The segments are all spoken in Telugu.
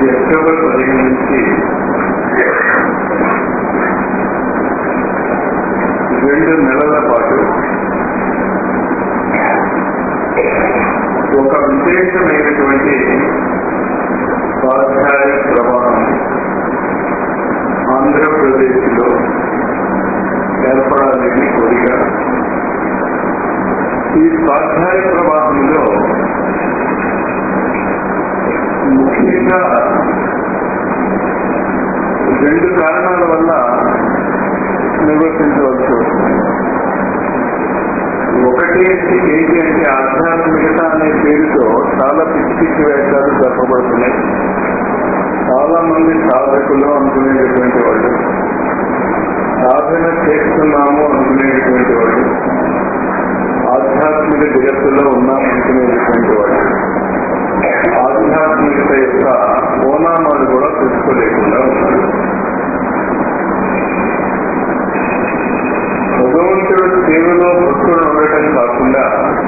ఈ అక్టోబర్ పదిహేను నుంచి రెండు నెలల పాటు ఒక విశేషమైనటువంటి స్వాధ్యాయ ప్రవాహం ఆంధ్రప్రదేశ్లో ఏర్పడాలని కోరిక ఈ స్వాధ్యాయ ప్రవాహంలో ముఖ్యంగా రెండు కారణాల వల్ల నిర్వర్తించవలసి వస్తుంది ఒకటి ఏంటి అంటే ఆధ్యాత్మికత అనే పేరుతో చాలా పిచ్చి పిచ్చి వేషాలు జరపబడుతున్నాయి చాలా మంది సాధకులు అనుకునేటటువంటి వాళ్ళు సాధన చేస్తున్నాము అనుకునేటటువంటి వాళ్ళు ఆధ్యాత్మిక జగత్తులో ఉన్నాం అనుకునేటటువంటి వాళ్ళు ఆధ్యాత్మికత యొక్క ఓనామాలు కూడా తెలుసుకోలేకుండా ఉన్నారు భగవంతుడు సేవలో భక్తుడు ఉండటం కాకుండా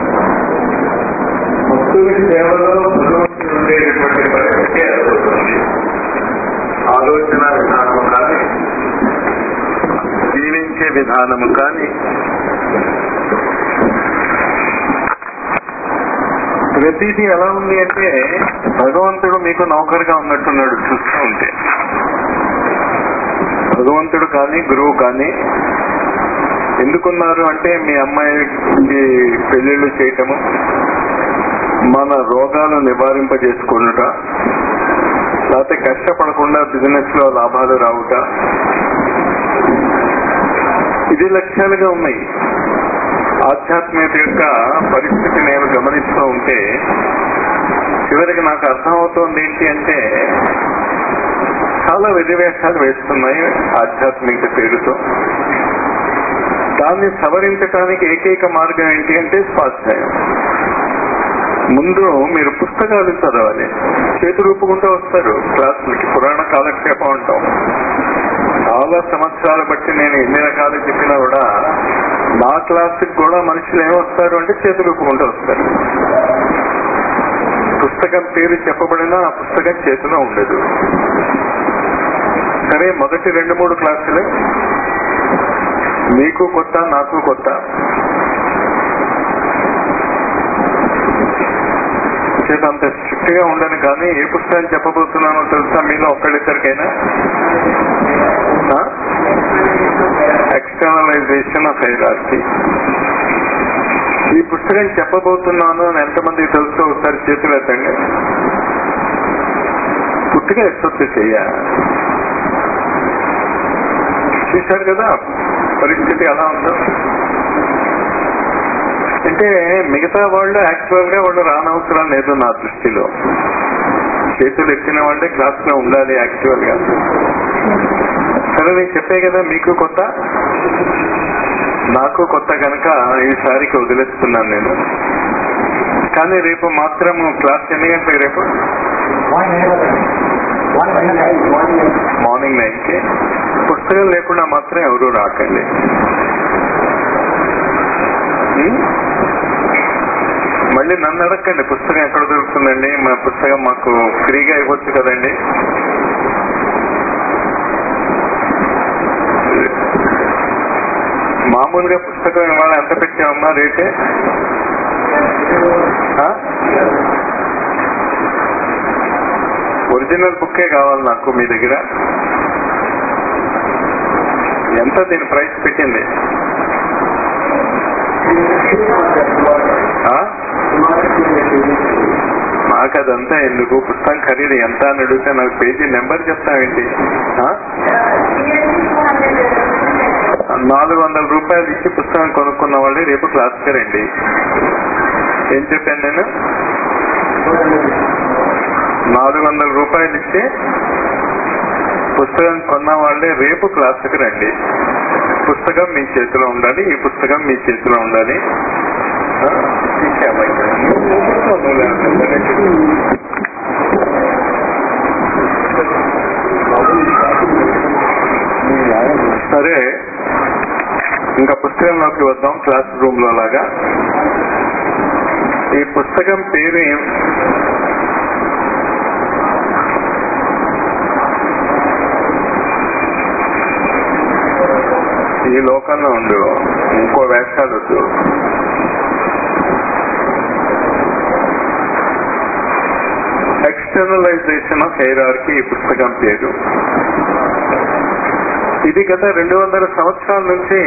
భక్తుడి సేవలో భగవంతుడు ఉండేటటువంటి పరిస్థితి ఏర్పడుతుంది ఆలోచన విధానం కానీ జీవించే విధానము కానీ ప్రతిదీ ఎలా ఉంది అంటే భగవంతుడు మీకు నౌకరుగా ఉన్నట్టున్నాడు చూస్తూ ఉంటే భగవంతుడు కానీ గురువు కానీ ఎందుకున్నారు అంటే మీ అమ్మాయికి పెళ్లిళ్ళు చేయటము మన రోగాలు నివారింపజేసుకున్నట లేకపోతే కష్టపడకుండా బిజినెస్ లో లాభాలు రావుట ఇది లక్ష్యాలుగా ఉన్నాయి ఆధ్యాత్మికత యొక్క పరిస్థితి నేను గమనిస్తూ ఉంటే చివరికి నాకు అర్థమవుతోంది ఏంటి అంటే చాలా విధివేషాలు వేస్తున్నాయి ఆధ్యాత్మిక పేరుతో దాన్ని సవరించడానికి ఏకైక మార్గం ఏంటి అంటే స్వాధ్యాయం ముందు మీరు పుస్తకాలు చదవాలి చేతి రూపుకుంటూ వస్తారు క్లాసులకి పురాణ కాలక్షేపం అంటాం చాలా సంవత్సరాలు బట్టి నేను ఎన్ని రకాలు చెప్పినా కూడా మా క్లాసుకి కూడా మనుషులు ఏమొస్తారు అంటే చేతి రూపుకుంటూ వస్తారు పుస్తకం పేరు చెప్పబడినా ఆ పుస్తకం చేతిలో ఉండదు సరే మొదటి రెండు మూడు క్లాసులు మీకు కొత్త నాకు కొత్త చేత అంత స్ట్రిక్ట్ గా ఉండను కానీ ఏ పుస్తకం చెప్పబోతున్నానో తెలుసా మీలో ఒక్కళ్ళిద్దరికైనా ఎక్స్టర్నలైజేషన్ ఆఫ్ హైరార్కీ ఈ పుస్తకం చెప్పబోతున్నాను అని ఎంతమంది తెలుసో ఒకసారి చేతులు ఎత్తండి పుట్టిగా ఎత్తొచ్చు చెయ్య చూశారు కదా పరిస్థితి ఎలా ఉందో అంటే మిగతా వాళ్ళు యాక్చువల్ గా వాళ్ళు రానవసరం లేదు నా దృష్టిలో చేతులు ఎత్తిన వాళ్ళే క్లాస్ లో ఉండాలి యాక్చువల్ గా సరే నేను చెప్పే కదా మీకు కొత్త నాకు కొత్త కనుక ఈసారికి వదిలేస్తున్నాను నేను కానీ రేపు మాత్రం క్లాస్ ఎన్ని గంటలకు రేపు మార్నింగ్ నైన్ కి పుస్తకం లేకుండా మాత్రం ఎవరు రాకండి ఉమ్? మళ్ళీ నన్ను అడగండి పుస్తకం ఎక్కడ దొరుకుతుందండి మా పుస్తకం మాకు ఫ్రీగా ఇవ్వచ్చు కదండి మామూలుగా పుస్తకం ఇవాళ ఎంత పెట్టామమ్మా రేటే ఆ? ఒరిజినల్ బుక్కే కావాలి నాకు మీ దగ్గర ఎంత దీని ప్రైస్ పెట్టింది ఆ? నాకు అదంతా ఎందుకు పుస్తకం ఖరీదు ఎంత అని అడిగితే నాకు పేజీ నెంబర్ చెప్తావేంటి ఆ? నాలుగు వందల రూపాయలు ఇచ్చి పుస్తకం కొనుక్కున్న వాళ్ళే రేపు క్లాస్కి రండి ఏం చెప్పాను నేను నాలుగు వందల రూపాయలు ఇచ్చి పుస్తకం కొన్న వాళ్ళే రేపు క్లాసుకి రండి పుస్తకం మీ చేతిలో ఉండాలి ఈ పుస్తకం మీ చేతిలో ఉండాలి ఆ? ఇచ్చామా ఇక్కడ? నువ్వు- నువ్వు నువ్వు లేకపోతే సరే ఇంకా పుస్తకంలోకి వద్దాం క్లాస్ రూమ్ లో లాగా ఈ పుస్తకం పేరు ఏం ఈ లోకంలో ఉండు ఇంకో వేషాలు వద్దు ఎక్స్టర్నలైజేషన్ ఆఫ్ హెయిరార్కి ఈ పుస్తకం పేరు ఇది గత రెండు వందల సంవత్సరాల నుంచి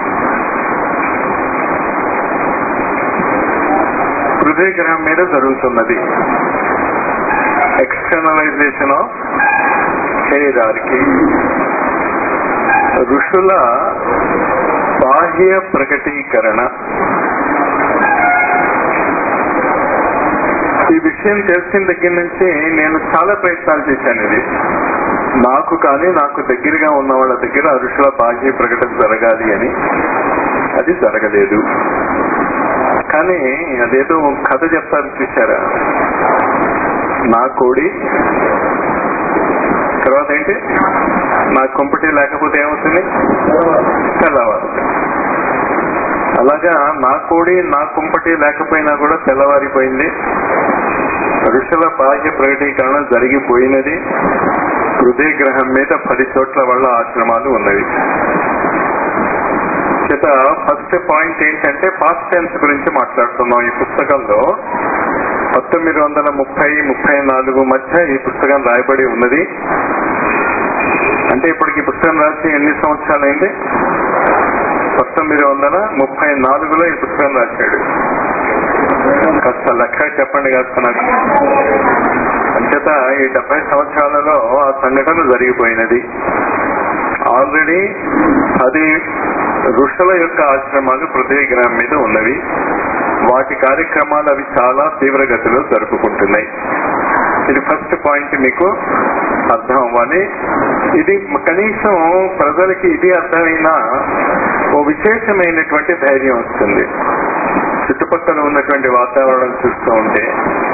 హృదయ గ్రహం మీద జరుగుతున్నది ఎక్స్టర్నలైజేషన్ ఆఫ్ హెయిరార్కి ఋషుల బాహ్య ప్రకటీకరణ ఈ విషయం తెలిసిన దగ్గర నుంచి నేను చాలా ప్రయత్నాలు చేశాను ఇది నాకు కానీ నాకు దగ్గరగా ఉన్న వాళ్ళ దగ్గర ఋషుల బాహ్య ప్రకటన జరగాలి అని అది జరగలేదు కానీ అదేదో కథ చెప్తారు చూసారా నా కోడి తర్వాత ఏంటి నా కొంపటి లేకపోతే ఏమవుతుంది తెల్లవారు అలాగా నా కోడి నా కుంపటి లేకపోయినా కూడా తెల్లవారిపోయింది ఋషుల బాహ్య ప్రకటీకరణ జరిగిపోయినది హృదయ గ్రహం మీద పది చోట్ల వాళ్ళ ఆశ్రమాలు ఉన్నవి చేత ఫస్ట్ పాయింట్ ఏంటంటే పాస్ట్ టెన్స్ గురించి మాట్లాడుతున్నాం ఈ పుస్తకంలో పంతొమ్మిది వందల ముప్పై ముప్పై నాలుగు మధ్య ఈ పుస్తకం రాయబడి ఉన్నది అంటే ఇప్పటికి ఈ పుస్తకం రాసి ఎన్ని సంవత్సరాలైంది పంతొమ్మిది వందల ముప్పై నాలుగులో ఈ పుస్తకం రాశాడు కాస్త లెక్క చెప్పండి కాస్త నాకు అంచేత ఈ డెబ్బై సంవత్సరాలలో ఆ సంఘటన జరిగిపోయినది ఆల్రెడీ అది ఋషుల యొక్క ఆశ్రమాలు పృథ్వీ గ్రహం మీద ఉన్నవి వాటి కార్యక్రమాలు అవి చాలా తీవ్రగతిలో జరుపుకుంటున్నాయి ఇది ఫస్ట్ పాయింట్ మీకు అర్థం అవ్వాలి ఇది కనీసం ప్రజలకి ఇది అర్థమైనా ఓ విశేషమైనటువంటి ధైర్యం వస్తుంది చుట్టుపక్కల ఉన్నటువంటి వాతావరణం చూస్తూ ఉంటే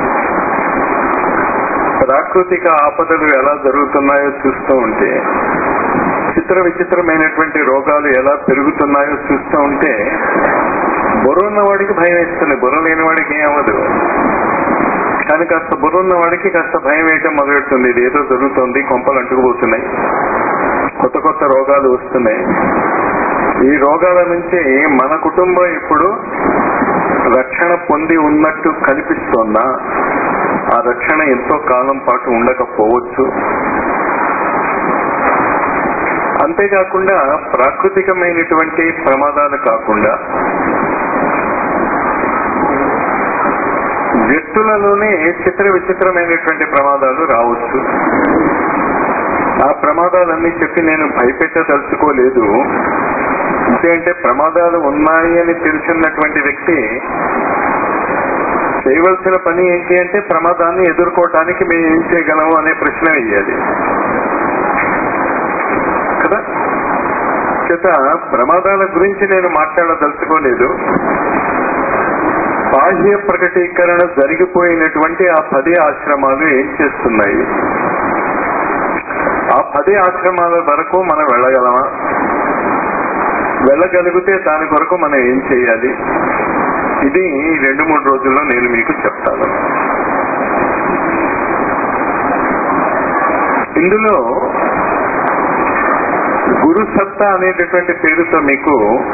ప్రాకృతిక ఆపదలు ఎలా జరుగుతున్నాయో చూస్తూ ఉంటే చిత్ర విచిత్రమైనటువంటి రోగాలు ఎలా పెరుగుతున్నాయో చూస్తూ ఉంటే బుర్ర ఉన్న వాడికి భయం వేస్తుంది బుర్ర లేని వాడికి ఏమవదు కానీ కాస్త బుర్ర ఉన్న వాడికి కాస్త భయం వేయటం మొదలెడుతుంది ఇది ఏదో జరుగుతుంది కొంపలు అంటుకుపోతున్నాయి కొత్త కొత్త రోగాలు వస్తున్నాయి ఈ రోగాల నుంచి మన కుటుంబం ఇప్పుడు రక్షణ పొంది ఉన్నట్టు కనిపిస్తోందా ఆ రక్షణ ఎంతో కాలం పాటు ఉండకపోవచ్చు అంతేకాకుండా ప్రాకృతికమైనటువంటి ప్రమాదాలు కాకుండా వ్యక్తులలోనే చిత్ర విచిత్రమైనటువంటి ప్రమాదాలు రావచ్చు ఆ ప్రమాదాలన్నీ చెప్పి నేను భయపెట్టదలుచుకోలేదు అంటే ప్రమాదాలు ఉన్నాయి అని తెలిసినటువంటి వ్యక్తి చేయవలసిన పని ఏంటి అంటే ప్రమాదాన్ని ఎదుర్కోవటానికి మేము ఏం చేయగలము అనే ప్రశ్న వేయాలి కదా చేత ప్రమాదాల గురించి నేను మాట్లాడదలుచుకోలేదు బాహ్య ప్రకటీకరణ జరిగిపోయినటువంటి ఆ పది ఆశ్రమాలు ఏం చేస్తున్నాయి ఆ పది ఆశ్రమాల వరకు మనం వెళ్ళగలమా వెళ్ళగలిగితే దాని కొరకు మనం ఏం చేయాలి ఇది రెండు మూడు రోజుల్లో నేను మీకు చెప్తాను ఇందులో గురు సత్తా అనేటటువంటి పేరుతో మీకు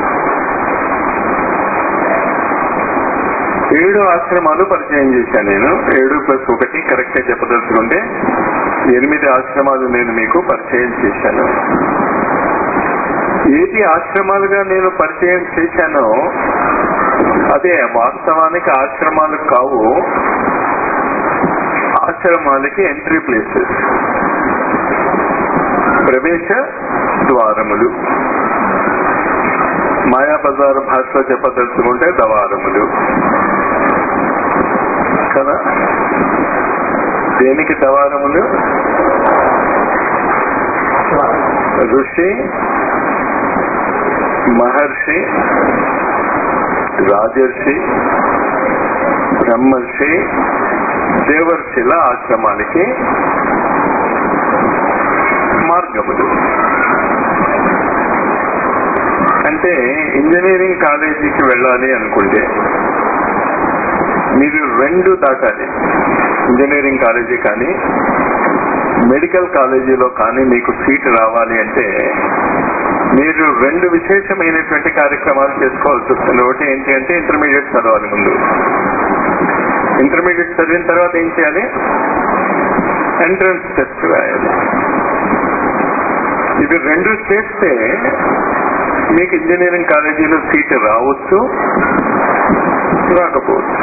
ఏడు ఆశ్రమాలు పరిచయం చేశాను నేను ఏడు ప్లస్ ఒకటి కరెక్ట్ గా చెప్పదలుచుకుంటే ఎనిమిది ఆశ్రమాలు నేను మీకు పరిచయం చేశాను ఏది ఆశ్రమాలుగా నేను పరిచయం చేశానో అదే వాస్తవానికి ఆశ్రమాలు కావు ఆశ్రమాలకి ఎంట్రీ ప్లేసెస్ ప్రవేశ ద్వారములు మాయా బజార్ భాషలో చెప్పదలుచుకుంటే దవారములు కదా దేనికి దవారములు ఋషి మహర్షి రాజర్షి బ్రహ్మర్షి దేవర్షిల ఆశ్రమానికి మార్గములు అంటే ఇంజనీరింగ్ కాలేజీకి వెళ్ళాలి అనుకుంటే మీరు రెండు దాటాలి ఇంజనీరింగ్ కాలేజీ కానీ మెడికల్ కాలేజీలో కానీ మీకు సీట్ రావాలి అంటే మీరు రెండు విశేషమైనటువంటి కార్యక్రమాలు చేసుకోవాల్సి వస్తుంది ఒకటి ఏంటి అంటే ఇంటర్మీడియట్ చదవాలి ముందు ఇంటర్మీడియట్ చదివిన తర్వాత ఏం చేయాలి ఎంట్రన్స్ టెస్ట్ రాయాలి ఇవి రెండు చేస్తే మీకు ఇంజనీరింగ్ కాలేజీలో సీట్ రావచ్చు రాకపోవచ్చు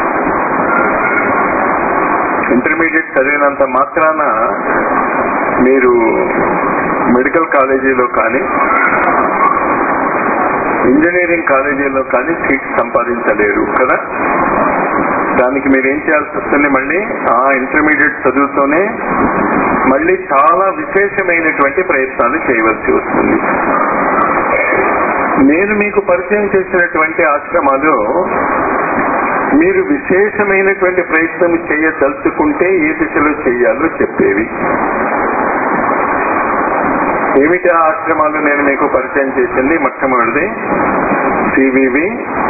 ఇంటర్మీడియట్ చదివినంత మాత్రాన మీరు మెడికల్ కాలేజీలో కానీ ఇంజనీరింగ్ కాలేజీలో కానీ సీట్ సంపాదించలేరు కదా దానికి మీరు ఏం చేయాల్సి వస్తుంది మళ్ళీ ఆ ఇంటర్మీడియట్ చదువుతూనే మళ్ళీ చాలా విశేషమైనటువంటి ప్రయత్నాలు చేయవలసి వస్తుంది నేను మీకు పరిచయం చేసినటువంటి ఆశ్రమాలు మీరు విశేషమైనటువంటి ప్రయత్నం చేయదలుచుకుంటే ఏ దిశలో చేయాలో చెప్పేవి ఏమిటి ఆ ఆశ్రమాలు నేను మీకు పరిచయం చేసింది మొట్టమొదటిది సివివి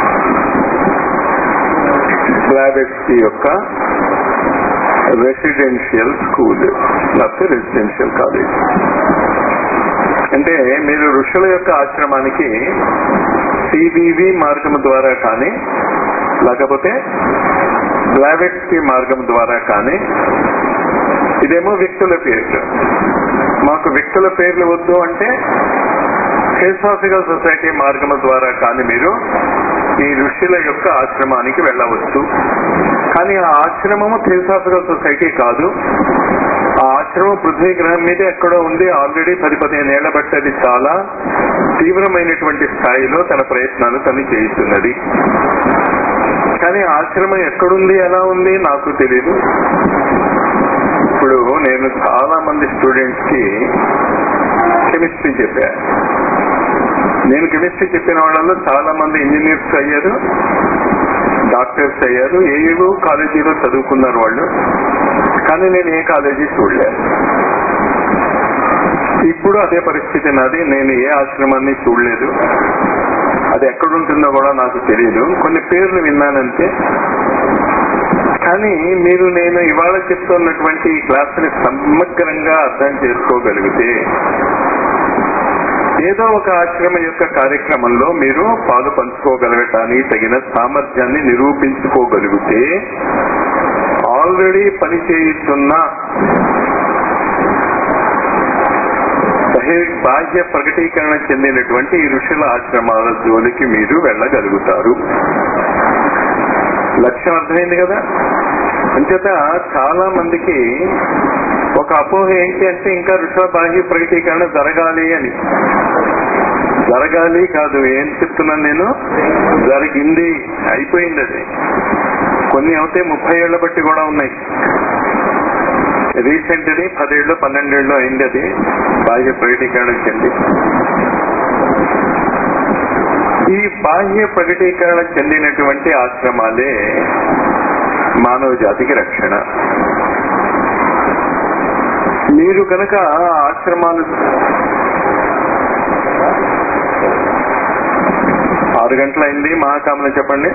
బ్లాబెట్స్కి యొక్క రెసిడెన్షియల్ స్కూల్ లేకపోతే రెసిడెన్షియల్ కాలేజ్ అంటే మీరు ఋషుల యొక్క ఆశ్రమానికి సిబివి మార్గం ద్వారా కానీ లేకపోతే బ్లావెట్స్కి మార్గం ద్వారా కానీ ఇదేమో వ్యక్తుల పేర్లు మాకు వ్యక్తుల పేర్లు వద్దు అంటే ఫిలసాఫికల్ సొసైటీ మార్గం ద్వారా కానీ మీరు ఈ ఋషుల యొక్క ఆశ్రమానికి వెళ్ళవచ్చు కానీ ఆ ఆశ్రమము థియోసాఫికల్ సొసైటీ కాదు ఆ ఆశ్రమం పృథ్వీ గ్రహం మీద ఎక్కడో ఉంది ఆల్రెడీ పది పదిహేను ఏళ్ల బట్టి అది చాలా తీవ్రమైనటువంటి స్థాయిలో తన ప్రయత్నాలు తను చేయిస్తున్నది కానీ ఆశ్రమం ఎక్కడుంది ఎలా ఉంది నాకు తెలియదు ఇప్పుడు నేను చాలా మంది స్టూడెంట్స్ కి కెమిస్ట్రీ చెప్పా నేను కెమిస్ట్రీ చెప్పిన వాళ్ళలో చాలా మంది ఇంజనీర్స్ అయ్యారు డాక్టర్స్ అయ్యారు ఏవో కాలేజీలో చదువుకున్నారు వాళ్ళు కానీ నేను ఏ కాలేజీ చూడలేదు ఇప్పుడు అదే పరిస్థితి నాది నేను ఏ ఆశ్రమాన్ని చూడలేదు అది ఎక్కడుంటుందో కూడా నాకు తెలియదు కొన్ని పేర్లు విన్నానంతే కానీ మీరు నేను ఇవాళ చెప్తున్నటువంటి ఈ క్లాసుని సమగ్రంగా అర్థం చేసుకోగలిగితే ఏదో ఒక ఆశ్రమం యొక్క కార్యక్రమంలో మీరు పాలు పంచుకోగలగటానికి తగిన సామర్థ్యాన్ని నిరూపించుకోగలిగితే ఆల్రెడీ పనిచేస్తున్న బహిర్ బాహ్య ప్రకటీకరణ చెందినటువంటి ఈ ఋషుల ఆశ్రమాల జోలికి మీరు వెళ్ళగలుగుతారు లక్ష్యం అర్థమైంది కదా అంచేత చాలా మందికి ఒక అపోహ ఏంటి అంటే ఇంకా ఋషుల బాహ్య ప్రకటీకరణ జరగాలి అని జరగాలి కాదు ఏం చెప్తున్నాను నేను జరిగింది అయిపోయింది అది కొన్ని అయితే ముప్పై ఏళ్ల బట్టి కూడా ఉన్నాయి రీసెంట్ ది పదేళ్ళు పన్నెండేళ్ళు అయింది అది బాహ్య ప్రకటీకరణ చెంది ఈ బాహ్య ప్రకటీకరణ చెందినటువంటి ఆశ్రమాలే మానవ జాతికి రక్షణ మీరు కనుక ఆశ్రమాలు ఆరు గంటలైంది మహాకామన చెప్పండి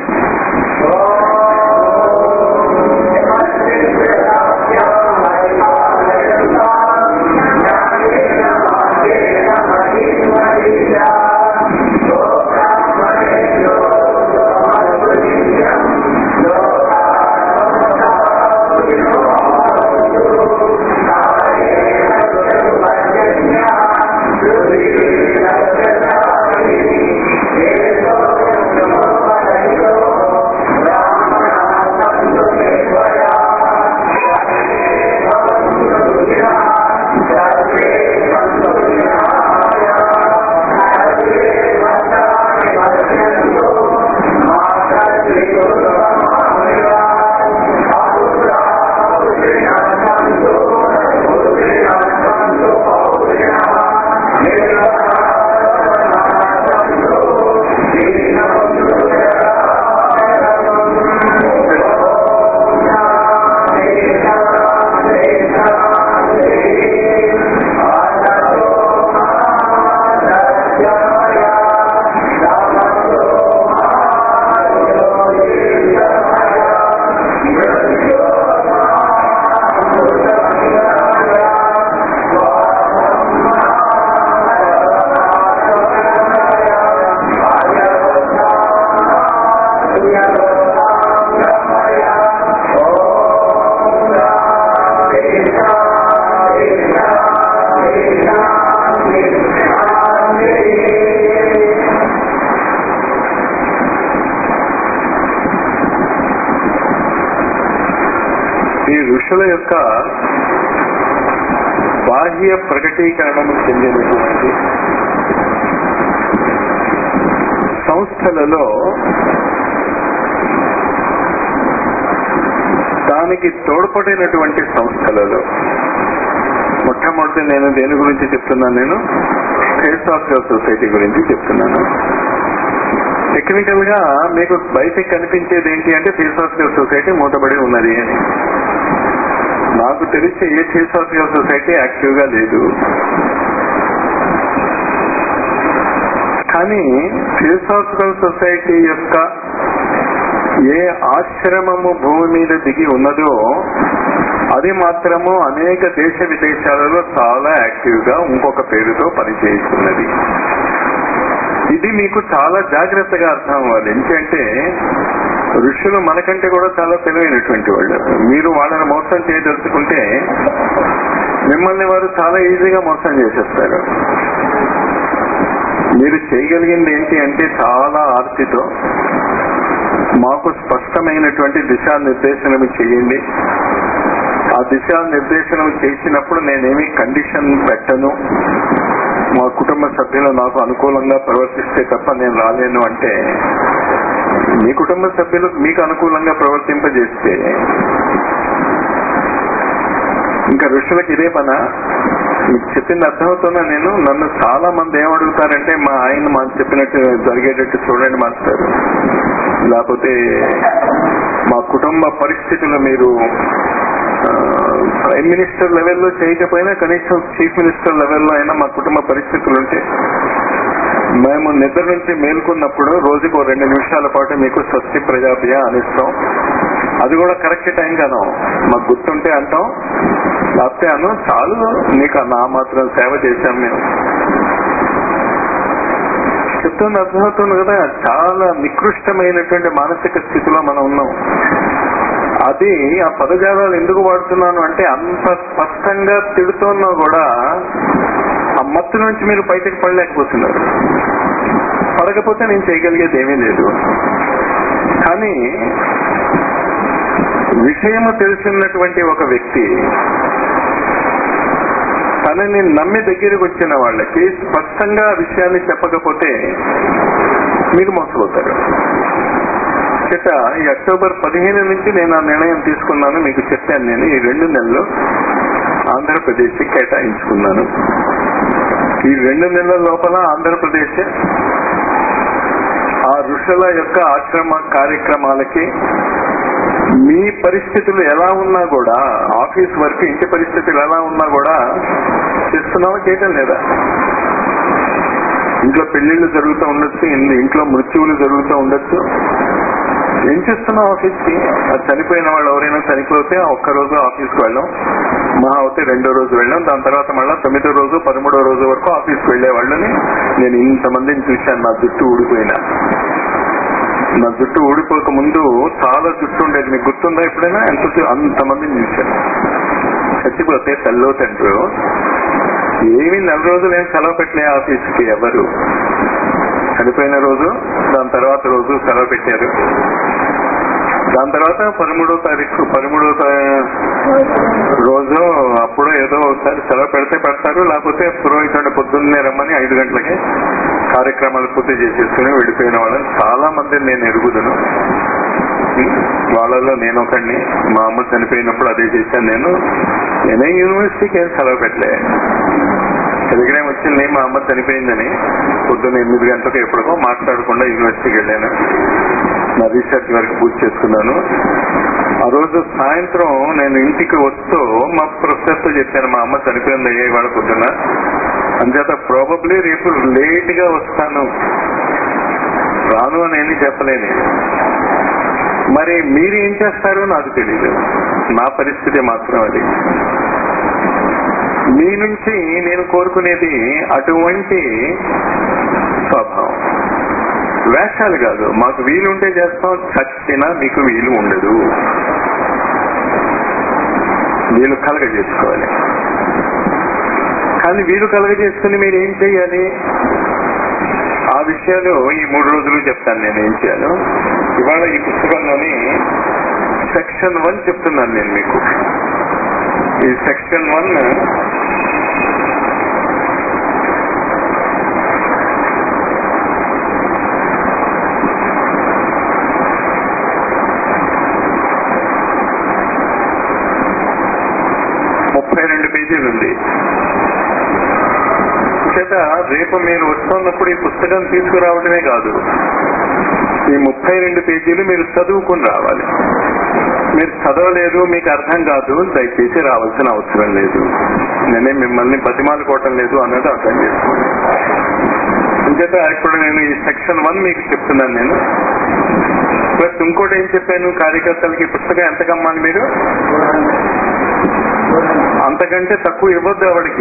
ఈ ఋషుల యొక్క బాహ్య ప్రకటీకరణము చెందినటువంటి సంస్థలలో దానికి తోడ్పడినటువంటి సంస్థలలో మొట్టమొదటి నేను దేని గురించి చెప్తున్నాను నేను ఫేసాఫికల్ సొసైటీ గురించి చెప్తున్నాను టెక్నికల్ గా మీకు బయటకు కనిపించేది ఏంటి అంటే ఫిలాసాఫికల్ సొసైటీ మూతబడి ఉన్నది అని నాకు తెలిసి ఏ ఫిలాసాఫికల్ సొసైటీ యాక్టివ్ గా లేదు కానీ ఫిలాసాఫికల్ సొసైటీ యొక్క ఏ ఆశ్రమము భూమి మీద దిగి ఉన్నదో అది మాత్రము అనేక దేశ విదేశాలలో చాలా యాక్టివ్ గా ఇంకొక పేరుతో పనిచేస్తున్నది ఇది మీకు చాలా జాగ్రత్తగా అర్థం అవ్వాలి ఎందుకంటే ఋషులు మనకంటే కూడా చాలా తెలివైనటువంటి వాళ్ళు మీరు వాళ్ళని మోసం చేయదలుచుకుంటే మిమ్మల్ని వారు చాలా ఈజీగా మోసం చేసేస్తారు మీరు చేయగలిగింది ఏంటి అంటే చాలా ఆర్తితో మాకు స్పష్టమైనటువంటి దిశానిర్దేశనము చేయండి ఆ దిశానిర్దేశనం చేసినప్పుడు నేనేమి కండిషన్ పెట్టను మా కుటుంబ సభ్యులు నాకు అనుకూలంగా ప్రవర్తిస్తే తప్ప నేను రాలేను అంటే మీ కుటుంబ సభ్యులు మీకు అనుకూలంగా ప్రవర్తింపజేస్తే ఇంకా ఋషులకు ఇదే పన మీకు చెప్పింది అర్థమవుతున్నా నేను నన్ను చాలా మంది ఏమడుగుతారంటే మా ఆయన మాకు చెప్పినట్టు జరిగేటట్టు చూడండి మాస్టర్ లేకపోతే మా కుటుంబ పరిస్థితులు మీరు ప్రైమ్ మినిస్టర్ లెవెల్లో చేయకపోయినా కనీసం చీఫ్ మినిస్టర్ లెవెల్లో అయినా మా కుటుంబ పరిస్థితులు ఉంటే మేము నిద్ర నుంచి మేల్కొన్నప్పుడు రోజుకు రెండు నిమిషాల పాటు మీకు స్వస్తి ప్రజాప్రియ అనిస్తాం అది కూడా కరెక్ట్ టైం కాను మాకు గుర్తుంటే అంటాం లేకపోతే అను చాలు నీకు నా మాత్రం సేవ చేశాం మేము చెప్తుంది అర్థమవుతుంది కదా చాలా నికృష్టమైనటువంటి మానసిక స్థితిలో మనం ఉన్నాం అది ఆ పదజాలాలు ఎందుకు వాడుతున్నాను అంటే అంత స్పష్టంగా తిడుతున్నా కూడా ఆ మత్తు నుంచి మీరు బయటకు పడలేకపోతున్నారు పడకపోతే నేను చేయగలిగేది ఏమీ లేదు కానీ విషయము తెలిసినటువంటి ఒక వ్యక్తి తనని నమ్మి దగ్గరికి వచ్చిన వాళ్ళకి స్పష్టంగా ఆ విషయాన్ని చెప్పకపోతే మీరు మోసపోతారు చేత ఈ అక్టోబర్ పదిహేను నుంచి నేను ఆ నిర్ణయం తీసుకున్నాను మీకు చెప్పాను నేను ఈ రెండు నెలలు ఆంధ్రప్రదేశ్ కేటాయించుకున్నాను ఈ రెండు నెలల లోపల ఆంధ్రప్రదేశ్ ఆ ఋషుల యొక్క ఆశ్రమ కార్యక్రమాలకి మీ పరిస్థితులు ఎలా ఉన్నా కూడా ఆఫీస్ వర్క్ ఇంటి పరిస్థితులు ఎలా ఉన్నా కూడా చేస్తున్నావా చేయటం లేదా ఇంట్లో పెళ్లిళ్ళు జరుగుతూ ఉండొచ్చు ఇంట్లో మృత్యువులు జరుగుతూ ఉండొచ్చు ఏం చేస్తున్నావు ఆఫీస్ కి అది చనిపోయిన వాళ్ళు ఎవరైనా చనిపోతే ఆ ఒక్క రోజు ఆఫీస్ కి వెళ్ళాం మహా అవుతే రెండో రోజు వెళ్ళాం దాని తర్వాత మళ్ళీ తొమ్మిదో రోజు పదమూడో రోజు వరకు ఆఫీస్ కి వెళ్లే వాళ్ళని నేను ఇంతమందిని చూశాను నా జుట్టు ఊడిపోయినా నా జుట్టు ఊడిపోక ముందు చాలా జుట్టు ఉండేది మీకు గుర్తుందా ఎప్పుడైనా ఎంత అంతమందిని చూశాను చచ్చిపోతే తల్లో తండ్రు ఏమి నెల రోజులు ఏం సెలవు పెట్టలే ఆఫీస్కి ఎవరు చనిపోయిన రోజు దాని తర్వాత రోజు సెలవు పెట్టారు దాని తర్వాత పదమూడో తారీఖు పదమూడో రోజు అప్పుడు ఏదో ఒకసారి సెలవు పెడితే పెడతారు లేకపోతే పురోహితుడు పొద్దున్నే రమ్మని ఐదు గంటలకి కార్యక్రమాలు పూర్తి చేసేసుకుని వెళ్ళిపోయిన వాళ్ళని చాలా మందిని నేను ఎరుగుదును వాళ్ళలో నేను ఒకడిని మా అమ్మ చనిపోయినప్పుడు అదే చేశాను నేను నేనే యూనివర్సిటీకి ఏం సెలవు పెట్టలే టెలిగ్రామ్ వచ్చింది మా అమ్మ చనిపోయిందని పొద్దున్న ఎనిమిది గంటలకు ఎప్పటికో మాట్లాడకుండా యూనివర్సిటీకి వెళ్ళాను నా రీసెర్చ్ వరకు పూర్తి చేసుకున్నాను ఆ రోజు సాయంత్రం నేను ఇంటికి వస్తూ మా ప్రొఫెసర్ తో చెప్పాను మా అమ్మ చనిపోయింది అయ్యే వాళ్ళ పొద్దున అంచేత ప్రాబబ్లీ రేపు లేట్ గా వస్తాను రాను అని చెప్పలేను మరి మీరు ఏం చేస్తారో నాకు తెలియదు నా పరిస్థితి మాత్రం అది మీ నుంచి నేను కోరుకునేది అటువంటి స్వభావం వేషాలు కాదు మాకు వీలు ఉంటే చేస్తాం చచ్చినా మీకు వీలు ఉండదు వీలు కలగ చేసుకోవాలి కానీ వీలు కలగ చేసుకుని మీరు ఏం చెయ్యాలి ఆ విషయాలు ఈ మూడు రోజులు చెప్తాను నేను ఏం చేయాలో ఇవాళ ఈ పుస్తకంలోని సెక్షన్ వన్ చెప్తున్నాను నేను మీకు ఈ సెక్షన్ వన్ ముప్పై రెండు పేజీలు ఉంది చేత రేపు మీరు వస్తున్నప్పుడు ఈ పుస్తకం తీసుకురావడమే కాదు ఈ ముప్పై రెండు పేజీలు మీరు చదువుకుని రావాలి మీరు చదవలేదు మీకు అర్థం కాదు దయచేసి రావాల్సిన అవసరం లేదు నేనే మిమ్మల్ని బతిమాలుకోవటం లేదు అన్నది అర్థం చేసుకోండి అంచేత ఇప్పుడు నేను ఈ సెక్షన్ వన్ మీకు చెప్తున్నాను నేను ప్లస్ ఇంకోటి ఏం చెప్పాను కార్యకర్తలకి ఈ పుస్తకం ఎంత కమ్మాలి మీరు అంతకంటే తక్కువ ఇవ్వద్దు ఎవరికి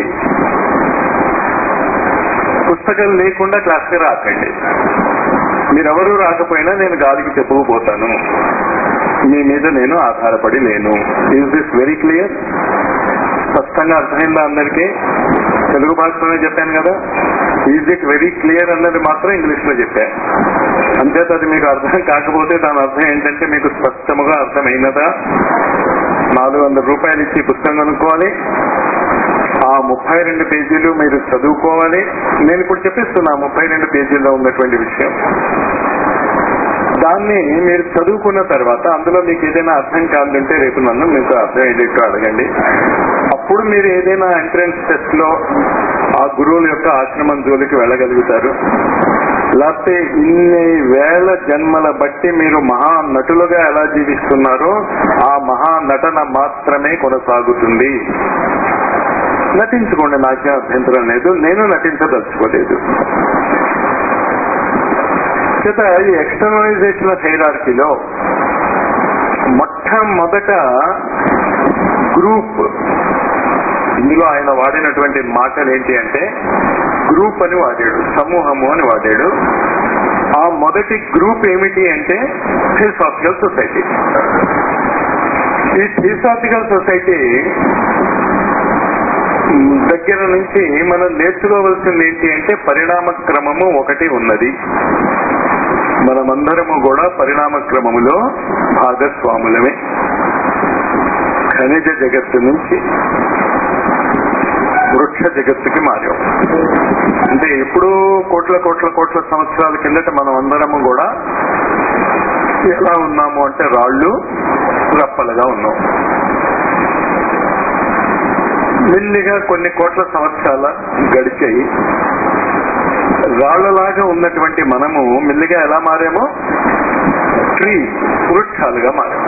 పుస్తకం లేకుండా క్లాస్కి రాకండి మీరెవరూ రాకపోయినా నేను గాలికి చెప్పుకుపోతాను మీ మీద నేను ఆధారపడి లేను ఈజ్ దిస్ వెరీ క్లియర్ స్పష్టంగా అర్థమైందా అందరికీ తెలుగు భాషలోనే చెప్పాను కదా ఈజ్ ఇట్ వెరీ క్లియర్ అన్నది మాత్రం ఇంగ్లీష్ లో చెప్పాను అంచేత అది మీకు అర్థం కాకపోతే దాని అర్థం ఏంటంటే మీకు స్పష్టముగా అర్థమైనదా నాలుగు వందల రూపాయలు ఇచ్చి పుస్తకం కొనుక్కోవాలి ఆ ముప్పై రెండు పేజీలు మీరు చదువుకోవాలి నేను ఇప్పుడు చెప్పిస్తున్నా ముప్పై రెండు పేజీల్లో ఉన్నటువంటి విషయం దాన్ని మీరు చదువుకున్న తర్వాత అందులో మీకు ఏదైనా అర్థం కాదంటే రేపు నన్ను మీకు అర్థం అయ్యేట్టు అడగండి అప్పుడు మీరు ఏదైనా ఎంట్రన్స్ టెస్ట్ లో ఆ గురువుల యొక్క ఆశ్రమం జోలికి వెళ్ళగలుగుతారు లేకపోతే ఇన్ని వేల జన్మల బట్టి మీరు మహా నటులుగా ఎలా జీవిస్తున్నారో ఆ మహా నటన మాత్రమే కొనసాగుతుంది నటించుకోండి నాకేం అభ్యంతరం లేదు నేను నటించదలుచుకోలేదు చేత ఈ ఎక్స్టర్నలైజేషన్ ఆఫ్ హైరార్కీలో మొట్టమొదట గ్రూప్ ఇందులో ఆయన వాడినటువంటి మాటలు ఏంటి అంటే గ్రూప్ అని వాడాడు సమూహము అని వాడాడు ఆ మొదటి గ్రూప్ ఏమిటి అంటే థియోసాఫికల్ సొసైటీ ఈ థియోసాఫికల్ సొసైటీ దగ్గర నుంచి మనం నేర్చుకోవాల్సింది ఏంటి అంటే పరిణామ క్రమము ఒకటి ఉన్నది మనమందరము కూడా పరిణామ క్రమములో భాగస్వాములమే ఖనిజ జగత్తు నుంచి వృక్ష జగత్తుకి మారాం అంటే ఎప్పుడూ కోట్ల కోట్ల కోట్ల సంవత్సరాల కిందట మనం అందరము కూడా ఎలా ఉన్నాము అంటే రాళ్ళు రప్పలుగా ఉన్నాం మెల్లిగా కొన్ని కోట్ల సంవత్సరాల గడిచాయి రాళ్లలాగా ఉన్నటువంటి మనము మెల్లిగా ఎలా మారామో ట్రీ వృక్షాలుగా మారాము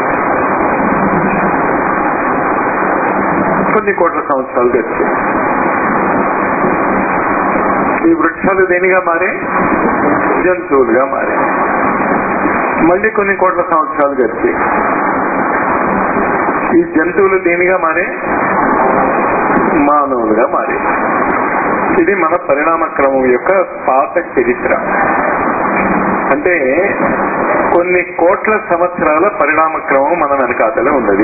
కొన్ని కోట్ల సంవత్సరాలు గడిచాయి ఈ వృక్షాలు దేనిగా మారే జంతువులుగా మారే మళ్ళీ కొన్ని కోట్ల సంవత్సరాలు గడిచాయి ఈ జంతువులు దేనిగా మారే మానవులుగా మారే ఇది మన పరిణామ క్రమం యొక్క పాత చరిత్ర అంటే కొన్ని కోట్ల సంవత్సరాల పరిణామ క్రమం మన వెనకాతలే ఉన్నది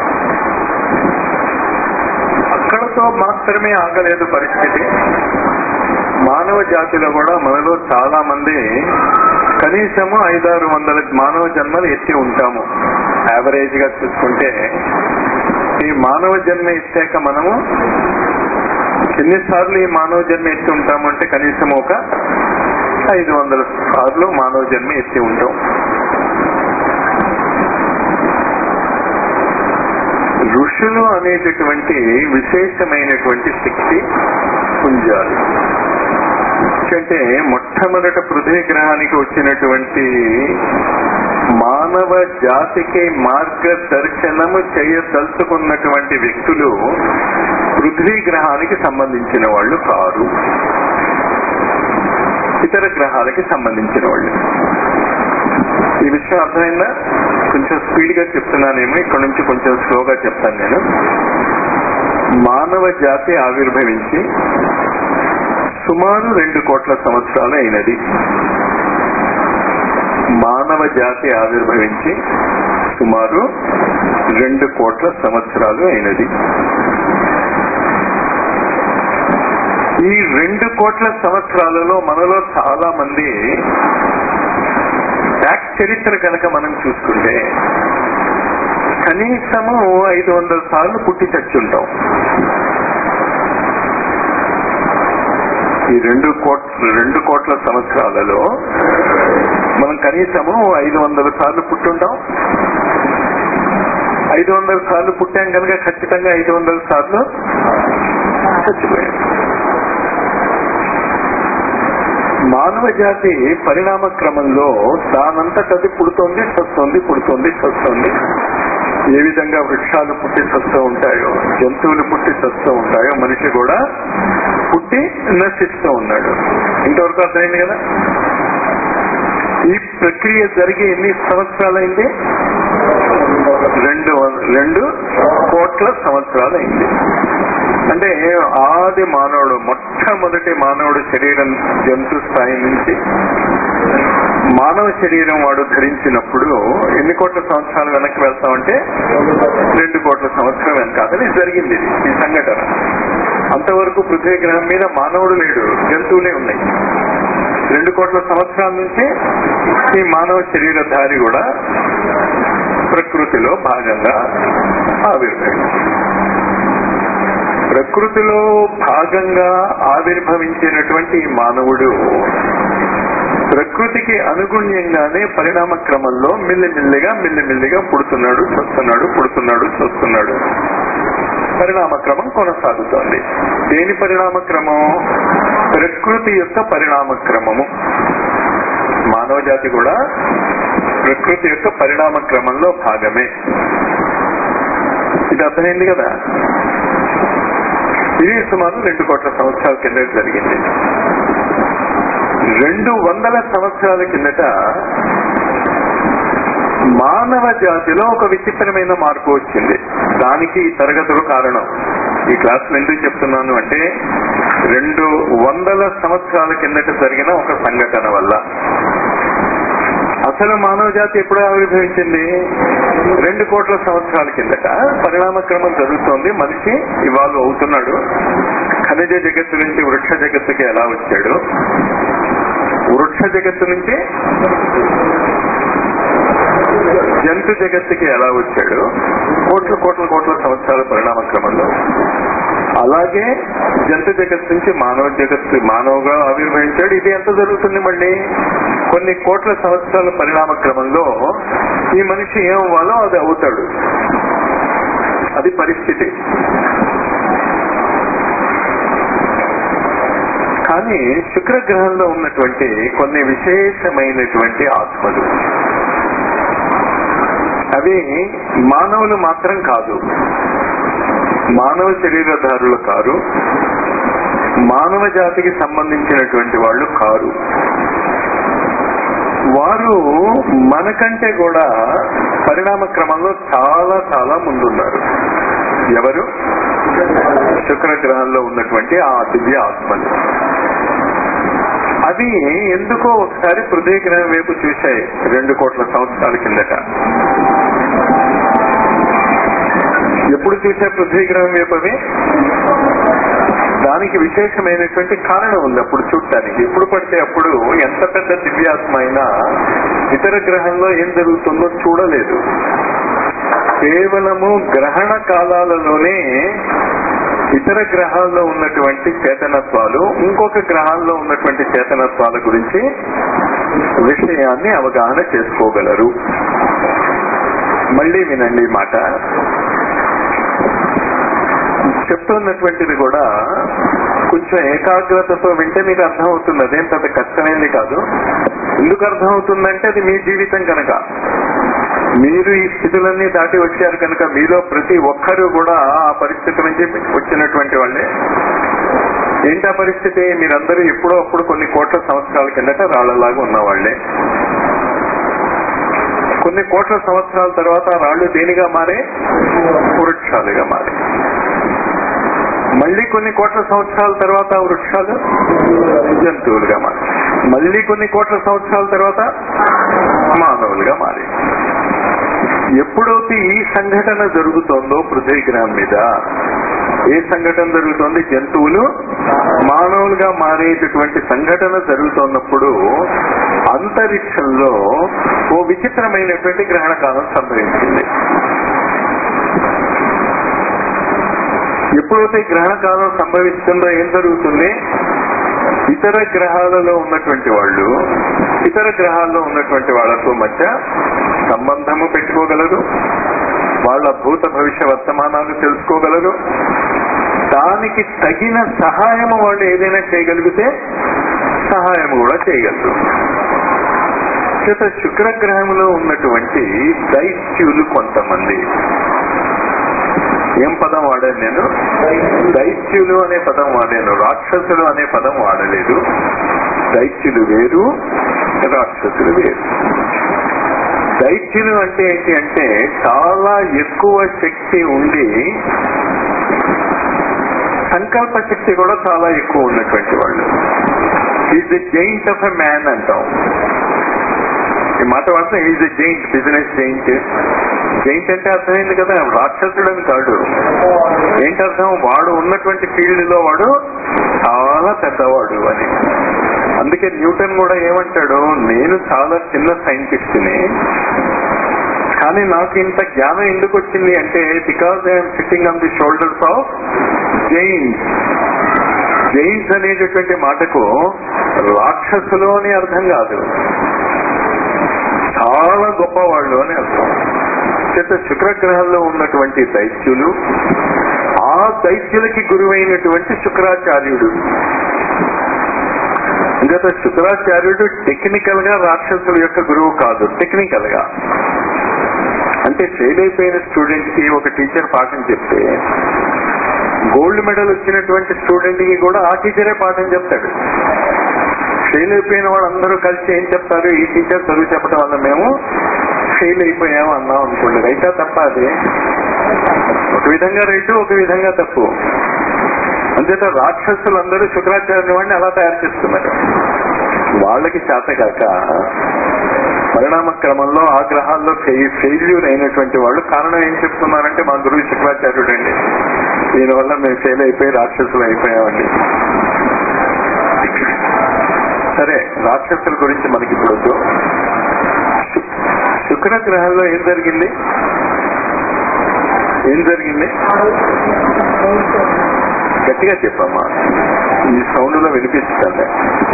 అక్కడతో మాత్రమే ఆగలేదు పరిస్థితి మానవ జాతిలో కూడా మనలో చాలా మంది కనీసము ఐదారు వందల మానవ జన్మలు ఎత్తి ఉంటాము యావరేజ్ గా చూసుకుంటే ఈ మానవ జన్మ ఎత్తాక మనము ఎన్నిసార్లు ఈ మానవ జన్మ ఎత్తి ఉంటాము అంటే కనీసం ఒక ఐదు వందల సార్లు మానవ జన్మ ఎత్తి ఉంటాం ఋషులు అనేటటువంటి విశేషమైనటువంటి శక్తి పుంజాలు అంటే మొట్టమొదట పృథ్వీ గ్రహానికి వచ్చినటువంటి మానవ జాతికి మార్గదర్శనము చేయదలుచుకున్నటువంటి వ్యక్తులు పృథ్వీ గ్రహానికి సంబంధించిన వాళ్ళు కారు ఇతర గ్రహాలకి సంబంధించిన వాళ్ళు ఈ విషయం అర్థమైందా కొంచెం స్పీడ్ గా చెప్తున్నానేమో ఇక్కడ నుంచి కొంచెం స్లోగా చెప్తాను నేను మానవ జాతి ఆవిర్భవించి సుమారు రెండు కోట్ల సంవత్సరాలు అయినది మానవ జాతి ఆవిర్భవించి సుమారు రెండు కోట్ల సంవత్సరాలు అయినది ఈ రెండు కోట్ల సంవత్సరాలలో మనలో చాలా మంది బ్యాక్ చరిత్ర కనుక మనం చూసుకుంటే కనీసము ఐదు వందల సార్లు పుట్టి చచ్చుంటాం ఈ రెండు కోట్ల రెండు కోట్ల సంవత్సరాలలో మనం కనీసము ఐదు వందల సార్లు పుట్టుంటాం ఐదు వందల సార్లు పుట్టాం కనుక ఖచ్చితంగా ఐదు వందల సార్లు చచ్చిపోయాం మానవ జాతి పరిణామ క్రమంలో దానంతటది పుడుతోంది చస్తుంది పుడుతోంది చస్తుంది ఏ విధంగా వృక్షాలు పుట్టి చస్తూ ఉంటాయో జంతువులు పుట్టి చస్తూ ఉంటాయో మనిషి కూడా పుట్టి నశిస్తూ ఉన్నాడు ఇంతవరకు అర్థమైంది కదా ఈ ప్రక్రియ జరిగి ఎన్ని సంవత్సరాలైంది రెండు వం- రెండు కోట్ల సంవత్సరాలైంది అంటే ఆది మానవుడు మొట్టమొదటి మానవుడు శరీరం జంతు స్థాయి నుంచి మానవ శరీరం వాడు ధరించినప్పుడు ఎన్ని కోట్ల సంవత్సరాలు వెనక్కి వెళ్తామంటే రెండు కోట్ల సంవత్సరం వెనకాదని జరిగింది ఇది, ఈ సంఘటన అంతవరకు పృథ్వీ గ్రహం మీద మానవుడు లేడు జంతువులే ఉన్నాయి రెండు కోట్ల సంవత్సరాల నుంచి ఈ మానవ శరీరధారి కూడా ప్రకృతిలో భాగంగా ఆవిర్భవించింది ప్రకృతిలో భాగంగా ఆవిర్భవించినటువంటి ఈ మానవుడు ప్రకృతికి అనుగుణ్యంగానే పరిణామ క్రమంలో మిల్లిమిల్లిగా మిల్లిమిల్లిగా పుడుతున్నాడు చస్తున్నాడు పుడుతున్నాడు చస్తున్నాడు పరిణామ క్రమం కొనసాగుతోంది దేని పరిణామ క్రమం ప్రకృతి యొక్క పరిణామ క్రమము మానవ జాతి కూడా ప్రకృతి యొక్క పరిణామ క్రమంలో భాగమే ఇది అర్థమైంది కదా ఇది సుమారు రెండు కోట్ల సంవత్సరాల కింద జరిగింది రెండు వందల సంవత్సరాల కిందట మానవ జాతిలో ఒక విచిత్రమైన మార్పు వచ్చింది దానికి ఈ తరగతులు కారణం ఈ క్లాస్ ఎందుకు చెప్తున్నాను అంటే రెండు వందల సంవత్సరాల కిందట జరిగిన ఒక సంఘటన వల్ల అసలు మానవ జాతి ఎప్పుడు ఆవిర్భవించింది రెండు కోట్ల సంవత్సరాల కిందట పరిణామ క్రమం జరుగుతోంది మనిషి ఇవాళ అవుతున్నాడు ఖనిజ జగత్తు నుంచి వృక్ష జగత్తుకి ఎలా వచ్చాడు వృక్ష జగత్తు నుంచి జంతు జగత్తుకి ఎలా వచ్చాడు కోట్ల కోట్ల కోట్ల సంవత్సరాల పరిణామ క్రమంలో అలాగే జంతు జగత్ నుంచి మానవ జగత్తు మానవుగా ఆవిర్భవించాడు ఇది ఎంత జరుగుతుంది మళ్ళీ కొన్ని కోట్ల సంవత్సరాల పరిణామ క్రమంలో ఈ మనిషి ఏమవ్వాలో అది అవుతాడు అది పరిస్థితి కానీ శుక్రగ్రహంలో ఉన్నటువంటి కొన్ని విశేషమైనటువంటి ఆత్మలు అవి మానవులు మాత్రం కాదు మానవ శరీరధారులు కారు మానవ జాతికి సంబంధించినటువంటి వాళ్ళు కారు వారు మనకంటే కూడా పరిణామ క్రమంలో చాలా చాలా ముందున్నారు ఎవరు శుక్రగ్రహంలో ఉన్నటువంటి ఆ దివ్య ఆత్మలు అవి ఎందుకో ఒకసారి పృథ్వీ గ్రహం వైపు చూశాయి రెండు కోట్ల సంవత్సరాల కిందట ఎప్పుడు చూసే పృథ్వీ గ్రహం వైపు అవి దానికి విశేషమైనటువంటి కారణం ఉంది అప్పుడు చూడటానికి ఎప్పుడు పడితే అప్పుడు ఎంత పెద్ద దివ్యాత్మ అయినా ఇతర గ్రహంలో ఏం జరుగుతుందో చూడలేదు కేవలము గ్రహణ కాలాలలోనే ఇతర గ్రహాల్లో ఉన్నటువంటి చేతనత్వాలు ఇంకొక గ్రహాల్లో ఉన్నటువంటి చేతనత్వాల గురించి విషయాన్ని అవగాహన చేసుకోగలరు మళ్ళీ వినండి ఈ మాట చెప్తున్నటువంటిది కూడా కొంచెం ఏకాగ్రతతో వింటే మీకు అర్థం అవుతుంది అదేం పెద్ద కష్టమైంది కాదు ఎందుకు అర్థం అవుతుందంటే అది మీ జీవితం కనుక మీరు ఈ స్థితులన్నీ దాటి వచ్చారు కనుక మీలో ప్రతి ఒక్కరూ కూడా ఆ పరిస్థితి నుంచి వచ్చినటువంటి వాళ్ళే ఏంటా పరిస్థితి మీరందరూ ఎప్పుడో అప్పుడు కొన్ని కోట్ల సంవత్సరాల కిందట రాళ్లలాగా ఉన్నవాళ్లే కొన్ని కోట్ల సంవత్సరాల తర్వాత ఆ రాళ్లు దేనిగా మారే వృక్షాలుగా మారే మళ్ళీ కొన్ని కోట్ల సంవత్సరాల తర్వాత ఆ వృక్షాలు జంతువులుగా మారి మళ్ళీ కొన్ని కోట్ల సంవత్సరాల తర్వాత మానవులుగా మారి ఎప్పుడైతే ఈ సంఘటన జరుగుతోందో పృథ్వీ గ్రహం మీద ఏ సంఘటన జరుగుతోంది జంతువులు మానవులుగా మారేటటువంటి సంఘటన జరుగుతున్నప్పుడు అంతరిక్షంలో ఓ విచిత్రమైనటువంటి గ్రహణ కాలం సంభవించింది ఎప్పుడైతే గ్రహణ కాలం సంభవిస్తుందో ఏం జరుగుతుంది ఇతర గ్రహాలలో ఉన్నటువంటి వాళ్ళు ఇతర గ్రహాల్లో ఉన్నటువంటి వాళ్ళతో మధ్య సంబంధము పెట్టుకోగలరు వాళ్ళ భూత భవిష్య వర్తమానాలు తెలుసుకోగలరు దానికి తగిన సహాయము వాళ్ళు ఏదైనా చేయగలిగితే సహాయం కూడా చేయగలరు చేత శుక్రగ్రహంలో ఉన్నటువంటి దైత్యులు కొంతమంది ఏం పదం వాడాను నేను దైత్యులు అనే పదం వాడాను రాక్షసులు అనే పదం వాడలేదు దైత్యులు వేరు రాక్షసులు వేరు దైత్యులు అంటే ఏంటి అంటే చాలా ఎక్కువ శక్తి ఉండి సంకల్ప శక్తి కూడా చాలా ఎక్కువ ఉన్నటువంటి వాళ్ళు is the giant of a man అంటాం ఈ మాట వాడితే is the giant business giant giant అంటే అర్థమైంది కదా రాక్షసుడు అని కాదు ఏంటి అర్థం వాడు ఉన్నటువంటి ఫీల్డ్ లో వాడు చాలా పెద్దవాడు అని అందుకే న్యూటన్ కూడా ఏమంటాడు నేను చాలా చిన్న సైంటిస్ట్ ని కానీ నాకు ఇంత జ్ఞానం ఎందుకు వచ్చింది అంటే because I'm sitting on the shoulders of giants giants అనేటటువంటి మాటకు రాక్షసులు అని అర్థం కాదు చాలా గొప్పవాళ్ళు అని అర్థం చేత శుక్రగ్రహంలో ఉన్నటువంటి దైత్యులు ఆ దైత్యులకి గురువైనటువంటి శుక్రాచార్యుడు గత శుక్రాచార్యుడు టెక్నికల్ గా రాక్షసుల యొక్క గురువు కాదు టెక్నికల్ గా అంటే ఫెయిల్ అయిపోయిన స్టూడెంట్ కి ఒక టీచర్ పాఠం చెప్తే గోల్డ్ మెడల్ వచ్చినటువంటి స్టూడెంట్ కి కూడా ఆ టీచరే పాఠం చెప్తాడు ఫెయిల్ అయిపోయిన వాళ్ళందరూ కలిసి ఏం చెప్తారు ఈ టీచర్ చదువు చెప్పడం వల్ల మేము ఫెయిల్ అయిపోయాము అన్నాం అనుకోండి రైటా తప్ప అది ఒక విధంగా రైటు ఒక విధంగా తప్పు అంతేత రాక్షసులందరూ శుక్రాచార్య వాడిని అలా తయారు చేస్తున్నారు వాళ్ళకి చేతగాక పరిణామ క్రమంలో ఆ గ్రహాల్లో ఫెయిల్యూర్ అయినటువంటి వాళ్ళు కారణం ఏం చెప్తున్నారంటే మా గురువు శుక్రాచార్యుడు అండి దీనివల్ల మేము ఫెయిల్ అయిపోయి రాక్షసులు అయిపోయామండి సరే రాక్షసుల గురించి మనకి ఇప్పుడు వద్దు. శు- శుక్ర గ్రహంలో ఏం జరిగింది ఏం జరిగింది గట్టిగా చెప్పమ్మా ఈ సౌండ్ లో వినిపిస్తుంది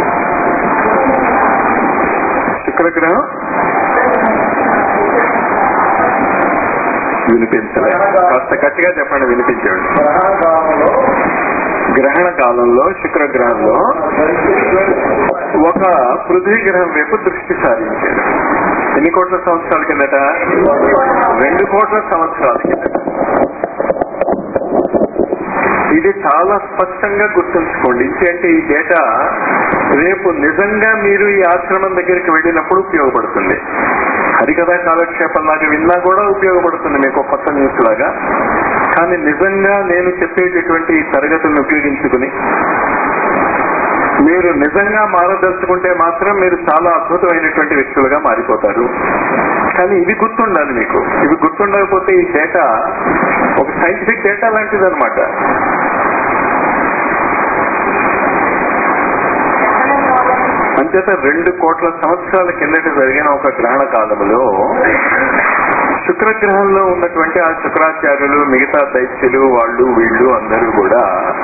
శుక్రగ్రహం వినిపించలే కాస్త గట్టిగా చెప్పండి వినిపించండి గ్రహణకాలంలో గ్రహణ కాలంలో శుక్రగ్రహంలో ఒక పృథ్వీ గ్రహం వైపు దృష్టి సారించాడు ఎన్ని కోట్ల సంవత్సరాల కిందట రెండు కోట్ల సంవత్సరాల కిందట ఇది చాలా స్పష్టంగా గుర్తుంచుకోండి అంటే ఈ డేటా రేపు నిజంగా మీరు ఈ ఆశ్రమం దగ్గరికి వెళ్ళినప్పుడు ఉపయోగపడుతుంది హరికథా కాలక్షేపం లాగా విన్నా కూడా ఉపయోగపడుతుంది మీకు కొత్త న్యూస్ లాగా కానీ నిజంగా నేను చెప్పేటటువంటి ఈ తరగతులను ఉపయోగించుకుని మీరు నిజంగా మారదలుచుకుంటే మాత్రం మీరు చాలా అద్భుతమైనటువంటి వ్యక్తులుగా మారిపోతారు కానీ ఇవి గుర్తుండాలి మీకు ఇవి గుర్తుండకపోతే ఈ డేటా ఒక సైంటిఫిక్ డేటా లాంటిది అనమాట అంచేత రెండు కోట్ల సంవత్సరాల కిందట జరిగిన ఒక గ్రహణ కాలములో శుక్రగ్రహంలో ఉన్నటువంటి ఆ శుక్రాచార్యులు మిగతా దైత్యులు వాళ్ళు వీళ్ళు అందరూ కూడా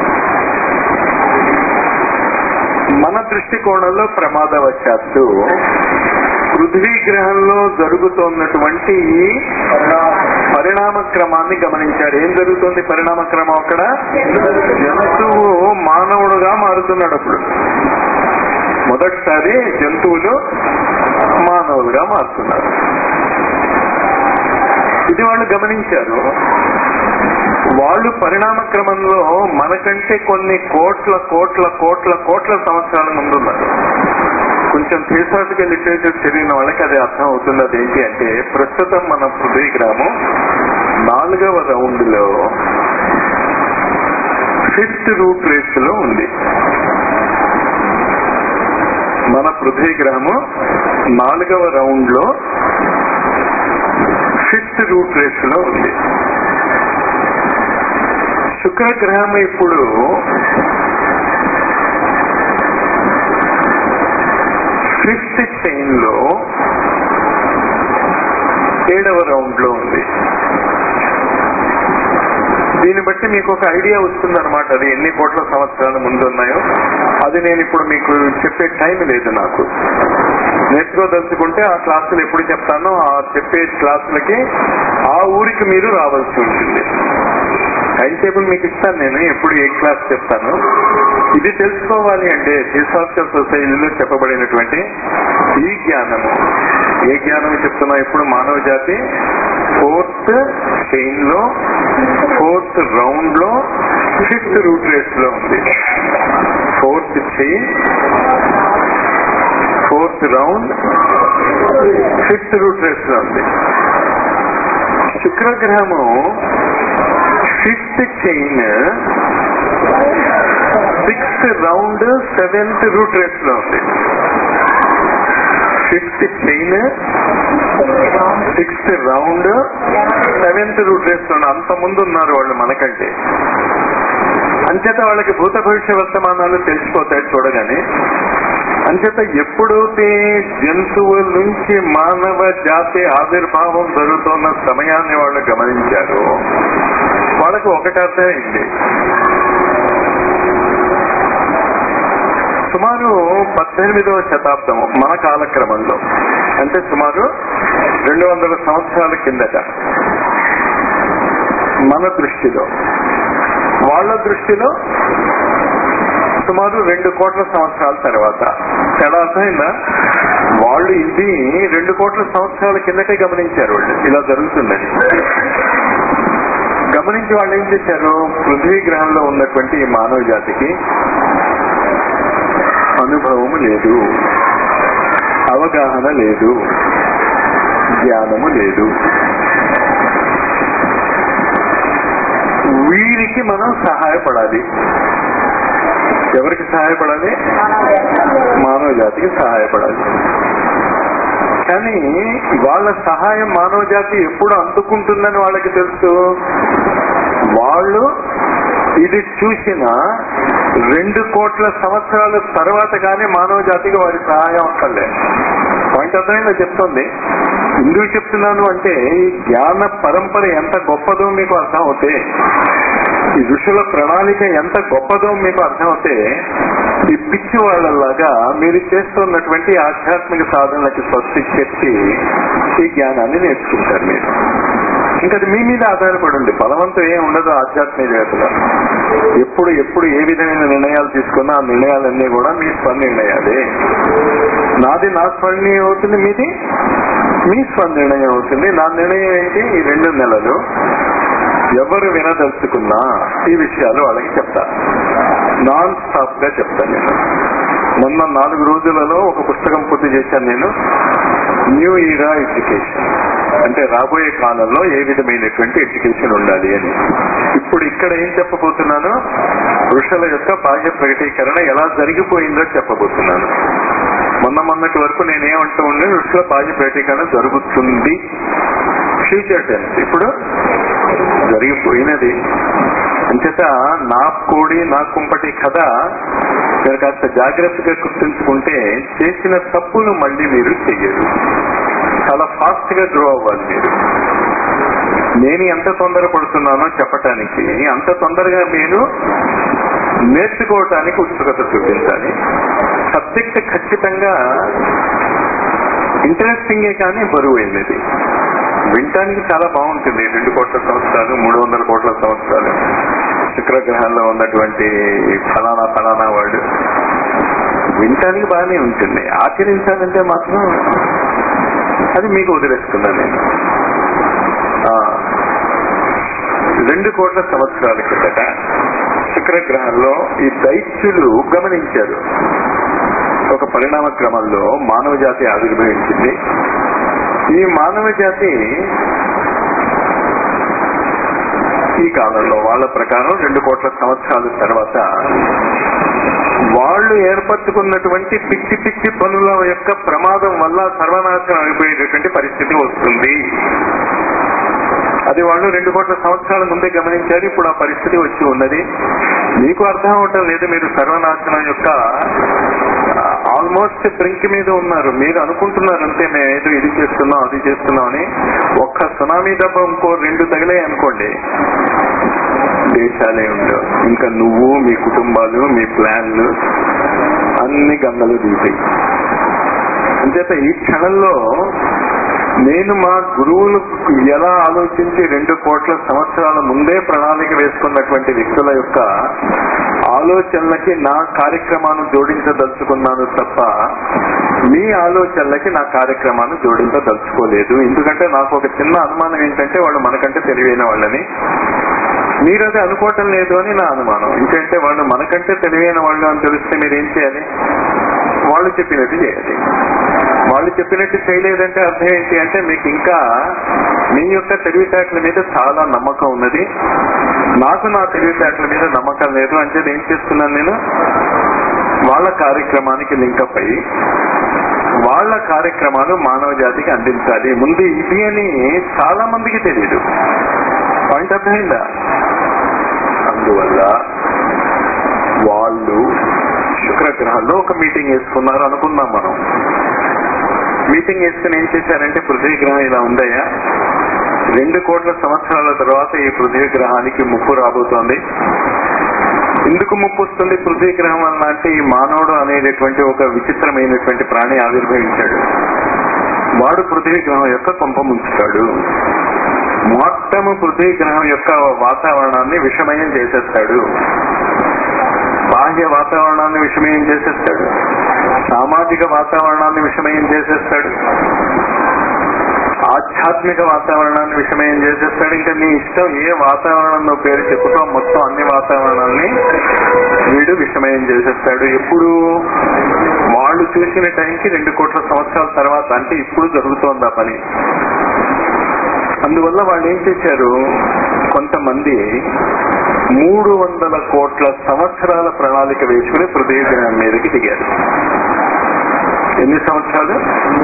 మన దృష్టికోణంలో ప్రమాదవశాత్తు పృథ్వీ గ్రహంలో జరుగుతున్నటువంటి ఈ పరిణామ క్రమాన్ని గమనించారు ఏం జరుగుతుంది పరిణామ క్రమం అక్కడ జంతువు మానవుడుగా మారుతున్నాడు అప్పుడు మొదటిసారి జంతువులు మానవులుగా మారుతున్నారు ఇది వాళ్ళు గమనించారు వాళ్ళు పరిణామ క్రమంలో మనకంటే కొన్ని కోట్ల కోట్ల కోట్ల కోట్ల సంవత్సరాల ముందున్నారు కొంచెం థియోసాఫికల్ లిటరేచర్ చదివిన వాళ్ళకి అది అర్థం అవుతుంది అదేంటి అంటే ప్రస్తుతం మన పృథ్వీ గ్రామం నాలుగవ రౌండ్ లో ఫిఫ్త్ రూట్ రేస్ లో ఉంది మన పృథ్వీ గ్రహము నాలుగవ రౌండ్ లో ఫిఫ్త్ రూట్ రేస్ లో ఉంది శుక్రగ్రహం ఇప్పుడు ఫిఫ్త్ చైన్ లో ఏడవ రౌండ్ లో ఉంది దీన్ని బట్టి మీకు ఒక ఐడియా వస్తుంది అనమాట అది ఎన్ని కోట్ల సంవత్సరాల ముందు ఉన్నాయో అది నేను ఇప్పుడు మీకు చెప్పే టైం లేదు నాకు నేర్చుకోదలుచుకుంటే ఆ క్లాసులు ఎప్పుడు చెప్తానో ఆ చెప్పే క్లాసులకి ఆ ఊరికి మీరు రావాల్సి ఉంటుంది టైం టేబుల్ మీకు ఇస్తాను నేను ఎప్పుడు ఏ క్లాస్ చెప్తాను ఇది తెలుసుకోవాలి అంటే థియోసాఫికల్ సొసైటీలో చెప్పబడినటువంటి ఈ జ్ఞానము ఏ జ్ఞానం చెప్తున్నా ఇప్పుడు మానవ జాతి ఫోర్త్ చైన్ లో ఫోర్త్ రౌండ్ లో ఫిఫ్త్ రూట్ రేస్ లో ఉంది fourth chain fourth round fifth root race లో ఉంది శుక్రగ్రహము fifth chain sixth round seventh root race లో ఉంది fifth chain sixth round seventh root race లో అంత ముందు ఉన్నారు వాళ్ళు మనకంటే అంచేత వాళ్ళకి భూత భవిష్య వర్తమానాలు తెలిసిపోతాయి చూడగానే అంచేత ఎప్పుడైతే జంతువుల నుంచి మానవ జాతి ఆవిర్భావం జరుగుతున్న సమయాన్ని వాళ్ళు గమనించారో వాళ్ళకు ఒకటి అర్థమైంది సుమారు పద్దెనిమిదవ శతాబ్దం మన కాలక్రమంలో అంటే సుమారు రెండు వందల సంవత్సరాల కిందట మన దృష్టిలో వాళ్ళ దృష్టిలో సుమారు రెండు కోట్ల సంవత్సరాల తర్వాత తేడా అర్థమైందా వాళ్ళు ఇది రెండు కోట్ల సంవత్సరాల కిందటే గమనించారు వాళ్ళు ఇలా జరుగుతుందని గమనించి వాళ్ళు ఏం చేశారు పృథ్వీ గ్రహంలో ఉన్నటువంటి ఈ మానవ జాతికి అనుభవము లేదు అవగాహన లేదు జ్ఞానము లేదు వీరికి మనం సహాయపడాలి ఎవరికి సహాయపడాలి మానవ జాతికి సహాయపడాలి కానీ వాళ్ళ సహాయం మానవ జాతి ఎప్పుడు అందుకుంటుందని వాళ్ళకి తెలుసు వాళ్ళు ఇది చూసిన రెండు కోట్ల సంవత్సరాల తర్వాత కానీ మానవ జాతికి వారి సహాయం అక్కర్లే పాయింట్ అర్థమైందో చెప్తుంది ఎందుకు చెప్తున్నాను అంటే ఈ జ్ఞాన పరంపర ఎంత గొప్పదో మీకు అర్థం అవుతే ఈ ఋషుల ప్రణాళిక ఎంత గొప్పదో మీకు అర్థం అవుతే ఈ పిచ్చి వాళ్ళలాగా మీరు చేస్తున్నటువంటి ఆధ్యాత్మిక సాధనలకి స్వస్తి చెప్పి ఈ జ్ఞానాన్ని నేర్చుకుంటారు మీరు ఇంకా అది మీ మీద ఆధారపడి ఉంది బలవంతం ఏం ఉండదు ఆధ్యాత్మికతలో ఎప్పుడు ఎప్పుడు ఏ విధమైన నిర్ణయాలు తీసుకున్నా ఆ నిర్ణయాలన్నీ కూడా మీ స్వనిర్ణయాలే నాది నా స్వనిర్ణయం అవుతుంది మీది మీ స్వనిర్ణయం అవుతుంది నా నిర్ణయం ఏంటి ఈ రెండు నెలలు ఎవరు వినదలుచుకున్నా ఈ విషయాలు వాళ్ళకి చెప్తా నాన్ స్టాప్ గా చెప్తాను నేను మొన్న నాలుగు రోజులలో ఒక పుస్తకం పూర్తి చేశాను నేను న్యూ ఈరా ఎడ్యుకేషన్ అంటే రాబోయే కాలంలో ఏ విధమైనటువంటి ఎడ్యుకేషన్ ఉండాలి అని ఇప్పుడు ఇక్కడ ఏం చెప్పబోతున్నాను ఋషుల యొక్క బాహ్య ప్రకటీకరణ ఎలా జరిగిపోయిందో చెప్పబోతున్నాను మొన్న మొన్నటి వరకు నేనేమంటూ ఉండే ఋషుల బాహ్య ప్రకటీకరణ జరుగుతుంది ఫ్యూచర్ టెన్స్ ఇప్పుడు జరిగిపోయినది అంచేత నా కోడి నా కుంపటి కథ మీరు కాస్త జాగ్రత్తగా గుర్తుంచుకుంటే చేసిన తప్పులు మళ్ళీ మీరు చెయ్యరు చాలా ఫాస్ట్ గా గ్రో అవ్వాలి మీరు నేను ఎంత తొందరపడుతున్నానో చెప్పటానికి అంత తొందరగా మీరు నేర్చుకోవటానికి ఉత్సుకత చూపించాలి సబ్జెక్ట్ ఖచ్చితంగా ఇంట్రెస్టింగే కానీ బరువైనది వినటానికి చాలా బాగుంటుంది రెండు కోట్ల సంవత్సరాలు మూడు వందల కోట్ల సంవత్సరాలు శుక్రగ్రహంలో ఉన్నటువంటి ఫలానా ఫలానా వాడు వినటానికి బాగానే ఉంటుంది ఆచరించాలంటే మాత్రం అది మీకు వదిలేస్తున్నాను నేను ఆ, రెండు కోట్ల సంవత్సరాల కిందట శుక్రగ్రహంలో ఈ దైత్యులు గమనించారు ఒక పరిణామ క్రమంలో మానవ జాతి ఆవిర్భవించింది ఈ మానవ జాతి ఈ కాలంలో వాళ్ళ ప్రకారం రెండు కోట్ల సంవత్సరాల తర్వాత వాళ్ళు ఏర్పరచుకున్నటువంటి పిచ్చి పిచ్చి పనుల యొక్క ప్రమాదం వల్ల సర్వనాశనం అయిపోయేటటువంటి పరిస్థితి వస్తుంది అది వాళ్ళు రెండు కోట్ల సంవత్సరాల ముందే గమనించారు ఇప్పుడు ఆ పరిస్థితి వచ్చి ఉన్నది మీకు అర్థం అవటం లేదు మీరు సర్వనాశనం యొక్క ఆల్మోస్ట్ బ్రింక్ మీద ఉన్నారు మీరు అనుకుంటున్నారు అంతే మేము ఏదో ఇది చేస్తున్నాం అది చేస్తున్నాం అని ఒక్క సునామీ దెబ్బ ఇంకో రెండు తగిలాయి అనుకోండి దేశాలే ఉండవు ఇంకా నువ్వు మీ కుటుంబాలు మీ ప్లాన్లు అన్ని గంగలు దిగుతాయి అంచేత ఈ క్షణంలో నేను మా గురువులు ఎలా ఆలోచించి రెండు కోట్ల సంవత్సరాల ముందే ప్రణాళిక వేసుకున్నటువంటి వ్యక్తుల యొక్క ఆలోచనలకి నా కార్యక్రమాన్ని జోడించదలుచుకున్నాను తప్ప మీ ఆలోచనలకి నా కార్యక్రమాన్ని జోడించదలుచుకోలేదు ఎందుకంటే నాకు ఒక చిన్న అనుమానం ఏంటంటే వాళ్ళు మనకంటే తెలివైన వాళ్ళని మీరు అది అనుకోవటం లేదు అని నా అనుమానం ఎందుకంటే వాళ్ళు మనకంటే తెలివైన వాళ్ళు అని తెలిస్తే మీరు ఏం చేయాలి వాళ్ళు చెప్పినట్టు చేయాలి వాళ్ళు చెప్పినట్టు చేయలేదంటే అర్థం ఏంటి అంటే మీకు ఇంకా మీ యొక్క తెలివితేటల మీద చాలా నమ్మకం ఉన్నది నాకు నా తెలివితేటల మీద నమ్మకం లేదు అంటే ఏం చేస్తున్నాను నేను వాళ్ళ కార్యక్రమానికి లింకప్ అయ్యి వాళ్ళ కార్యక్రమాలు మానవ జాతికి అందించాలి ముందు ఇది అని చాలా మందికి తెలియదు పాయింట్ అర్థమైందా అందువల్ల వాళ్ళు శుక్రగ్రహంలో ఒక మీటింగ్ వేసుకున్నారు అనుకుందాం మనం మీటింగ్ వేసుకుని ఏం చేశారంటే పృథ్వీ గ్రహం ఇలా ఉందయ్యా రెండు కోట్ల సంవత్సరాల తర్వాత ఈ పృథ్వీ గ్రహానికి ముప్పు రాబోతోంది ఎందుకు ముప్పు వస్తుంది పృథ్వీ గ్రహం వలన అంటే ఈ మానవుడు అనేటటువంటి ఒక విచిత్రమైనటువంటి ప్రాణి ఆవిర్భవించాడు వాడు పృథ్వీ గ్రహం యొక్క కొంప ముంచుతాడు మొత్తము పృథ్వీ గ్రహం యొక్క వాతావరణాన్ని విషమయం చేసేస్తాడు బాహ్య వాతావరణాన్ని విషమయం చేసేస్తాడు సామాజిక వాతావరణాన్ని విషమయం చేసేస్తాడు ఆధ్యాత్మిక వాతావరణాన్ని విషమయం చేసేస్తాడు ఇంకా నీ ఇష్టం ఏ వాతావరణంలో పేరు చెప్పుతో మొత్తం అన్ని వాతావరణాన్ని వీడు విషమయం చేసేస్తాడు ఎప్పుడు వాళ్ళు చూసిన టైంకి రెండు కోట్ల సంవత్సరాల తర్వాత అంటే ఇప్పుడు జరుగుతోంది ఆ పని అందువల్ల వాళ్ళు ఏం చేశారు కొంతమంది మూడు వందల కోట్ల సంవత్సరాల ప్రణాళిక వేసుకుని పృథ్వీ గ్రహం మీదకి దిగారు ఎన్ని సంవత్సరాలు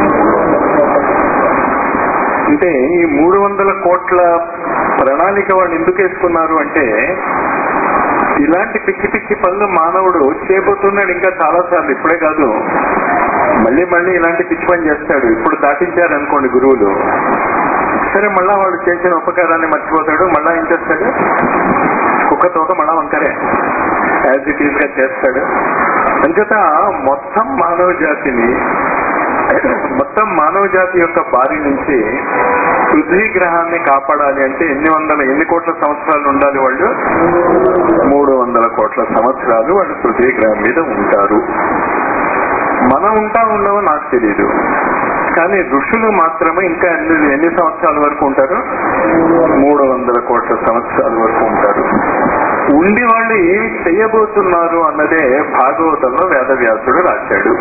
అంటే ఈ మూడు వందల కోట్ల ప్రణాళిక వాళ్ళు ఎందుకు వేసుకున్నారు అంటే ఇలాంటి పిచ్చి పిచ్చి పనులు మానవుడు చేయబోతున్నాడు ఇంకా చాలా సార్లు ఇప్పుడే కాదు మళ్ళీ మళ్ళీ ఇలాంటి పిచ్చి పని చేస్తాడు ఇప్పుడు దాటించారు అనుకోండి గురువులు సరే మళ్ళా వాడు చేసిన ఉపకారాన్ని మర్చిపోతాడు మళ్ళా ఏం చేస్తాడు కుక్క తోక మళ్ళా వంకరే యాజ్ ఇట్ ఈస్ గా చేస్తాడు అంచేత మొత్తం మానవ జాతిని మొత్తం మానవ జాతి యొక్క బారి నుంచి పృథ్వీ గ్రహాన్ని కాపాడాలి అంటే ఎన్ని వందల ఎన్ని కోట్ల సంవత్సరాలు ఉండాలి వాళ్ళు మూడు వందల కోట్ల సంవత్సరాలు వాళ్ళు పృథ్వీ గ్రహం మీద ఉంటారు మనం ఉంటా ఉండవో నాకు తెలియదు కానీ ఋషులు మాత్రమే ఇంకా ఎన్ని ఎన్ని సంవత్సరాల వరకు ఉంటారు మూడు వందల కోట్ల సంవత్సరాల వరకు ఉంటారు ఉండి వాళ్ళు ఏమి చెయ్యబోతున్నారు అన్నదే భాగవతంలో వేదవ్యాసుడు రాశాడు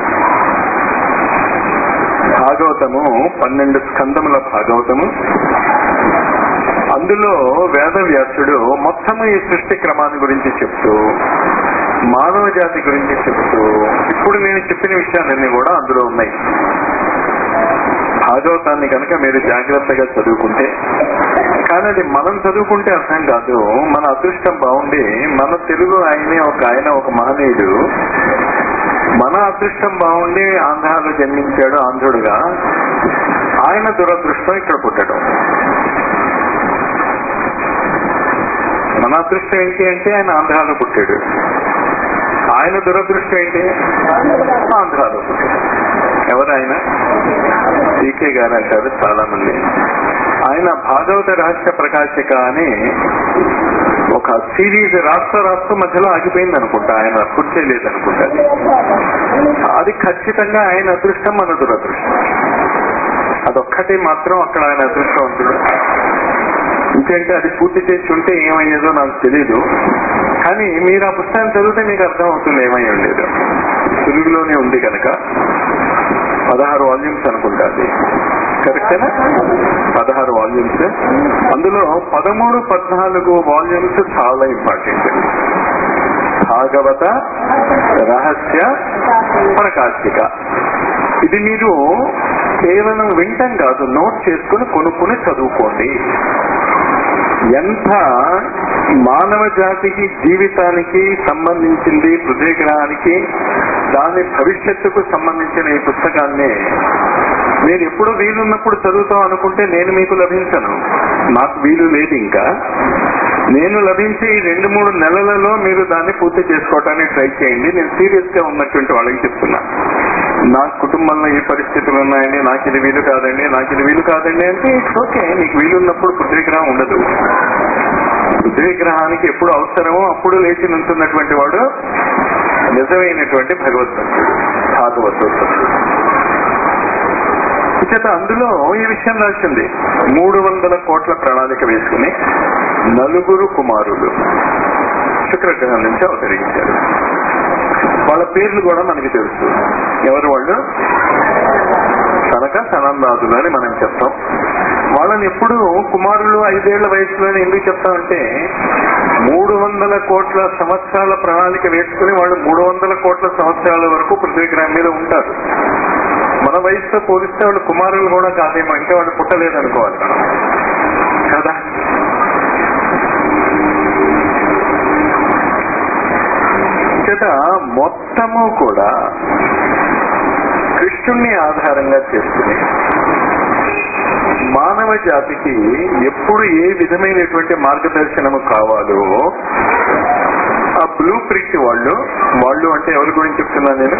భాగవతము పన్నెండు స్కందముల భాగవతము అందులో వేదవ్యాసుడు మొత్తము ఈ సృష్టి క్రమాన్ని గురించి చెప్తూ మానవ జాతి గురించి చెప్తూ ఇప్పుడు నేను చెప్పిన విషయాలన్నీ కూడా అందులో ఉన్నాయి భాగవతాన్ని కనుక మీరు జాగ్రత్తగా చదువుకుంటే కానీ అది మనం చదువుకుంటే అర్థం కాదు మన అదృష్టం బాగుండి మన తెలుగు ఆయనే ఒక ఆయన ఒక మహనీయుడు మన అదృష్టం బాగుండి ఆంధ్రాలో జన్మించాడు ఆంధ్రుడుగా ఆయన దురదృష్టం ఇక్కడ పుట్టడం మన అదృష్టం ఏంటి అంటే ఆయన ఆంధ్రాలో పుట్టాడు ఆయన దురదృష్టం ఏంటి ఆంధ్రాలో పుట్టాడు ఎవరు ఆయన టీకే గారు అంటారు చాలా మంది ఆయన భాగవత రహస్య ప్రకాశిక అని ఒక సిరీస్ రాష్ట్ర రాష్ట్ర మధ్యలో ఆగిపోయింది అనుకుంటా ఆయన పూర్తి చేయలేదు అనుకుంటా అది. అది ఖచ్చితంగా ఆయన అదృష్టం మన దురదృష్టం అదొక్కటే మాత్రం అక్కడ ఆయన అదృష్టవంతుడు ఇంకేంటే అది పూర్తి చేసి ఉంటే ఏమయ్యేదో నాకు తెలియదు కానీ మీరు ఆ పుస్తకం చదివితే మీకు అర్థం అవుతుంది ఏమై ఉండేదో తెలుగులోనే ఉంది కనుక పదహారు వాల్యూమ్స్ అనుకుంటా అది కరెక్టేనా పదహారు వాల్యూమ్స్ అందులో పదమూడు పద్నాలుగు వాల్యూమ్స్ చాలా ఇంపార్టెంట్ భాగవత రహస్య ప్రకాశిక ఇది మీరు కేవలం వింటం కాదు నోట్ చేసుకుని కొనుక్కుని చదువుకోండి ఎంత మానవ జాతికి జీవితానికి సంబంధించింది పృథ్వీ గ్రహానికి దాని భవిష్యత్తుకు సంబంధించిన ఈ పుస్తకాన్ని నేను ఎప్పుడు వీలున్నప్పుడు చదువుతాం అనుకుంటే నేను మీకు లభించను నాకు వీలు లేదు ఇంకా నేను లభించే ఈ రెండు మూడు నెలలలో మీరు దాన్ని పూర్తి చేసుకోవటానికి ట్రై చేయండి నేను సీరియస్ గా ఉన్నటువంటి వాళ్ళకి చెప్తున్నా నా కుటుంబంలో ఈ పరిస్థితులు ఉన్నాయండి నాకు ఇది వీలు కాదండి నాకు ఇది వీలు కాదండి అంటే ఇట్స్ ఓకే నీకు వీలు ఉన్నప్పుడు పృథ్వీగ్రహం ఉండదు పృథ్వీగ్రహానికి ఎప్పుడు అవసరమో అప్పుడు లేచి నుంచున్నటువంటి వాడు నిజమైనటువంటి భగవద్భక్తుడు భాగవతోత్తముడు చేత అందులో ఈ విషయం రాసింది మూడు వందల కోట్ల ప్రణాళిక వేసుకుని నలుగురు కుమారులు శుక్రగ్రహం నుంచి అవతరించారు వాళ్ళ పేర్లు కూడా మనకి తెలుసు ఎవరు వాళ్ళు సనక సనందాదులు అని మనం చెప్తాం వాళ్ళని ఎప్పుడు కుమారులు ఐదేళ్ల వయసులోనే ఎందుకు చెప్తామంటే మూడు వందల కోట్ల సంవత్సరాల ప్రణాళిక వేసుకుని వాళ్ళు మూడు వందల కోట్ల సంవత్సరాల వరకు పృథ్వీగ్రహం మీద ఉంటారు మన వయసుతో పోలిస్తే వాళ్ళు కుమారులు కూడా కాదేమో అంటే వాళ్ళు పుట్టలేదనుకోవాలి మనం కదా చేత మొత్తము కూడా కృష్ణుణ్ణి ఆధారంగా చేసుకుని మానవ జాతికి ఎప్పుడు ఏ విధమైనటువంటి మార్గదర్శనము కావాలో ఆ బ్లూ ప్రింట్ వాళ్ళు వాళ్ళు అంటే ఎవరి గురించి చెప్తున్నా నేను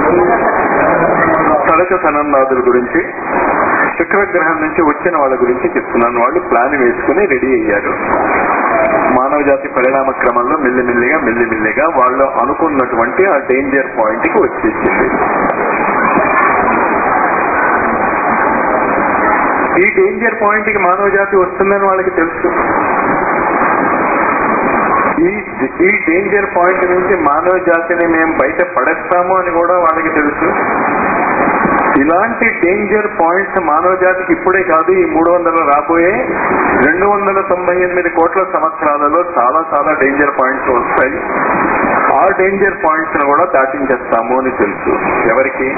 సడక సనందాదుల గురించి శుక్రగ్రహం నుంచి వచ్చిన వాళ్ళ గురించి చెప్తున్నాను వాళ్ళు ప్లాన్ వేసుకుని రెడీ అయ్యారు మానవ జాతి పరిణామ క్రమంలో మెల్లిమెల్లిగా మెల్లిమెల్లిగా వాళ్ళు అనుకున్నటువంటి ఆ డేంజర్ పాయింట్ కి వచ్చేసింది ఈ డేంజర్ పాయింట్ కి మానవ జాతి వస్తుందని వాళ్ళకి తెలుసు ఈ ఈ డేంజర్ పాయింట్ నుంచి మానవ జాతిని మేము బయట పడేస్తాము అని కూడా వాళ్ళకి తెలుసు ఇలాంటి డేంజర్ పాయింట్స్ మానవ జాతికి ఇప్పుడే కాదు ఈ మూడు వందల రాబోయే రెండు వందల తొంభై ఎనిమిది కోట్ల సంవత్సరాలలో చాలా చాలా డేంజర్ పాయింట్స్ వస్తాయి ఆ డేంజర్ పాయింట్స్ ను కూడా దాటించేస్తాము అని తెలుసు ఎవరికి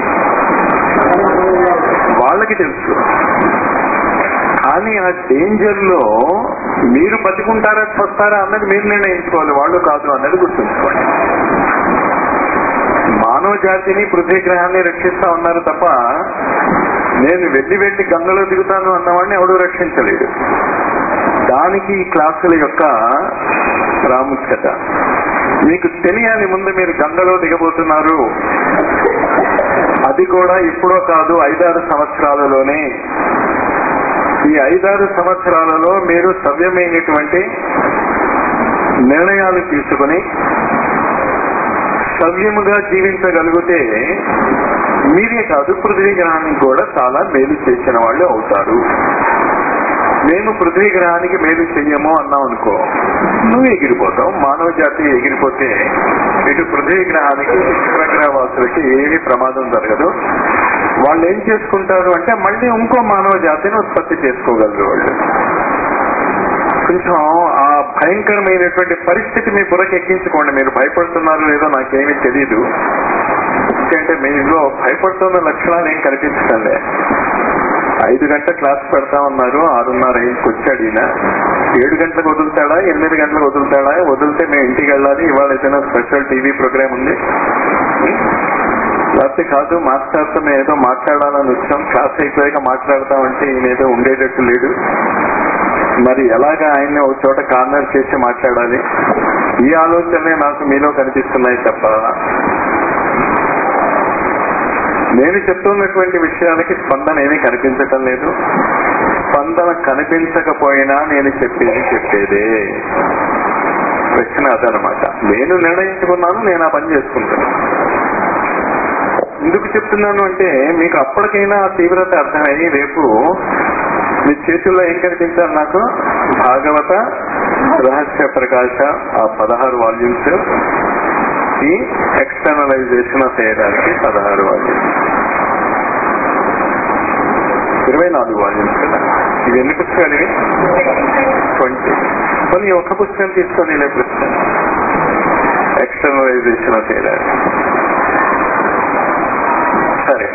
వాళ్ళకి తెలుసు కానీ ఆ డేంజర్ లో మీరు బతికుంటారా వస్తారా అన్నది మీరు నిర్ణయించుకోవాలి వాళ్ళు కాదు అన్నది గుర్తుంచుకోండి మానవ జాతిని పృథ్వీ గ్రహాన్ని రక్షిస్తా ఉన్నారు తప్ప నేను వెళ్ళి వెళ్ళి గంగలో దిగుతాను అన్నవాడిని ఎవడు రక్షించలేడు దానికి ఈ క్లాసుల యొక్క ప్రాముఖ్యత మీకు తెలియాలి ముందు మీరు గంగలో దిగబోతున్నారు అది కూడా ఇప్పుడో కాదు ఐదారు సంవత్సరాలలోనే ఈ ఐదారు సంవత్సరాలలో మీరు సవ్యమైనటువంటి నిర్ణయాలు తీసుకుని సవ్యముగా జీవించగలిగితే మీరే కాదు పృథ్వీ గ్రహానికి కూడా చాలా మేలు చేసిన వాళ్ళు అవుతారు మేము పృథ్వీ గ్రహానికి మేలు చెయ్యము అన్నాం అనుకో నువ్వు ఎగిరిపోతావు మానవ జాతి ఎగిరిపోతే ఇటు పృథ్వీ గ్రహానికి శుక్రగ్రహ వాసులకి ఏమీ ప్రమాదం జరగదు వాళ్ళు ఏం చేసుకుంటారు అంటే మళ్ళీ ఇంకో మానవ జాతిని ఉత్పత్తి చేసుకోగలరు వాళ్ళు కొంచెం ఆ భయంకరమైనటువంటి పరిస్థితి మీ బుర్రకి ఎక్కించుకోండి మీరు భయపడుతున్నారో లేదో నాకేమీ తెలియదు ఎందుకంటే మీలో భయపడుతున్న లక్షణాలు ఏం కనిపించడంలే ఐదు గంటల క్లాస్ పెడతా ఉన్నారు ఆరున్నర ఐదుకి వచ్చాడు ఈయన ఏడు గంటలకు వదులుతాడా ఎనిమిది గంటలకు వదులుతాడా వదిలితే మేము ఇంటికి వెళ్ళాలి ఇవాళ ఏదైనా స్పెషల్ టీవీ ప్రోగ్రామ్ ఉంది లేకపోతే కాదు మాస్టర్తో మేము ఏదో మాట్లాడాలని వచ్చాం క్లాస్ అయిపోయాక మాట్లాడతామంటే ఈయన ఏదో ఉండేటట్టు లేడు మరి ఎలాగా ఆయన్ని ఒక చోట కార్నర్ చేసి మాట్లాడాలి ఈ ఆలోచనలే నాకు మీలో కనిపిస్తున్నాయి తప్ప నేను చెప్తున్నటువంటి విషయాలకి స్పందన ఏమీ కనిపించటం లేదు స్పందన కనిపించకపోయినా నేను చెప్పేది చెప్పేదే ప్రశ్న అదనమాట నేను నిర్ణయించుకున్నాను నేను ఆ పని చేసుకుంటాను ఎందుకు చెప్తున్నాను అంటే మీకు అప్పటికైనా ఆ తీవ్రత అర్థమయ్యి రేపు మీ చేతుల్లో ఏం కనిపించాలి నాకు భాగవత రహస్య ప్రకాశ ఆ పదహారు వాల్యూమ్స్ ఈ ఎక్స్టర్నలైజేషన్ ఆఫ్ చేయడానికి పదహారు వాల్యూమ్స్ ఇరవై నాలుగు వాల్యూమ్స్ కదా ఇవి ఎన్ని పుస్తకాలు ఇవి ట్వంటీ కొన్ని ఒక పుస్తకం తీసుకొని ఇలా పుస్తకం ఎక్స్టర్నలైజేషన్ ఆఫ్ చేయడానికి సరే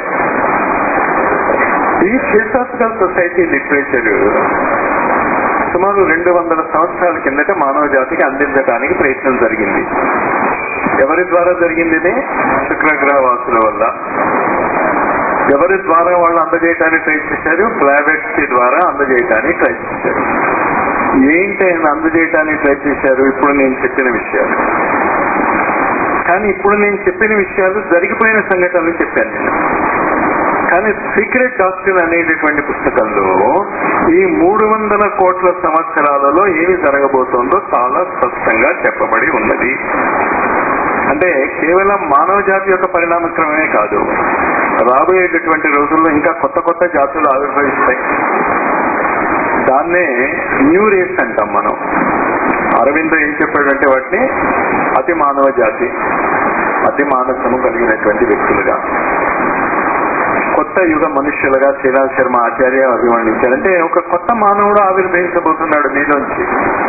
ఈ ఫిలసాఫికల్ సొసైటీ లిటరేచర్ సుమారు రెండు వందల సంవత్సరాల కిందట మానవ జాతికి అందించడానికి ప్రయత్నం జరిగింది ఎవరి ద్వారా జరిగింది ఇది శుక్రగ్రహ వాసుల వల్ల ఎవరి ద్వారా వాళ్ళు అందజేయడానికి ట్రై చేశారు బ్లావెట్స్ ద్వారా అందజేయడానికి ట్రై చేశారు ఏంటి ఆయన అందజేయడానికి ట్రై చేశారు ఇప్పుడు నేను చెప్పిన విషయాలు కానీ ఇప్పుడు నేను చెప్పిన విషయాలు జరిగిపోయిన సంఘటనలు చెప్పాను నేను కానీ సీక్రెట్ డాక్టర్ అనేటటువంటి పుస్తకంలో ఈ మూడు వందల కోట్ల సంవత్సరాలలో ఏమి జరగబోతోందో చాలా స్పష్టంగా చెప్పబడి ఉన్నది అంటే కేవలం మానవ జాతి యొక్క పరిణామక్రమమే కాదు రాబోయేటటువంటి రోజుల్లో ఇంకా కొత్త కొత్త జాతులు ఆవిర్భవిస్తాయి దాన్నే న్యూ రేస్ అంటాం మనం అరవింద ఏం చెప్పాడంటే వాటిని అతి మానవ జాతి అతి మానసము కలిగినటువంటి వ్యక్తులుగా కొత్త యుగ మనుష్యులుగా శ్రీరామ్ శర్మ ఆచార్య అభివర్ణించారు అంటే ఒక కొత్త మానవుడు ఆవిర్భవించబోతున్నాడు మీలోంచి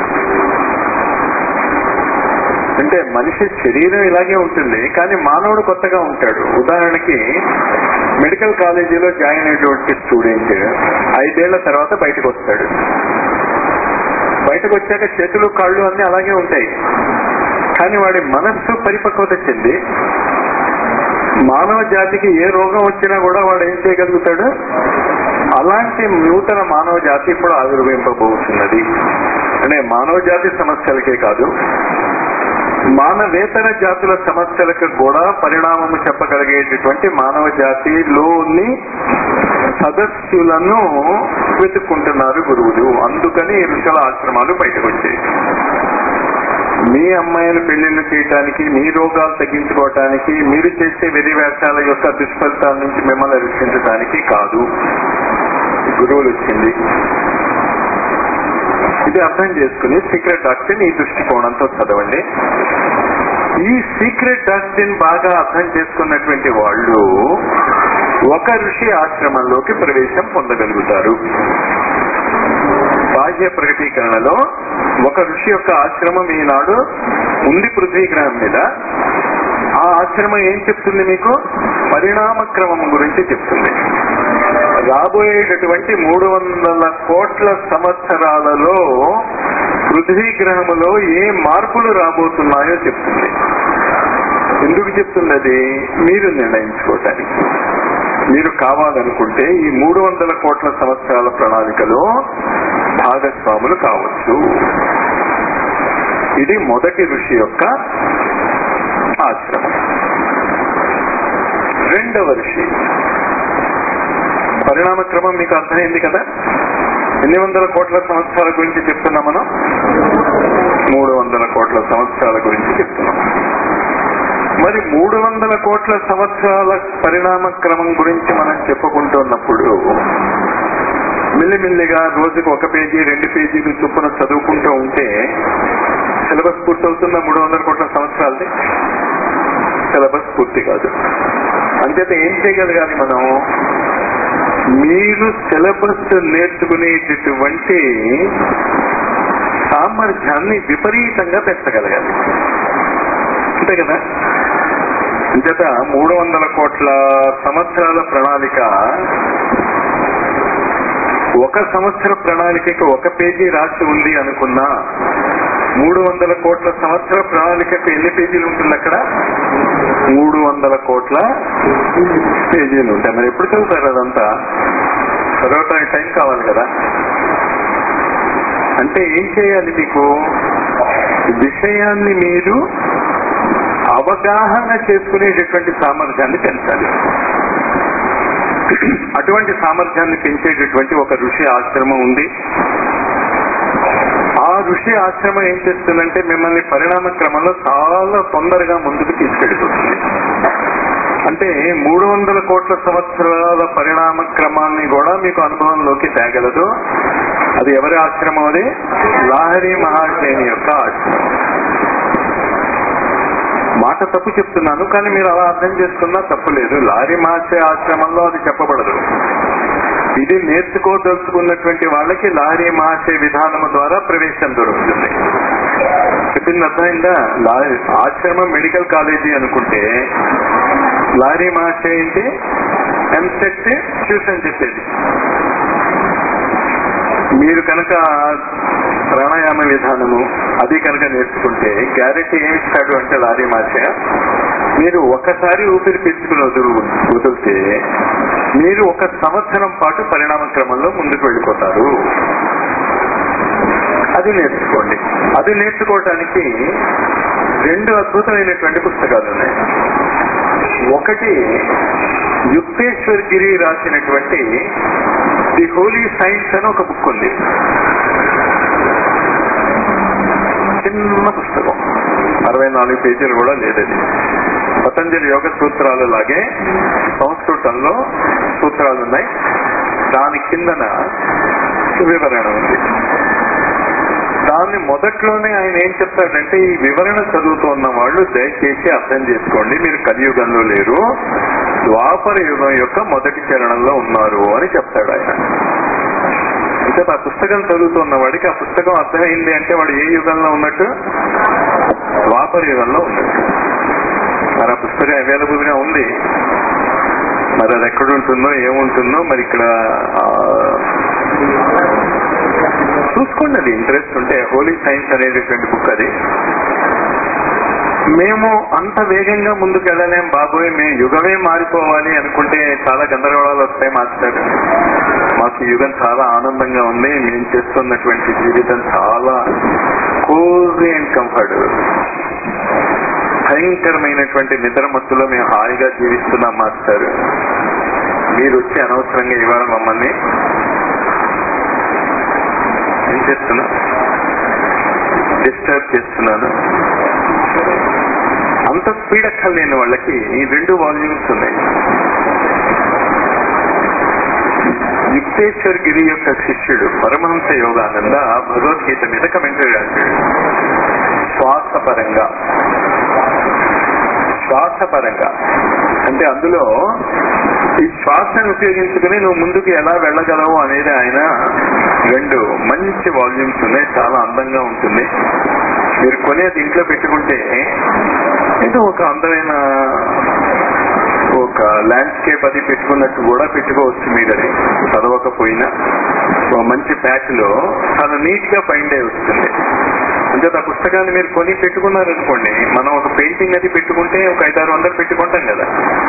అంటే మనిషి శరీరం ఇలాగే ఉంటుంది కానీ మానవుడు కొత్తగా ఉంటాడు ఉదాహరణకి మెడికల్ కాలేజీలో జాయిన్ అయినటువంటి స్టూడెంట్ ఐదేళ్ల తర్వాత బయటకు వస్తాడు బయటకు వచ్చాక చేతులు కాళ్ళు అన్ని అలాగే ఉంటాయి కానీ వాడి మనస్సు పరిపక్వత చెంది మానవ జాతికి ఏ రోగం వచ్చినా కూడా వాడు ఏం చేయగలుగుతాడు అలాంటి నూతన మానవ జాతి ఇప్పుడు ఆవిర్భవింపబోతున్నది అంటే మానవ జాతి సమస్యలకే కాదు మానవేతర జాతుల సమస్యలకు కూడా పరిణామము చెప్పగలిగేటటువంటి మానవ జాతిలోని సదస్సులను వెతుక్కుంటున్నారు గురువులు అందుకని ఈ ఋషుల ఆశ్రమాలు బయటకు వచ్చాయి మీ అమ్మాయిల పెళ్లిళ్ళు చేయడానికి మీ రోగాలు తగ్గించుకోవటానికి మీరు చేసే వెరివేషాల యొక్క దుష్ఫలితాల నుంచి మిమ్మల్ని రక్షించడానికి కాదు గురువులు వచ్చింది ఇది అర్థం చేసుకుని సీక్రెట్ డాక్టర్ ఈ దృష్టికోణంతో చదవండి ఈ సీక్రెట్ డాక్టర్ బాగా అర్థం చేసుకున్నటువంటి వాళ్ళు ఒక ఋషి ఆశ్రమంలోకి ప్రవేశం పొందగలుగుతారు బాహ్య ప్రకటీకరణలో ఒక ఋషి యొక్క ఆశ్రమం ఈనాడు ఉంది పృథ్వీ గ్రహం మీద ఆ ఆశ్రమం ఏం చెప్తుంది మీకు పరిణామ క్రమం గురించి చెప్తుంది రాబోయేటటువంటి మూడు వందల కోట్ల సంవత్సరాలలో పృథ్వీ గ్రహములో ఏ మార్పులు రాబోతున్నాయో చెప్తుంది ఎందుకు చెప్తుంది అది మీరు నిర్ణయించుకోవటానికి మీరు కావాలనుకుంటే ఈ మూడు వందల కోట్ల సంవత్సరాల ప్రణాళికలో భాగస్వాములు కావచ్చు ఇది మొదటి ఋషి యొక్క ఆశ్రమం రెండవ ఋషి పరిణామ క్రమం మీకు అర్థమైంది కదా ఎన్ని వందల కోట్ల సంవత్సరాల గురించి చెప్తున్నాం మనం మూడు వందల కోట్ల సంవత్సరాల గురించి చెప్తున్నాం మరి మూడు వందల కోట్ల సంవత్సరాల పరిణామ క్రమం గురించి మనం చెప్పుకుంటున్నప్పుడు మిల్లిమిల్లిగా రోజుకు ఒక పేజీ రెండు పేజీలు చొప్పున చదువుకుంటూ ఉంటే సిలబస్ పూర్తవుతున్న మూడు వందల కోట్ల సంవత్సరాలది సిలబస్ పూర్తి కాదు అంచేత ఏం చేయగలగాలి మనం మీరు సిలబస్ నేర్చుకునేటటువంటి సామర్థ్యాన్ని విపరీతంగా పెంచగలగాలి అంతే కదా అంచేత మూడు వందల కోట్ల సంవత్సరాల ప్రణాళిక ఒక సంవత్సర ప్రణాళికకి ఒక పేజీ రాసి ఉంది అనుకున్నా మూడు వందల కోట్ల సంవత్సర ప్రణాళికకు ఎన్ని పేజీలు ఉంటుంది అక్కడ మూడు వందల కోట్ల పేజీలు ఉంటాయి మరి ఎప్పుడు చదువుతారు అదంతా చదవటానికి టైం కావాలి కదా అంటే ఏం చేయాలి మీకు విషయాన్ని మీరు అవగాహన చేసుకునేటటువంటి సామర్థ్యాన్ని పెంచాలి అటువంటి సామర్థ్యాన్ని పెంచేటటువంటి ఒక ఋషి ఆశ్రమం ఉంది ఆ ఋషి ఆశ్రమం ఏం చేస్తుందంటే మిమ్మల్ని పరిణామ క్రమంలో చాలా తొందరగా ముందుకు తీసుకెళ్ళిపోతుంది అంటే మూడు వందల కోట్ల సంవత్సరాల పరిణామ క్రమాన్ని కూడా మీకు అనుభవంలోకి తేగలదు అది ఎవరి ఆశ్రమం అది లాహరి మహాశేని యొక్క ఆశ్రమం మాట తప్పు చెప్తున్నాను కానీ మీరు అలా అర్థం చేసుకున్నా తప్పు లేదు లారీ మహాశయ ఆశ్రమంలో అది చెప్పబడదు ఇది నేర్చుకోదలుచుకున్నటువంటి వాళ్ళకి లారీ మహాశయ విధానము ద్వారా ప్రవేశం దొరుకుతుంది చెప్పింది అర్థమైందా లారీ ఆశ్రమం మెడికల్ కాలేజీ అనుకుంటే లారీ మహాశయ ఏంటి ఎంసెట్ ట్యూషన్ చెప్పేది మీరు కనుక ప్రాణాయామ విధానము అది కనుక నేర్చుకుంటే గ్యారెంటీ ఏమి ఇస్తాడు అంటే లారీ మాచ మీరు ఒకసారి ఊపిరి పీల్చుకుని వదులు వదిలితే మీరు ఒక సంవత్సరం పాటు పరిణామ క్రమంలో ముందుకు వెళ్ళిపోతారు అది నేర్చుకోండి అది నేర్చుకోవటానికి రెండు అద్భుతమైనటువంటి పుస్తకాలు ఉన్నాయి ఒకటి యుక్తేశ్వర్ గిరి రాసినటువంటి ది హోలీ సైన్స్ అని ఒక బుక్ ఉంది చిన్న పుస్తకం అరవై నాలుగు పేజీలు కూడా లేదది పతంజలి యోగ సూత్రాలు లాగే సంస్కృతంలో సూత్రాలు ఉన్నాయి దాని కిందన వివరణ ఉంది దాన్ని మొదట్లోనే ఆయన ఏం చెప్తాడంటే ఈ వివరణ చదువుతున్న వాళ్ళు దయచేసి అర్థం చేసుకోండి మీరు కలియుగంలో లేరు ద్వాపర యుగం యొక్క మొదటి చరణంలో ఉన్నారు అని చెప్తాడు ఆయన అంటే ఆ పుస్తకం చదువుతున్న వాడికి ఆ పుస్తకం అర్థమైంది అంటే వాడు ఏ యుగంలో ఉన్నట్టు ద్వాపర యుగంలో ఉన్నట్టు మరి ఆ పుస్తకం అవైలబుల్ గా ఉంది మరి అది ఎక్కడ ఉంటుందో ఏముంటుందో మరి ఇక్కడ ఆ, చూసుకోండి అది ఇంట్రెస్ట్ ఉంటే హోలీ సైన్స్ అనేటటువంటి బుక్ అది మేము అంత వేగంగా ముందుకు వెళ్ళలేం బాబోయ్ మేము యుగమే మారిపోవాలి అనుకుంటే చాలా గందరగోళాలు వస్తాయి మాస్టర్ మాకు ఈ యుగం చాలా ఆనందంగా ఉంది మేము చేస్తున్నటువంటి జీవితం చాలా కోజీ అండ్ కంఫర్టబుల్ భయంకరమైనటువంటి నిద్ర మత్తులో మేము హాయిగా జీవిస్తున్నాం మాస్టర్ మీరు వచ్చి అనవసరంగా ఇవాళ మమ్మల్ని ఏం చేస్తున్నా డిస్టర్బ్ చేస్తున్నాను అంత స్పీడ్ అక్కర్లేని వాళ్ళకి ఈ రెండు వాల్యూమ్స్ ఉన్నాయి యుక్తేశ్వర్ గిరి యొక్క శిష్యుడు పరమహంస యోగానంద భగవద్గీత మీద కమెంటరీ రాశాడు శ్వాసపరంగా శ్వాసపరంగా అంటే అందులో ఈ శ్వాసను ఉపయోగించుకుని నువ్వు ముందుకు ఎలా వెళ్ళగలవు అనేది ఆయన రెండు మంచి వాల్యూమ్స్ ఉన్నాయి చాలా అందంగా ఉంటుంది మీరు కొనేది ఇంట్లో పెట్టుకుంటే ఇది ఒక అందమైన ఒక ల్యాండ్స్కేప్ అది పెట్టుకున్నట్టు కూడా పెట్టుకోవచ్చు మీరు అది చదవకపోయినా ఒక మంచి ప్యాక్ లో చాలా నీట్ గా ఫైండ్ అయి వస్తుంది అంటే ఆ పుస్తకాన్ని మీరు కొని పెట్టుకున్నారనుకోండి మనం ఒక పెయింటింగ్ అది పెట్టుకుంటే ఒక ఐదారు వందలు పెట్టుకుంటాం కదా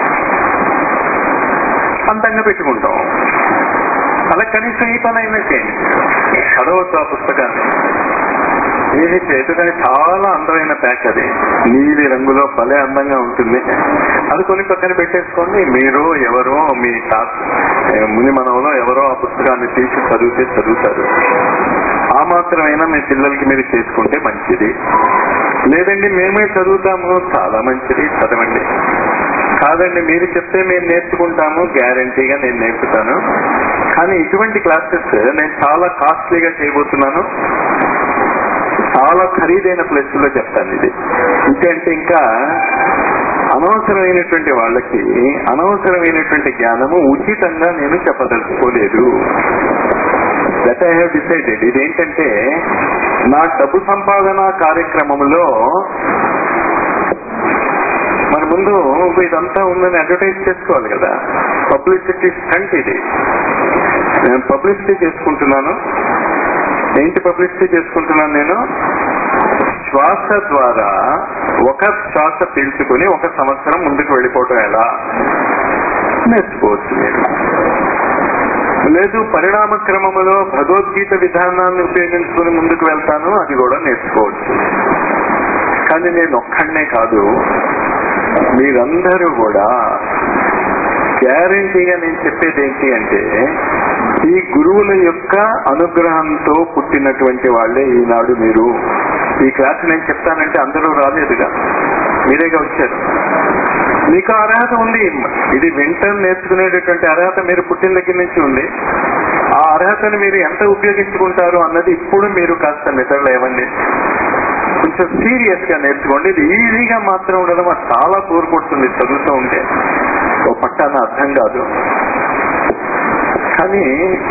అంతంగా పెట్టుకుంటాం అలా కనీసం ఈ పని అయినా చేయండి చదవచ్చు ఆ పుస్తకాన్ని ఏది చేతుకని చాలా అందమైన ప్యాక్ అది నీలి రంగులో భలే అందంగా ఉంటుంది అది కొని పక్కన పెట్టేసుకోండి మీరు ఎవరో మీ తాత ముని మనవలో ఎవరో ఆ పుస్తకాన్ని తీసి చదివితే చదువుతారు ఆ మాత్రమైనా మీ పిల్లలకి మీరు చేసుకుంటే మంచిది లేదండి మేమే చదువుతాము చాలా మంచిది చదవండి కాదండి మీరు చెప్తే మేము నేర్చుకుంటాము గ్యారంటీగా నేను నేర్పుతాను కానీ ఇటువంటి క్లాసెస్ నేను చాలా కాస్ట్లీగా చేయబోతున్నాను చాలా ఖరీదైన ప్లేస్ లో చెప్తాను ఇది ఇంకంటే ఇంకా అనవసరమైనటువంటి వాళ్ళకి అనవసరమైనటువంటి జ్ఞానము ఉచితంగా నేను చెప్పదలుచుకోలేదు దట్ ఐ హ్యావ్ డిసైడెడ్ ఇదేంటంటే నా డబ్బు సంపాదన కార్యక్రమంలో మన ముందు ఇదంతా ఉందని అడ్వర్టైజ్ చేసుకోవాలి కదా పబ్లిసిటీ స్టంట్ ఇది నేను పబ్లిసిటీ చేసుకుంటున్నాను ఏంటి పబ్లిసిటీ చేసుకుంటున్నాను నేను శ్వాస ద్వారా ఒక శ్వాస పీల్చుకుని ఒక సంవత్సరం ముందుకు వెళ్ళిపోవటం ఎలా నేర్చుకోవచ్చు మీరు లేదు పరిణామ క్రమములో భగవద్గీత విధానాన్ని ఉపయోగించుకుని ముందుకు వెళ్తాను అది కూడా నేర్చుకోవచ్చు కానీ నేను ఒక్కడనే కాదు మీరందరూ కూడా గ్యారంటీగా నేను చెప్పేది ఏంటి అంటే ఈ గురువుల యొక్క అనుగ్రహంతో పుట్టినటువంటి వాళ్ళే ఈనాడు మీరు ఈ క్లాస్ నేను చెప్తానంటే అందరూ రాలేదుగా మీరేగా వచ్చారు మీకు ఆ అర్హత ఉంది ఇది వింటం నేర్చుకునేటటువంటి అర్హత మీరు పుట్టిన దగ్గర నుంచి ఉంది ఆ అర్హతను మీరు ఎంత ఉపయోగించుకుంటారు అన్నది ఇప్పుడు మీరు కాస్త నిద్రలేవండి కొంచెం సీరియస్ గా నేర్చుకోండి ఇది ఈజీగా మాత్రం ఉండడం అది చాలా బోర్ కొడుతుంది చదువుతూ ఉంటే ఓ పట్టాన అర్థం కాదు కానీ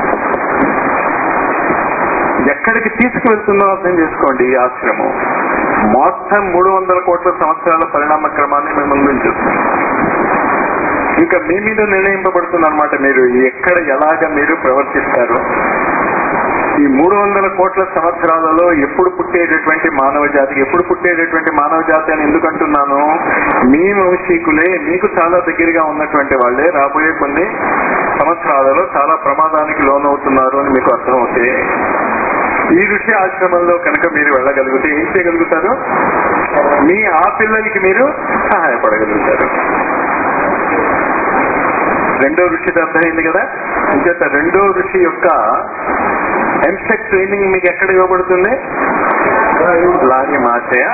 ఎక్కడికి తీసుకువెళ్తుందో అర్థం చేసుకోండి ఈ ఆశ్రమం మొత్తం మూడు వందల కోట్ల సంవత్సరాల పరిణామ క్రమాన్ని మేము ముందుంచుస్తాం ఇంకా మీ మీద నిర్ణయింపబడుతుంది అనమాట మీరు ఎక్కడ ఎలాగ మీరు ప్రవర్తిస్తారు ఈ మూడు వందల కోట్ల సంవత్సరాలలో ఎప్పుడు పుట్టేటటువంటి మానవ జాతికి ఎప్పుడు పుట్టేటటువంటి మానవ జాతి అని ఎందుకు అంటున్నాను మీ వంశీకులే మీకు చాలా దగ్గరగా ఉన్నటువంటి వాళ్ళే రాబోయే కొన్ని సంవత్సరాలలో చాలా ప్రమాదానికి లోనవుతున్నారు అని మీకు అర్థమవుతే ఈ ఋషి ఆశ్రమంలో కనుక మీరు వెళ్ళగలిగితే ఏం చేయగలుగుతారు మీ ఆ పిల్లలకి మీరు సహాయపడగలుగుతారు రెండో ఋషిది అర్థమైంది కదా అంచేత రెండో ఋషి యొక్క ఎంసెట్ ట్రైనింగ్ మీకు ఎక్కడ ఇవ్వబడుతుంది లాగి మాచయ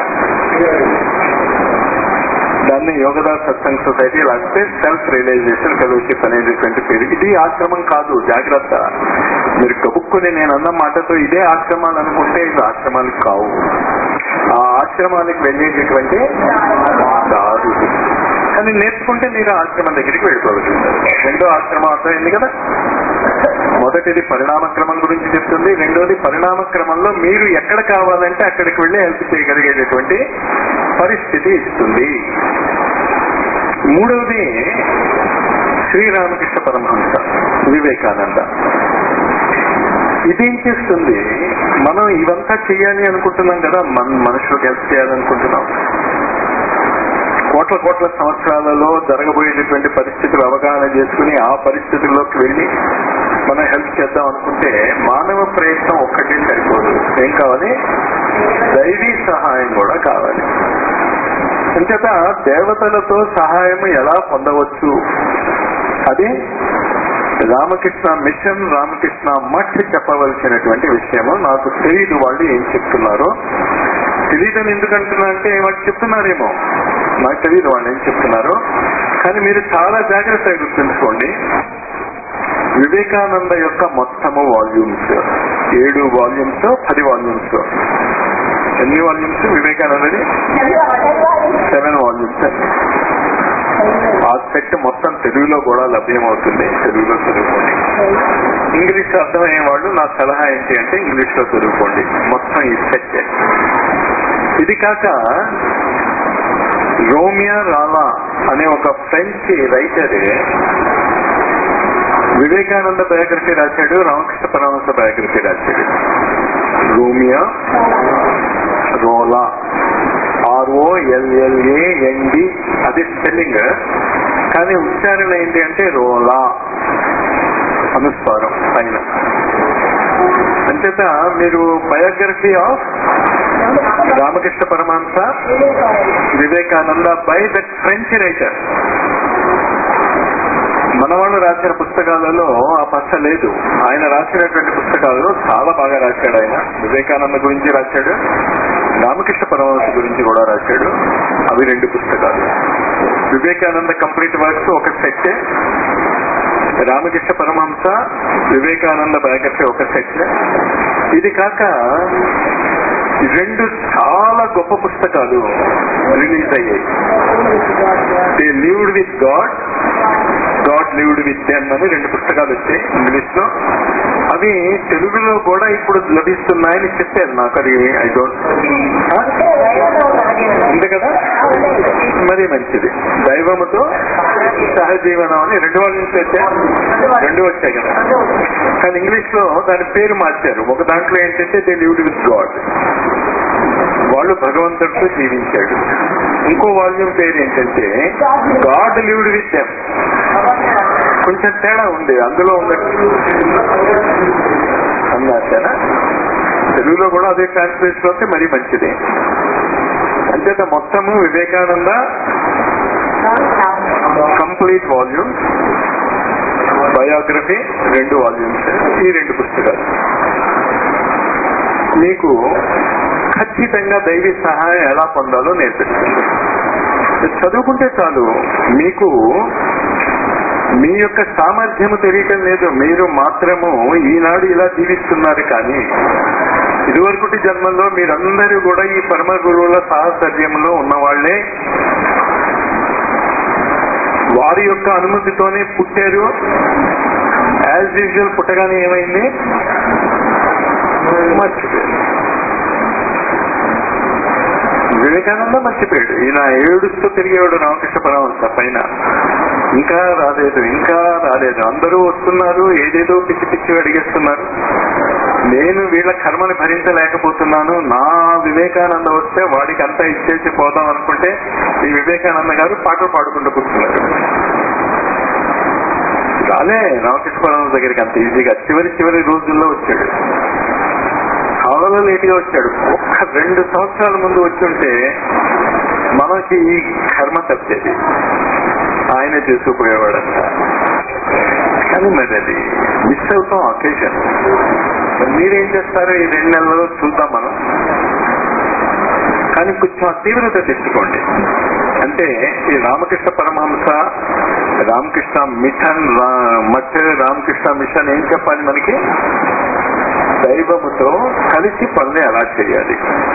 దాన్ని యోగదా సత్సంగ్ సొసైటీ లేకపోతే సెల్ఫ్ రియలైజేషన్ ఫెలోషిప్ అనేటటువంటి పేరు ఇది ఆశ్రమం కాదు జాగ్రత్త మీరు కబుక్కుని నేను అన్న మాటతో ఇదే ఆశ్రమాలు అనుకుంటే ఇవి ఆశ్రమాలు కావు ఆ ఆశ్రమానికి వెళ్ళేటటువంటి దారు కానీ నేర్చుకుంటే మీరు ఆశ్రమం దగ్గరికి వెళ్ళిపోగలుగుతారు రెండో ఆశ్రమం అర్థమైంది కదా మొదటిది పరిణామ క్రమం గురించి చెప్తుంది రెండోది పరిణామ క్రమంలో మీరు ఎక్కడ కావాలంటే అక్కడికి వెళ్ళి హెల్ప్ చేయగలిగేటటువంటి పరిస్థితి ఇస్తుంది మూడవది శ్రీరామకృష్ణ పరమహంస వివేకానంద ఇదేం చేస్తుంది మనం ఇవంతా చేయాలి అనుకుంటున్నాం కదా మన మనుషులకు హెల్ప్ చేయాలనుకుంటున్నాం కోట్ల కోట్ల సంవత్సరాలలో జరగబోయేటటువంటి పరిస్థితులు అవగాహన చేసుకుని ఆ పరిస్థితుల్లోకి వెళ్ళి మనం హెల్ప్ చేద్దాం అనుకుంటే మానవ ప్రయత్నం ఒక్కటి సరిపోదు ఏం కావాలి దైవీ సహాయం కూడా కావాలి అంచేత దేవతలతో సహాయం ఎలా పొందవచ్చు అది రామకృష్ణ మిషన్ రామకృష్ణ మఠ్ చెప్పవలసినటువంటి విషయము నాకు తెలియదు వాళ్ళు ఏం చెప్తున్నారో తెలియదని ఎందుకంటున్నా అంటే వాళ్ళు చెప్తున్నారేమో నాకు తెలియదు వాళ్ళు ఏం చెప్తున్నారో కానీ మీరు చాలా జాగ్రత్తగా గుర్తుంచుకోండి వివేకానంద యొక్క మొత్తము వాల్యూమ్స్ ఏడు వాల్యూమ్స్ పది వాల్యూమ్స్ ఎన్ని వాల్యూమ్స్ వివేకానందది సెవెన్ వాల్యూమ్స్ ఆ సెట్ మొత్తం తెలుగులో కూడా లభ్యమవుతుంది తెలుగులో చదువుకోండి ఇంగ్లీష్ అర్థమయ్యే వాళ్ళు నా సలహా ఏంటి అంటే ఇంగ్లీష్ లో చదువుకోండి మొత్తం ఈ సెట్ ఇది కాక రోమియా రాలా అనే ఒక ఫ్రెంచ్ రైటర్ వివేకానంద బయోగ్రఫీ రాశాడు రామకృష్ణ పరమహంస బయోగ్రఫీ రాశాడు రోమియా రోలా ఆర్ఓఎల్ఎల్ఏ ఎన్డి అది స్పెల్లింగ్ కానీ ఉచ్చారణ ఏంటి అంటే రోలా అనుస్వారం పైన అంచేత మీరు biography of Ramakrishna Paramahamsa Vivekananda by that French writer మన వాళ్ళు రాసిన పుస్తకాలలో ఆ పచ్చ లేదు ఆయన రాసినటువంటి పుస్తకాలలో చాలా బాగా రాశాడు ఆయన వివేకానంద గురించి రాశాడు రామకృష్ణ పరమహంస గురించి కూడా రాశాడు అవి రెండు పుస్తకాలు వివేకానంద కంప్లీట్ వర్క్స్ ఒక సెట్ రామకృష్ణ పరమహంస వివేకానంద బయోగ్రఫీ ఒక సెట్ ఇది కాక రెండు చాలా గొప్ప పుస్తకాలు రిలీజ్ అయ్యాయి they lived with God God lived with them అని రెండు పుస్తకాలు వచ్చాయి ఇంగ్లీష్ లో అవి తెలుగులో కూడా ఇప్పుడు లభిస్తున్నాయని చెప్పారు నాకు అది ఐ డోంట్ ఉంది కదా మరి మంచిది దైవముతో సహజీవనం అని రెండు వాళ్ళ నుంచి వచ్చాయి రెండు వచ్చాయి కదా కానీ ఇంగ్లీష్ లో దాని పేరు మార్చారు ఒక దాంట్లో ఏంటంటే దే లివ్డ్ విత్ గాడ్ వాళ్ళు భగవంతుడితో జీవించాడు ఇంకో వాల్యూమ్ పేరు ఏంటంటే గాడ్ లివ్డ్ విత్ దెమ్ కొంచెం తేడా ఉంది అందులో ఉన్న అన్నారా తెలుగులో కూడా అదే ట్రాన్స్లేషన్ వస్తే మరీ మంచిది అంచేత మొత్తము వివేకానంద కంప్లీట్ వాల్యూమ్ బయోగ్రఫీ రెండు వాల్యూమ్స్ ఈ రెండు పుస్తకాలు మీకు ఖచ్చితంగా దైవీ సహాయం ఎలా పొందాలో నేర్పిస్తుంది చదువుకుంటే చాలు మీకు మీ యొక్క సామర్థ్యము తెలియటం లేదు మీరు మాత్రము ఈనాడు ఇలా జీవిస్తున్నారు కానీ ఇదివరకటి జన్మల్లో మీరందరూ కూడా ఈ పరమ గురువుల సాహచర్యంలో ఉన్నవాళ్లే వారి యొక్క అనుమతితోనే పుట్టారు యాజ్ యూజువల్ పుట్టగానే ఏమైంది మర్చిపోయారు వివేకానంద మర్చిపోయాడు ఈయన ఏడుస్తూ తిరిగేవాడు రామకృష్ణ పరమహంస పైన ఇంకా రాలేదు ఇంకా రాలేదు అందరూ వస్తున్నారు ఏదేదో పిచ్చి పిచ్చి అడిగేస్తున్నారు నేను వీళ్ళ కర్మని భరించలేకపోతున్నాను నా వివేకానంద వస్తే వాడికి అంతా ఇచ్చేసి పోదాం అనుకుంటే ఈ వివేకానంద గారు పాటలు పాడుకుంటూ కూర్చున్నారు రాలే రామకృష్ణ పరమహంస దగ్గరికి అంత ఈజీగా చివరి చివరి రోజుల్లో వచ్చాడు జన్మలో లేటుగా వచ్చాడు ఒక్క రెండు సంవత్సరాల ముందు వచ్చి ఉంటే మనకి ఈ కర్మ తప్పేది ఆయన చేసుకుపోయేవాడంట కానీ మరి అది మిస్ అవుతాం అకేషన్ మీరేం చేస్తారో ఈ రెండు నెలల్లో చూద్దాం మనం కానీ కొంచెం ఆ తీవ్రత తెచ్చుకోండి అంటే ఈ రామకృష్ణ పరమహంస రామకృష్ణ మిషన్ రా- మఠ్ రామకృష్ణ మిషన్ ఏం చెప్పాలి మనకి దైవముతో కలిసి పనులు ఎలా చేయాలి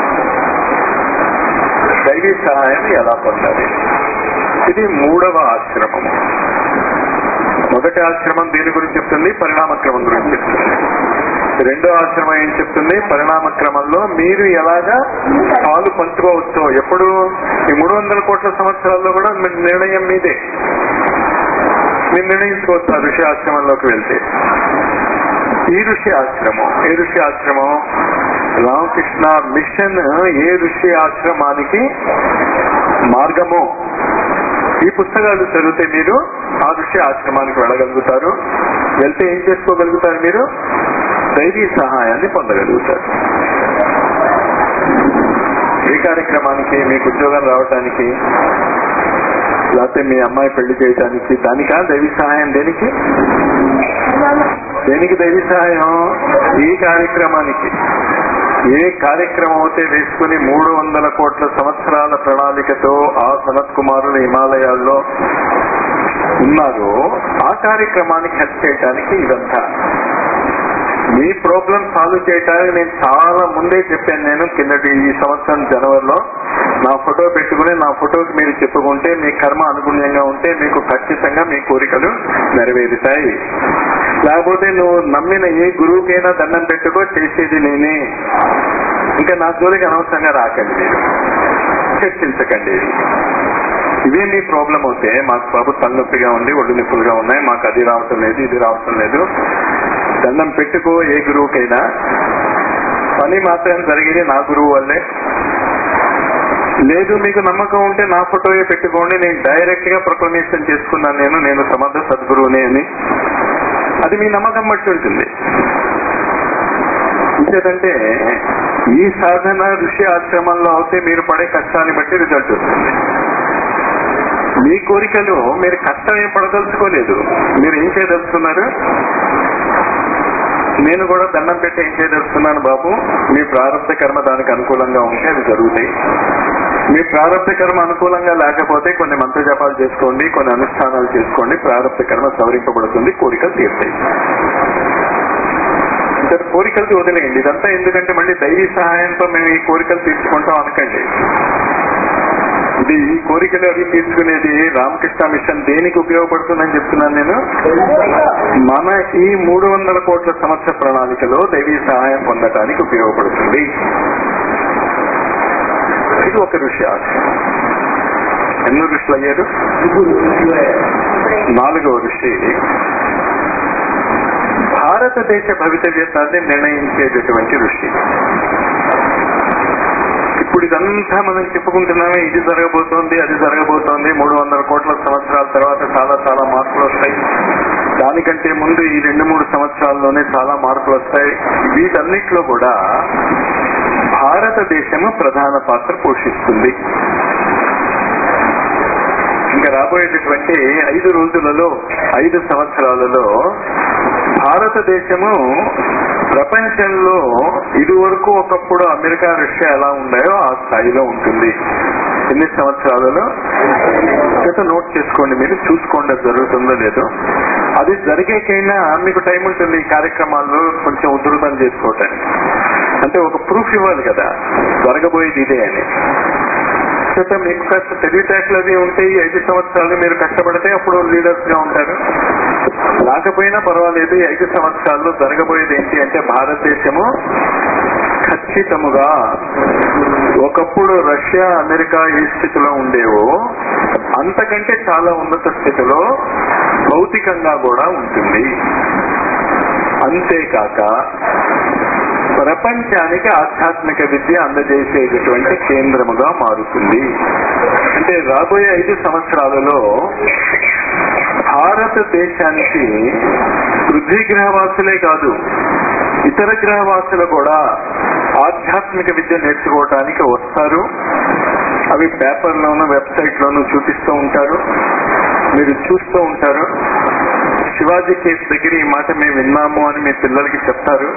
దైవీ సహాయం ఎలా పొందాలి ఇది మూడవ ఆశ్రమము మొదటి ఆశ్రమం దేని గురించి చెప్తుంది పరిణామక్రమం గురించి చెప్తుంది రెండో ఆశ్రమం ఏం చెప్తుంది పరిణామ క్రమంలో మీరు ఎలాగా పాలు పంచుకోవచ్చో ఎప్పుడు ఈ మూడు వందల కోట్ల సంవత్సరాల్లో కూడా మీ నిర్ణయం మీదే మీరు నిర్ణయించుకోవచ్చు ఆ ఋషి ఆశ్రమంలోకి వెళ్తే ఈ ఋషి ఆశ్రమం ఏ ఋషి ఆశ్రమం రామకృష్ణ మిషన్ ఏ ఋషి ఆశ్రమానికి మార్గము ఈ పుస్తకాలు చదివితే మీరు ఆ ఋషి ఆశ్రమానికి వెళ్ళగలుగుతారు వెళ్తే ఏం చేసుకోగలుగుతారు మీరు దైవీ సహాయాన్ని పొందగలుగుతారు ఏ కార్యక్రమానికి మీకు ఉద్యోగం రావటానికి లేకపోతే మీ అమ్మాయి పెళ్లి చేయడానికి దానికా దైవీ సహాయం దేనికి దేనికి దైవీ సహాయం ఈ కార్యక్రమానికి ఏ కార్యక్రమం అయితే వేసుకుని మూడు వందల కోట్ల సంవత్సరాల ప్రణాళికతో ఆ సనత్ కుమారులు హిమాలయాల్లో ఉన్నారో ఆ కార్యక్రమానికి హెల్ప్ చేయడానికి ఇదంతా మీ ప్రాబ్లం సాల్వ్ చేయడానికి నేను చాలా ముందే చెప్పాను నేను కిందటి ఈ సంవత్సరం జనవరిలో నా ఫోటో పెట్టుకుని నా ఫోటోకి మీరు చెప్పుకుంటే మీ కర్మ అనుగుణ్యంగా ఉంటే మీకు ఖచ్చితంగా మీ కోరికలు నెరవేరుతాయి లేకపోతే నువ్వు నమ్మిన ఏ గురువుకైనా దండం పెట్టుకో చేసేది నేనే ఇంకా నా జోలికి అనవసరంగా రాకండి మీరు చర్చించకండి ఇది. ఇవే మీ ప్రాబ్లం అవుతే మాకు బాబు తలనొప్పిగా ఉంది ఒళ్ళు నొప్పులుగా ఉన్నాయి మాకు అది రావటం లేదు ఇది రావటం లేదు దండం పెట్టుకో ఏ గురువుకైనా పని మాత్రం జరిగేది నా గురువు వల్లే లేదు మీకు నమ్మకం ఉంటే నా ఫోటోయే పెట్టుకోండి నేను డైరెక్ట్ గా ప్రొక్లమేషన్ చేసుకున్నాను నేను నేను సమర్థ సద్గురువుని అని అది మీ నమ్మకం బట్టి ఉంటుంది ఇంకేదంటే ఈ సాధన ఋషి ఆశ్రమంలో అయితే మీరు పడే కష్టాన్ని బట్టి రిజల్ట్ వస్తుంది మీ కోరికలు మీరు కష్టం ఏం పడదలుచుకోలేదు మీరు ఏం చేయదలుచుకున్నారు నేను కూడా దండం పెట్టి ఏం చేయదలుచుకున్నాను బాబు మీ ప్రారంభ కర్మ దానికి అనుకూలంగా ఉంటే అవి జరుగుతాయి మీ ప్రారంభ కర్మ అనుకూలంగా లేకపోతే కొన్ని మంత్ర జపాలు చేసుకోండి కొన్ని అనుష్ఠానాలు చేసుకోండి ప్రారంభ కర్మ సవరింపబడుతుంది కోరికలు తీరుతాయి ఇంకా కోరికలకి వదిలేయండి ఇదంతా ఎందుకంటే మళ్ళీ దైవీ సహాయంతో మేము ఈ కోరికలు తీర్చుకుంటాం అనకండి ఇది ఈ కోరికలు అవి తీర్చుకునేది రామకృష్ణ మిషన్ దేనికి ఉపయోగపడుతుందని చెప్తున్నాను నేను మన ఈ మూడు వందల కోట్ల సంవత్సర ప్రణాళికలో దైవీ సహాయం పొందటానికి ఉపయోగపడుతుంది ఇది ఒక ఋషి ఆశ్రమం ఎన్నో ఋషులు అయ్యారు నాలుగవ ఋషి భారతదేశ భవితవ్యతాన్ని నిర్ణయించేటటువంటి ఋషి ఇప్పుడు ఇదంతా మనం చెప్పుకుంటున్నామే ఇది జరగబోతోంది అది జరగబోతోంది మూడు వందల కోట్ల సంవత్సరాల తర్వాత చాలా చాలా మార్పులు వస్తాయి దానికంటే ముందు ఈ రెండు మూడు సంవత్సరాల్లోనే చాలా మార్పులు వస్తాయి వీటన్నిటిలో కూడా భారతదేశము ప్రధాన పాత్ర పోషిస్తుంది ఇంకా రాబోయేటటువంటి ఐదు రోజులలో ఐదు సంవత్సరాలలో భారతదేశము ప్రపంచంలో ఇదివరకు ఒకప్పుడు అమెరికా రష్యా ఎలా ఉన్నాయో ఆ స్థాయిలో ఉంటుంది ఎన్ని సంవత్సరాలలో చేత నోట్ చేసుకోండి మీరు చూసుకోండి అది జరుగుతుందో లేదో అది జరిగేకైనా మీకు టైం ఉంటుంది ఈ కార్యక్రమాల్లో కొంచెం ఉధృతం చేసుకోవటానికి అంటే ఒక ప్రూఫ్ ఇవ్వాలి కదా జరగబోయేది ఇదే అని చేత మీకు కాస్త తెలివితేటలు అవి ఉంటే ఈ ఐదు సంవత్సరాలు మీరు కష్టపడితే అప్పుడు లీడర్స్ గా ఉంటారు లేకపోయినా పర్వాలేదు ఈ ఐదు సంవత్సరాల్లో జరగబోయేది ఏంటి అంటే భారతదేశము ఖచ్చితముగా ఒకప్పుడు రష్యా అమెరికా ఏ స్థితిలో ఉండేవో అంతకంటే చాలా ఉన్నత స్థితిలో భౌతికంగా కూడా ఉంటుంది అంతేకాక ప్రపంచానికి ఆధ్యాత్మిక విద్య అందజేసేటటువంటి కేంద్రముగా మారుతుంది అంటే రాబోయే ఐదు సంవత్సరాలలో భారతదేశానికి పృథ్వీ గ్రహవాసులే కాదు ఇతర గ్రహవాసులు కూడా ఆధ్యాత్మిక విద్య నేర్చుకోవటానికి వస్తారు అవి పేపర్లోనూ వెబ్సైట్ లోనూ చూపిస్తూ ఉంటారు మీరు చూస్తూ ఉంటారు శివాజీ కేసు దగ్గర ఈ మాట మేము విన్నాము అని మీ పిల్లలకి చెప్తారు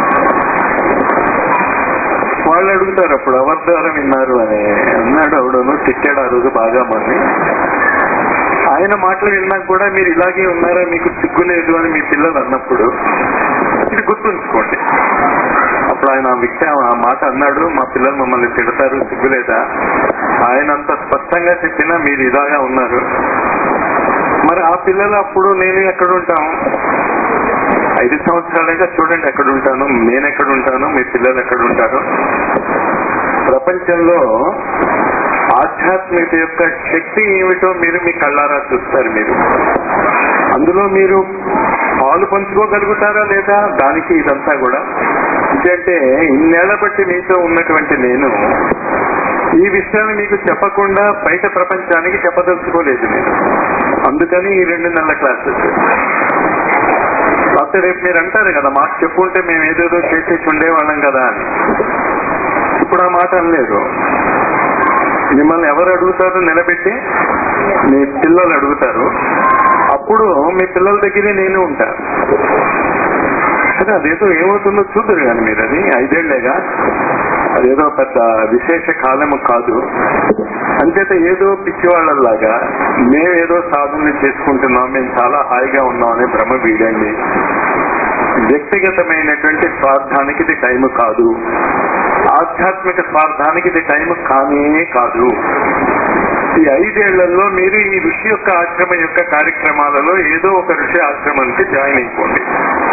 వాళ్ళు అడుగుతారు అప్పుడు ఎవరి ద్వారా విన్నారు అని అన్నాడు ఆవిడను తిట్టాడు ఆ రోజు బాగా మంది ఆయన మాటలు విన్నాక కూడా మీరు ఇలాగే ఉన్నారా మీకు సిగ్గు లేదు అని మీ పిల్లలు అన్నప్పుడు ఇది గుర్తుంచుకోండి అప్పుడు ఆయన ఆ వ్యక్తి ఆ మాట అన్నాడు మా పిల్లలు మమ్మల్ని తిడతారు సిగ్గులేదా ఆయన అంత స్పష్టంగా చెప్పినా మీరు ఇలాగా ఉన్నారు మరి ఆ పిల్లలు అప్పుడు నేను ఎక్కడ ఉంటాము ఐదు సంవత్సరాలుగా చూడండి ఎక్కడ ఉంటాను నేను ఎక్కడ ఉంటాను మీ పిల్లలు ఎక్కడ ఉంటారు ప్రపంచంలో ఆధ్యాత్మికత యొక్క శక్తి ఏమిటో మీరు మీ కళ్ళారా చూస్తారు మీరు అందులో మీరు పాలు పంచుకోగలుగుతారా లేదా దానికి ఇదంతా కూడా ఎందుకంటే ఇన్నేళ్ల బట్టి మీతో ఉన్నటువంటి నేను ఈ విషయాన్ని మీకు చెప్పకుండా బయట ప్రపంచానికి చెప్పదలుచుకోలేదు నేను అందుకని ఈ రెండు నెలల క్లాసెస్ కాకపోతే రేపు మీరు అంటారు కదా మాకు చెప్పుంటే మేము ఏదేదో చేసేసి ఉండేవాళ్ళం కదా అని ఇప్పుడు ఆ మాట అనలేదు మిమ్మల్ని ఎవరు అడుగుతారో నిలబెట్టి మీ పిల్లలు అడుగుతారు అప్పుడు మీ పిల్లల దగ్గరే నేను ఉంటాను సరే అదేదో ఏమవుతుందో చూద్దరు కానీ మీరు అది ఐదేళ్లేగా అదేదో పెద్ద విశేష కాలము కాదు అంచేత ఏదో పిచ్చివాళ్ళలాగా మేమేదో సాధనలు చేసుకుంటున్నాం మేము చాలా హాయిగా ఉన్నాం అనే భ్రమ వీడండి వ్యక్తిగతమైనటువంటి స్వార్థానికి ఇది టైం కాదు ఆధ్యాత్మిక స్వార్థానికి ఇది టైం కానే కాదు ఈ ఐదేళ్లలో మీరు ఈ ఋషి యొక్క ఆశ్రమం యొక్క కార్యక్రమాలలో ఏదో ఒక ఋషి ఆశ్రమానికి జాయిన్ అయిపోండి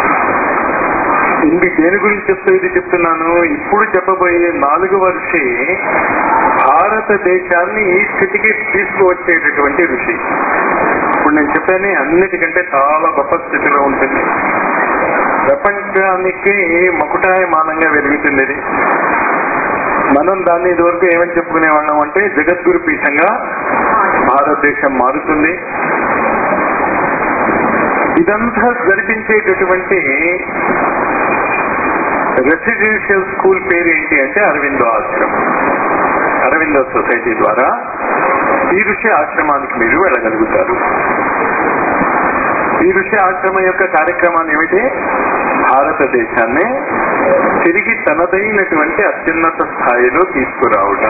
ఇంది దేని గురించి చెప్తే ఇది చెప్తున్నాను ఇప్పుడు చెప్పబోయే నాలుగవ ఋషి భారతదేశాన్ని ఈ స్థితికి తీసుకువచ్చేటటువంటి ఋషి ఇప్పుడు నేను చెప్పాను అన్నిటికంటే చాలా గొప్ప స్థితిలో ఉంటుంది ప్రపంచానికి మకుటాయమానంగా వెలుగుతుంది ఇది మనం దాన్ని ఇదివరకు ఏమని చెప్పుకునే వాళ్ళం అంటే జగద్గురు పీఠంగా భారతదేశం మారుతుంది ఇదంతా జరిపించేటటువంటి రెసిడెన్షియల్ స్కూల్ పేరు ఏంటి అంటే అరవిందో ఆశ్రమం అరవిందో సొసైటీ ద్వారా ఈ ఋషి ఆశ్రమానికి మీరు వెళ్ళగలుగుతారు ఈ ఋషి ఆశ్రమం యొక్క కార్యక్రమాలు ఏమిటి భారతదేశాన్ని తిరిగి తనదైనటువంటి అత్యున్నత స్థాయిలో తీసుకురావుట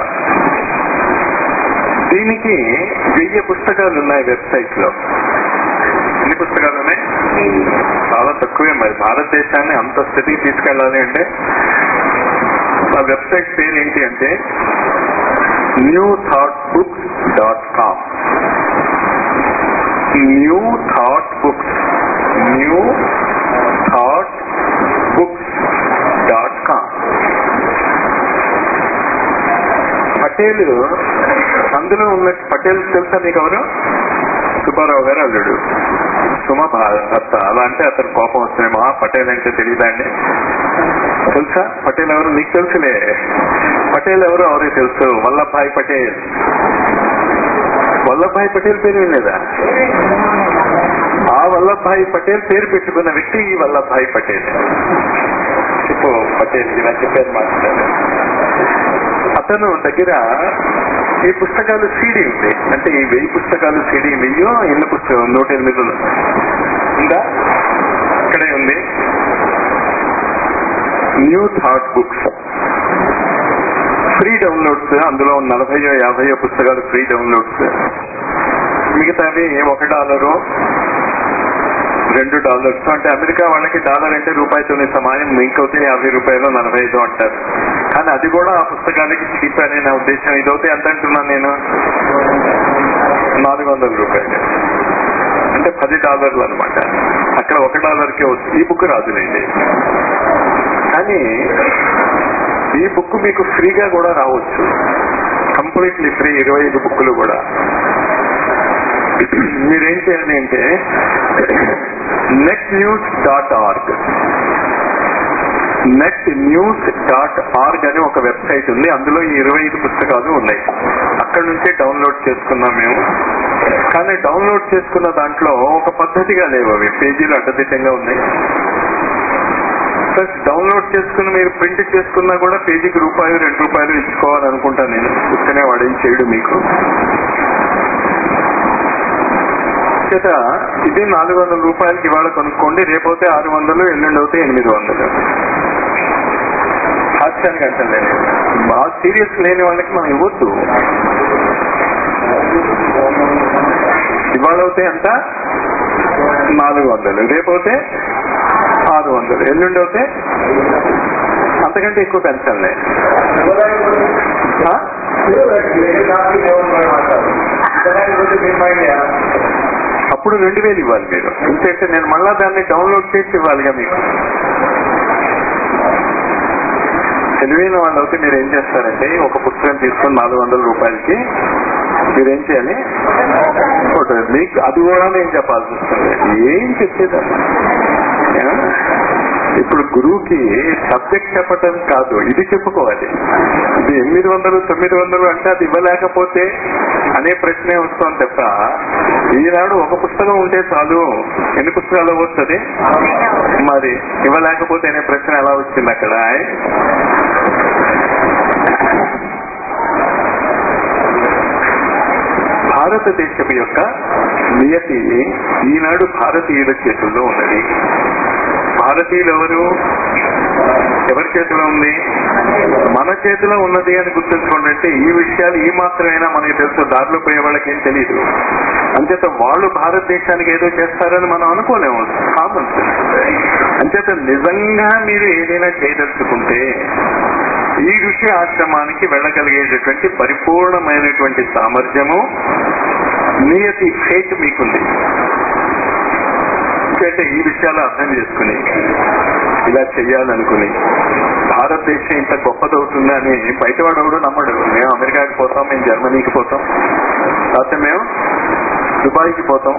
దీనికి వెయ్యి పుస్తకాలు ఉన్నాయి వెబ్సైట్ లో ఎన్ని పుస్తకాలు ఉన్నాయి చాలా తక్కువే మరి భారతదేశాన్ని అంత స్థితికి తీసుకెళ్ళాలి అంటే ఆ వెబ్సైట్ పేరు ఏంటి అంటే new thought books dot com new thought books new thought books dot com పటేల్ అందులో ఉన్న పటేల్ తెలుసా మీకు ఎవరు సుబ్బారావు గారు అల్లుడు సుమ భర్త అలా అంటే అతను కోపం వస్తుందేమో ఆ పటేల్ అంటే తెలియదండి తెలుసా పటేల్ ఎవరు నీకు తెలుసులే పటేల్ ఎవరు ఎవరికి తెలుసు వల్లభాయ్ పటేల్ వల్లభాయ్ పటేల్ పేరు వినలేదా ఆ వల్లభాయ్ పటేల్ పేరు పెట్టుకున్న వ్యక్తి ఈ వల్లభాయ్ పటేల్ చెప్పు పటేల్ ఇలా చెప్పారు మాట్లాడారు అతను దగ్గర ఈ పుస్తకాలు సీడీ ఉంది అంటే ఈ వెయ్యి పుస్తకాలు సీడీ వెయ్యో ఎన్ని పుస్తకం నూట ఎనిమిది ఉందా ఇక్కడే ఉంది new thought books free downloads అందులో నలభయో యాభయో పుస్తకాలు ఫ్రీ డౌన్లోడ్స్ మిగతావి ఒక డాలరు రెండు డాలర్స్ అంటే అమెరికా వాళ్ళకి డాలర్ అంటే రూపాయితోనే సమానం ఇంకైతే యాభై రూపాయలు నలభై ఐదు అంటారు కానీ అది కూడా ఆ పుస్తకాలకి చీప్ అనే నా ఉద్దేశం ఇదైతే ఎంత అంటున్నాను నేను నాలుగు వందల రూపాయలు అంటే పది డాలర్లు అనమాట అక్కడ ఒక డాలర్కే వస్తుంది ఈ బుక్ రాదులేండి కానీ ఈ బుక్ మీకు ఫ్రీగా కూడా రావచ్చు కంప్లీట్లీ ఫ్రీ ఇరవై ఐదు బుక్కులు కూడా మీరేం చేయాలి అంటే net news dot org net news dot org అని ఒక వెబ్సైట్ ఉంది అందులో ఈ ఇరవై ఐదు పుస్తకాలు ఉన్నాయి అక్కడ నుంచే డౌన్లోడ్ చేసుకున్నాం మేము కానీ డౌన్లోడ్ చేసుకున్న దాంట్లో ఒక పద్ధతిగా లేవు అవి పేజీలు అడ్డదిడ్డంగా ఉన్నాయి ప్లస్ డౌన్లోడ్ చేసుకుని మీరు ప్రింట్ చేసుకున్నా కూడా పేజీకి రూపాయలు రెండు రూపాయలు ఇచ్చుకోవాలనుకుంటాను నేను ఇస్తేనే వాడు ఏం చేయడు మీకు చేత ఇది నాలుగు వందల రూపాయలకి ఇవాళ కొనుక్కోండి రేపైతే ఆరు వందలు ఎల్లుండి అవుతే ఎనిమిది వందలు హాస్యానికి అంటలేదు బాగా సీరియస్ లేని వాళ్ళకి మనం ఇవ్వద్దు ఇవాళ అవుతే ఎంత నాలుగు వందలు రేపైతే ఆరు వందలు ఎల్లుండి అవుతే అంతకంటే ఎక్కువ పెంచాలి అప్పుడు రెండు వేలు ఇవ్వాలి మీరు ఎందుకంటే నేను మళ్ళా దాన్ని డౌన్లోడ్ చేసి ఇవ్వాలిగా మీకు తెలివైన వాళ్ళు అయితే మీరు ఏం చేస్తారంటే ఒక పుస్తకం తీసుకొని నాలుగు వందల రూపాయలకి మీరేం చేయాలి ఫోటో మీకు అది కూడా నేను చెప్పాల్సి వస్తుంది ఏం చెప్పేదమ్మా ఏ? ఇప్పుడు గురువుకి సబ్జెక్ట్ చెప్పటం కాదు ఇది చెప్పుకోవాలి ఇది ఎనిమిది వందలు తొమ్మిది వందలు అంటే అది ఇవ్వలేకపోతే అనే ప్రశ్నే వస్తుంది తప్ప ఈనాడు ఒక పుస్తకం ఉంటే చాలు ఎన్ని పుస్తకాలు వస్తుంది మరి ఇవ్వలేకపోతే అనే ప్రశ్న ఎలా వచ్చింది అక్కడ భారతదేశం యొక్క నియతి ఈనాడు భారతీయుల చేతుల్లో ఉన్నది భారతీయులు ఎవరు ఎవరి చేతిలో ఉంది మన చేతిలో ఉన్నది అని గుర్తుంచుకోండి అంటే ఈ విషయాలు ఈ మాత్రమైనా మనకి తెలుసు దారిలో పోయే వాళ్ళకి ఏం తెలియదు అంచేత వాళ్ళు భారతదేశానికి ఏదో చేస్తారని మనం అనుకోలేము కామన్ అంచేత నిజంగా మీరు ఏదైనా చేయదలుచుకుంటే ఈ ఋషి ఆశ్రమానికి వెళ్ళగలిగేటటువంటి పరిపూర్ణమైనటువంటి సామర్థ్యము నియతి ఫేట్ మీకుంది ఎందుకంటే ఈ విషయాలు అర్థం చేసుకుని ఇలా చెయ్యాలనుకుని భారతదేశం ఇంత గొప్పదవుతుందని బయటవాడు ఎవడు నమ్మడు మేము అమెరికాకి పోతాం మేము జర్మనీకి పోతాం లేకపోతే మేము దుబాయ్కి పోతాం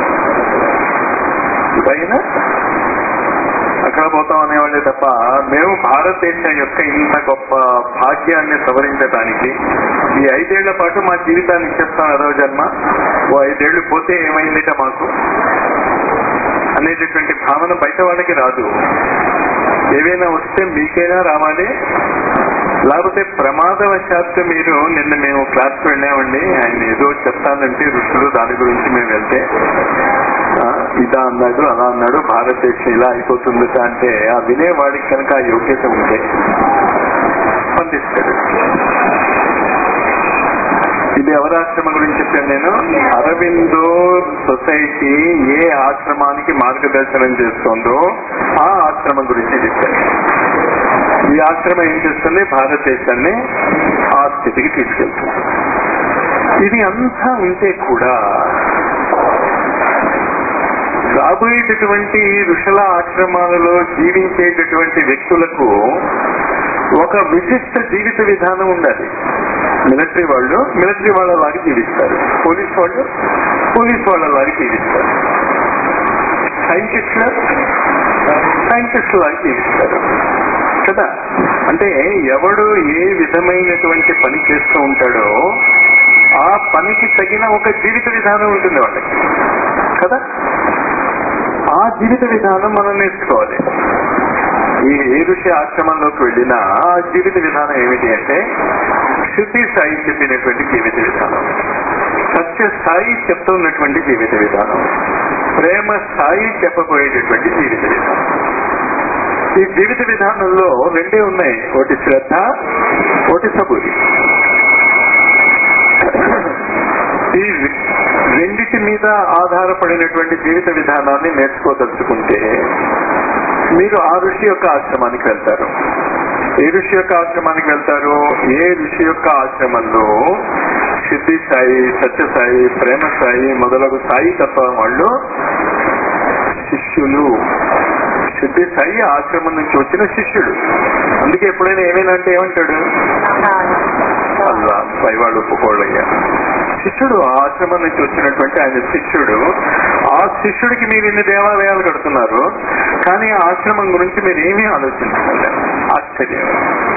దుబాయ్నా అక్కడ పోతాం అనేవాళ్ళే తప్ప మేము భారతదేశం యొక్క ఇంత గొప్ప భాగ్యాన్ని సవరించడానికి ఈ ఐదేళ్ల పాటు మా జీవితాన్ని ఇచ్చేస్తాం అదో జన్మ ఓ ఐదేళ్లు పోతే ఏమైందిట మాకు అనేటటువంటి భావన బయట వాళ్ళకి రాదు ఏవైనా వస్తే మీకైనా రావాలి లేకపోతే ప్రమాదవశాత్తు మీరు నిన్న మేము క్లాస్ వెళ్ళామండి ఆయన ఏదో చెప్తానంటే ఋషులు దాని గురించి మేము వెళ్తే ఆ, ఇదా అన్నాడు అలా అన్నాడు భారతదేశం ఇలా అయిపోతుంది అంటే ఆ వినేవాడికి కనుక ఆ యోగ్యత ఉంటే స్పందిస్తాడు ఇది ఎవరి ఆశ్రమం గురించి చెప్పాను నేను అరవిందో సొసైటీ ఏ ఆశ్రమానికి మార్గదర్శనం చేస్తుందో ఆ ఆశ్రమం గురించి చెప్పాను ఈ ఆశ్రమం ఏం చేస్తుంది భారతదేశాన్ని ఆ స్థితికి తీసుకెళ్తుంది ఇది అంతా ఉంటే కూడా రాబోయేటటువంటి ఋషుల ఆశ్రమాలలో జీవించేటటువంటి వ్యక్తులకు ఒక విశిష్ట జీవిత విధానం ఉండాలి మిలిటరీ వాళ్ళు మిలిటరీ వాళ్ళలాగా జీవిస్తారు పోలీస్ వాళ్ళు పోలీస్ వాళ్ళలాగా జీవిస్తారు సైంటిస్టులు సైంటిస్టులు లాగా జీవిస్తారు కదా అంటే ఎవడు ఏ విధమైనటువంటి పని చేస్తూ ఉంటాడో ఆ పనికి తగిన ఒక జీవిత విధానం ఉంటుంది వాళ్ళకి కదా ఆ జీవిత విధానం మనం నేర్చుకోవాలి ఈ ఏ ఋషి ఆశ్రమంలోకి వెళ్ళినా ఆ జీవిత విధానం ఏమిటి అంటే శృతి సాయి చెప్పినటువంటి జీవిత విధానం సత్య స్థాయి చెప్తున్నటువంటి జీవిత విధానం ప్రేమ స్థాయి చెప్పబోయేటటువంటి జీవిత విధానం ఈ జీవిత విధానంలో రెండే ఉన్నాయి ఒకటి శ్రద్ధ ఒకటి సబూరి ఈ రెండిటి మీద ఆధారపడినటువంటి జీవిత విధానాన్ని నేర్చుకోదలుచుకుంటే మీరు ఆ ఋషి యొక్క ఆశ్రమానికి వెళ్తారు ఏ ఋషి యొక్క ఆశ్రమానికి వెళ్తారు ఏ ఋషి యొక్క ఆశ్రమంలో సిద్ధి సాయి సత్య సాయి ప్రేమ సాయి మొదలగు సాయి తత్వ వాళ్ళు శిష్యులు సిద్ధి సాయి ఆశ్రమం నుంచి వచ్చిన శిష్యుడు అందుకే ఎప్పుడైనా ఏమైనా అంటే ఏమంటాడు అల్లా పైవాడు ఒప్పుకోళ్ళయ్యా శిష్యుడు ఆ ఆశ్రమం నుంచి వచ్చినటువంటి ఆయన శిష్యుడు ఆ శిష్యుడికి మీరు ఇన్ని దేవాలయాలు కడుతున్నారు కానీ ఆ ఆశ్రమం గురించి మీరు ఏమీ ఆలోచించలేదు ఆశ్చర్యం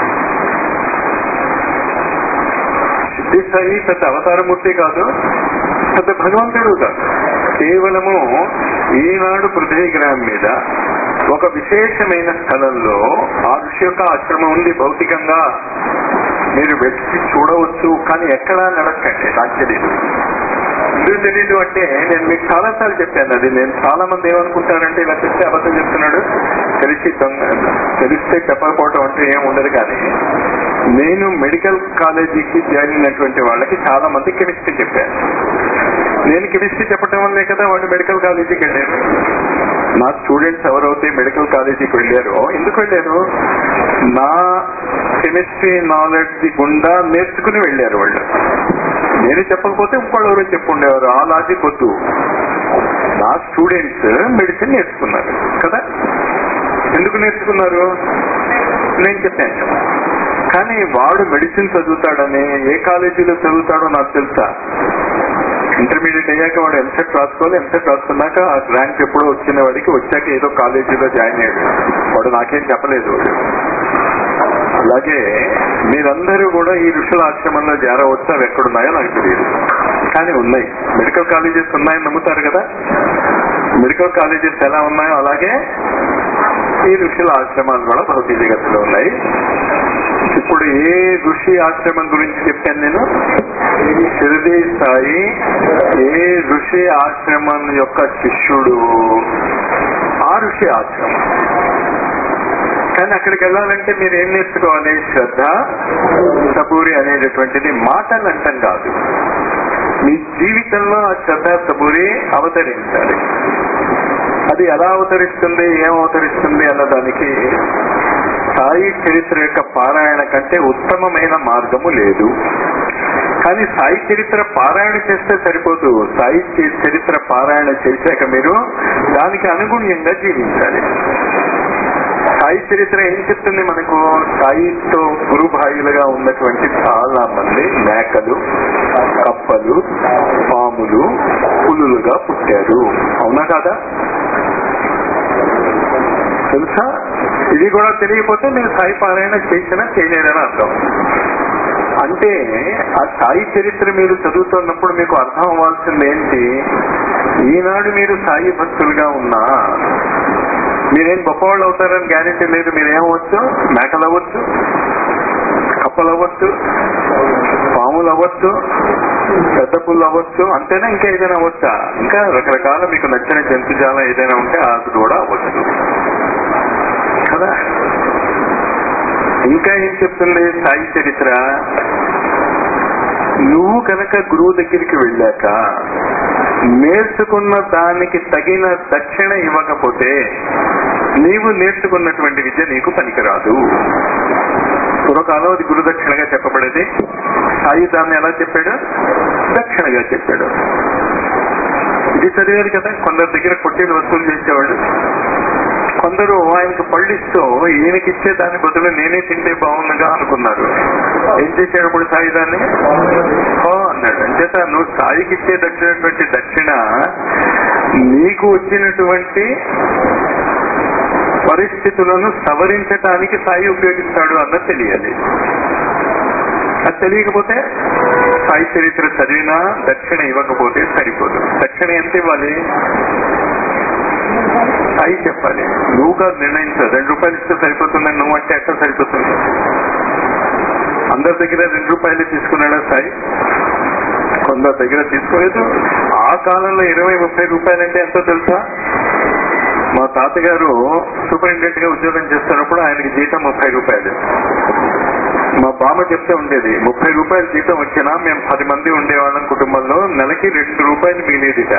సిద్ధి సాయి పెద్ద అవతారమూర్తి కాదు పెద్ద భగవంతుడు కాదు కేవలము ఈనాడు పృథ్వీ గ్రహం మీద ఒక విశేషమైన స్థలంలో ఆ ఋషి యొక్క ఆశ్రమం ఉంది భౌతికంగా మీరు వెతికి చూడవచ్చు కానీ ఎక్కడా నడకండి నాకు తెలియదు ఎందుకు తెలీదు అంటే నేను మీకు చాలా సార్లు చెప్పాను అది నేను చాలా మంది ఏమనుకుంటారంటే ఇలా చెప్తే అబద్ధం చెప్తున్నాడు తెలిసి దొంగ తెలిస్తే చెప్పకపోవటం అంటే ఏం ఉండదు కానీ నేను మెడికల్ కాలేజీకి జాయిన్ అయినటువంటి వాళ్ళకి చాలా మంది కెమిస్ట్రీ చెప్పాను నేను కెమిస్ట్రీ చెప్పడం వల్లే కదా వాళ్ళు మెడికల్ కాలేజీకి వెళ్ళారు నా స్టూడెంట్స్ ఎవరైతే మెడికల్ కాలేజీకి వెళ్ళారో ఎందుకు వెళ్ళారు నా కెమిస్ట్రీ నాలెడ్జ్ గుండా నేర్చుకుని వెళ్ళారు వాళ్ళు నేను చెప్పకపోతే ఇంకోళ్ళు ఎవరో చెప్పుండేవారు ఆ లాజిక్ వద్దు నా స్టూడెంట్స్ మెడిసిన్ నేర్చుకున్నారు కదా ఎందుకు నేర్చుకున్నారు నేను చెప్పాను కానీ వాడు మెడిసిన్ చదువుతాడని ఏ కాలేజీలో చదువుతాడో నాకు తెలుసా ఇంటర్మీడియట్ అయ్యాక వాడు ఎంసెట్ రాసుకోవాలి ఎంసెట్ రాసుకున్నాక ఆ ర్యాంక్ ఎప్పుడో వచ్చిన వాడికి వచ్చాక ఏదో కాలేజీలో జాయిన్ అయ్యాడు వాడు నాకేం చెప్పలేదు వాడు అలాగే మీరందరూ కూడా ఈ ఋషుల ఆశ్రమంలో చేరవచ్చు అవి ఎక్కడున్నాయో నాకు తెలియదు కానీ ఉన్నాయి మెడికల్ కాలేజెస్ ఉన్నాయని నమ్ముతారు కదా మెడికల్ కాలేజెస్ ఎలా ఉన్నాయో అలాగే ఈ ఋషుల ఆశ్రమాలు కూడా భౌతిక జగత్తులో ఉన్నాయి ఇప్పుడు ఏ ఋషి ఆశ్రమం గురించి చెప్పాను నేను షిరిడి సాయి ఏ ఋషి ఆశ్రమం యొక్క శిష్యుడు ఆ ఋషి ఆశ్రమం కానీ అక్కడికి వెళ్ళాలంటే మీరు ఏం నేర్చుకోవాలి శ్రద్ధ సబూరి అనేటటువంటిది మాటలు అంటం కాదు మీ జీవితంలో ఆ శ్రద్ధ సబూరి అవతరించాలి అది ఎలా అవతరిస్తుంది ఏం అవతరిస్తుంది అన్న దానికి సాయి చరిత్ర యొక్క పారాయణ కంటే ఉత్తమమైన మార్గము లేదు కానీ సాయి చరిత్ర పారాయణ చేస్తే సరిపోదు సాయి చ- చరిత్ర పారాయణ చేశాక మీరు దానికి అనుగుణ్యంగా జీవించాలి సాయి చరిత్ర ఏం చెప్తుంది మనకు సాయితో గురుభాయులుగా ఉన్నటువంటి చాలా మంది మేకలు కప్పలు పాములు పులులుగా పుట్టారు అవునా కాదా తెలుసా ఇది కూడా తెలియకపోతే మీరు సాయి పారాయణ చేసినా చేయలేదని అర్థం అంటే ఆ సాయి చరిత్ర మీరు చదువుతున్నప్పుడు మీకు అర్థం అవ్వాల్సింది ఏంటి ఈనాడు మీరు సాయి భక్తులుగా ఉన్నా మీరేం గొప్పవాళ్ళు అవుతారని గ్యారెంటీ లేదు మీరేమవచ్చు మేకలు అవ్వచ్చు కప్పలు అవ్వచ్చు పాములు అవ్వచ్చు పెద్ద పుల్లు అవ్వచ్చు అంతేనా ఇంకా ఏదైనా అవ్వచ్చా ఇంకా రకరకాల మీకు నచ్చిన జంతుజాలం ఏదైనా ఉంటే అది కూడా అవ్వచ్చు కదా ఇంకా ఏం చెప్తుంది సాయి చరిత్ర నువ్వు కనుక గురువు దగ్గరికి వెళ్ళాక నేర్చుకున్న దానికి తగిన దక్షిణ ఇవ్వకపోతే నీవు నేర్చుకున్నటువంటి విద్య నీకు పనికిరాదు పూర్వకాలం అది గురు దక్షిణగా చెప్పబడేది సాయి దాన్ని ఎలా చెప్పాడు దక్షిణగా చెప్పాడు ఇది చదివారు కదా కొందరి దగ్గర కొట్టేది వసూలు చేసేవాళ్ళు కొందరు ఆయనకు పళ్ళు ఇస్తూ ఈయనకి ఇచ్చే దాని బదులు నేనే తింటే బాగుందిగా అనుకున్నారు ఏం చేశాడు ఇప్పుడు సాయి దాన్ని ఓ అన్నాడు అంచేత నువ్వు సాయికి ఇచ్చే దక్షినటువంటి దక్షిణ నీకు వచ్చినటువంటి పరిస్థితులను సవరించటానికి సాయి ఉపయోగిస్తాడు అన్నది తెలియాలి అది తెలియకపోతే సాయి చరిత్ర చదివినా దక్షిణ ఇవ్వకపోతే సరిపోదు దక్షిణ ఎంత ఇవ్వాలి సాయి చెప్పాలి నువ్వు కాదు నిర్ణయించావు రెండు రూపాయలు ఇస్తే సరిపోతుందని నువ్వు అంటే ఎక్కడ సరిపోతుంది అందరి దగ్గర రెండు రూపాయలు తీసుకున్నాడా సాయి కొందరి దగ్గర తీసుకోలేదు ఆ కాలంలో ఇరవై ముప్పై రూపాయలు అంటే ఎంతో తెలుసా మా తాతగారు సూపరింటెండెంట్ గా ఉద్యోగం చేస్తున్నప్పుడు ఆయనకి జీతం ముప్పై రూపాయలు మా బామ్మ చెప్తే ఉండేది ముప్పై రూపాయలు జీతం వచ్చినా మేము పది మంది ఉండేవాళ్ళం కుటుంబంలో నెలకి రెండు రూపాయలు మిగిలేదిట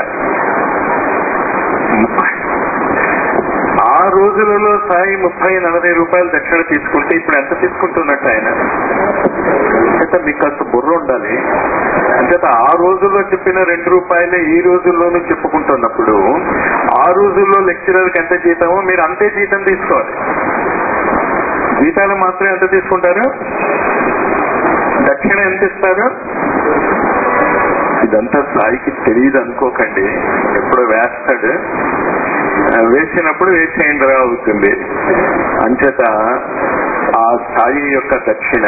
ఆ రోజులలో సాయి ముప్పై నలభై రూపాయలు దక్షిణ తీసుకుంటే ఇప్పుడు ఎంత తీసుకుంటున్నట్టు ఆయన అంటే మీకు కాస్త బుర్ర ఉండాలి అంచేత ఆ రోజుల్లో చెప్పిన రెండు రూపాయలే ఈ రోజుల్లోనూ చెప్పుకుంటున్నప్పుడు ఆ రోజుల్లో లెక్చరర్కి ఎంత జీతమో మీరు అంతే జీతం తీసుకోవాలి జీతాలు మాత్రం ఎంత తీసుకుంటారు దక్షిణ ఎంత ఇస్తారు ఇదంతా సాయికి తెలియదు అనుకోకండి ఎప్పుడో వేస్తాడు ఆ, వేసినప్పుడు వేసేయండిరా అవుతుంది అంచేత ఆ సాయి యొక్క దక్షిణ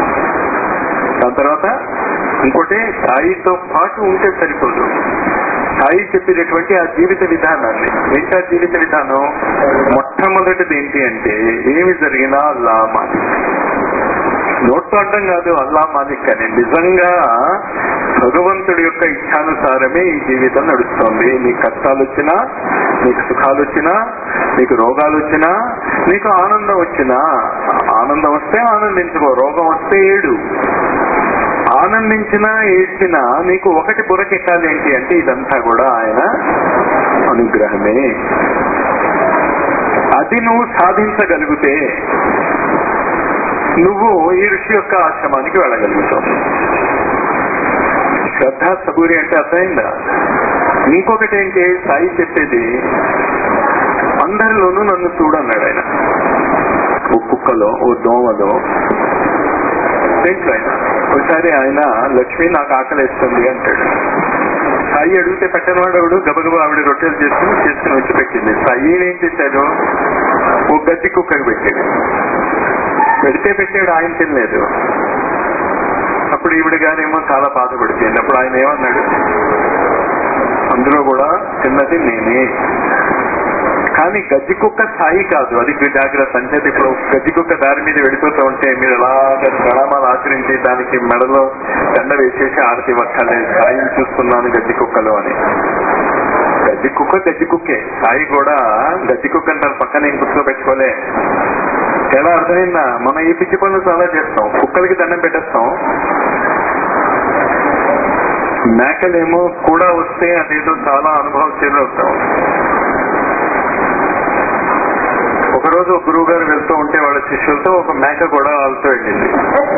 దాని తర్వాత ఇంకోటి సాయితో పాటు ఉంటే సరిపోదు సాయి చెప్పినటువంటి ఆ జీవిత విధానాన్ని ఏంటి ఆ జీవిత విధానం మొట్టమొదటిది ఏంటి అంటే ఏమి జరిగినా అల్లా మాలిక్ నోట్తో అడ్డం కాదు అల్లా మాలిక్ అని నిజంగా భగవంతుడి యొక్క ఇచ్ఛానుసారమే ఈ జీవితం నడుస్తోంది నీకు కష్టాలు వచ్చినా నీకు సుఖాలు వచ్చినా నీకు రోగాలు వచ్చినా నీకు ఆనందం వచ్చినా ఆనందం వస్తే ఆనందించుకో రోగం వస్తే ఏడు ఆనందించినా ఏడ్చినా నీకు ఒకటి బురకెక్కాలి ఏంటి అంటే ఇదంతా కూడా ఆయన అనుగ్రహమే అది నువ్వు సాధించగలిగితే నువ్వు ఈ ఋషి యొక్క ఆశ్రమానికి వెళ్ళగలుగుతావు శ్రద్ధ సబూరి అంటే అర్థమైందా ఇంకొకటి ఏంటి సాయి చెప్పేది అందరిలోనూ నన్ను చూడన్నాడు ఆయన ఓ కుక్కలో ఓ దోమలో దేంట్లో ఆయన ఒకసారి ఆయన లక్ష్మి నాకు ఆకలిస్తుంది అంటాడు సాయి అడిగితే పెట్టినవాడు ఆవిడ గబగబా ఆవిడ రొట్టెలు చేసుకుని చేసుకుని వచ్చి పెట్టింది సాయి ఏం చేశాడు ఓ గడ్డి కుక్కకి పెట్టాడు పెడితే పెట్టాడు ఆయన తినలేదు అప్పుడు ఈవిడ గారేమో చాలా బాధపడిపోయింది అప్పుడు ఆయన ఏమన్నాడు అందులో కూడా తిన్నది నేనే కానీ గజ్జి కుక్క స్థాయి కాదు అది జాగ్రత్త అంటే ఇప్పుడు గజ్జి కుక్క దారి మీద వెళుతూ ఉంటే మీరు అలా ప్రణామాలు ఆచరించి దానికి మెడలో దండ వేసేసి ఆరతి ఇవ్వక్కర్లేదు స్థాయిని చూస్తున్నాను గజ్జి కుక్కలో అని గజ్జి కుక్క గజ్జి కుక్కే సాయి కూడా గజ్జి కుక్క అంటారు పక్కన ఏం కూర్చోబెట్టుకోలే ఎలా అర్థమైందా మనం ఈ పిచ్చి పనులు చాలా చేస్తాం కుక్కలకి దండం పెట్టేస్తాం మేకలేమో కూడా వస్తే అదేదో చాలా అనుభవం అవుతాం ఒకరోజు ఒక గురువు గారు వెళ్తూ ఉంటే వాళ్ళ శిష్యులతో ఒక మేక కూడా వాళ్ళతో వెళ్ళింది